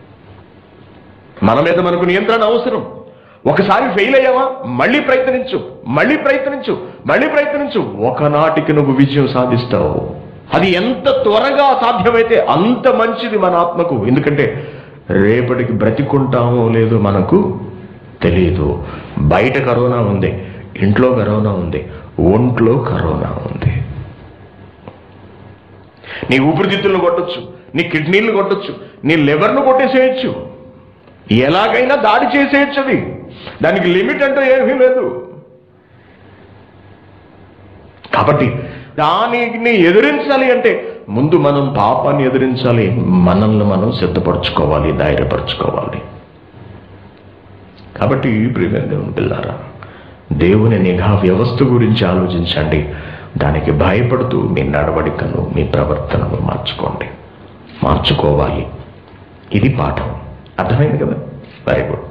మన మీద మనకు నియంత్రణ అవసరం ఒకసారి ఫెయిల్ అయ్యావా మళ్ళీ ప్రయత్నించు మళ్ళీ ప్రయత్నించు మళ్ళీ ప్రయత్నించు ఒకనాటికి నువ్వు విజయం సాధిస్తావు అది ఎంత త్వరగా సాధ్యమైతే అంత మంచిది మన ఆత్మకు ఎందుకంటే రేపటికి బ్రతికుంటామో లేదో మనకు తెలియదు బయట కరోనా ఉంది ఇంట్లో కరోనా ఉంది ఒంట్లో కరోనా ఉంది నీ ఊపిరితిత్తులను కొట్టొచ్చు నీ కిడ్నీలను కొట్టొచ్చు నీ లివర్ను కొట్టేసేయచ్చు ఎలాగైనా దాడి చేసేయచ్చు అది దానికి లిమిట్ అంటూ ఏమీ లేదు కాబట్టి దానిని ఎదిరించాలి అంటే ముందు మనం పాపాన్ని ఎదిరించాలి మనల్ని మనం సిద్ధపరచుకోవాలి ధైర్యపరచుకోవాలి కాబట్టి ప్రియమైన దేవుని పిల్లారా దేవుని నిఘా వ్యవస్థ గురించి ఆలోచించండి దానికి భయపడుతూ మీ నడవడికను మీ ప్రవర్తనను మార్చుకోండి మార్చుకోవాలి ఇది పాఠం అర్థమైంది కదా వెరీ గుడ్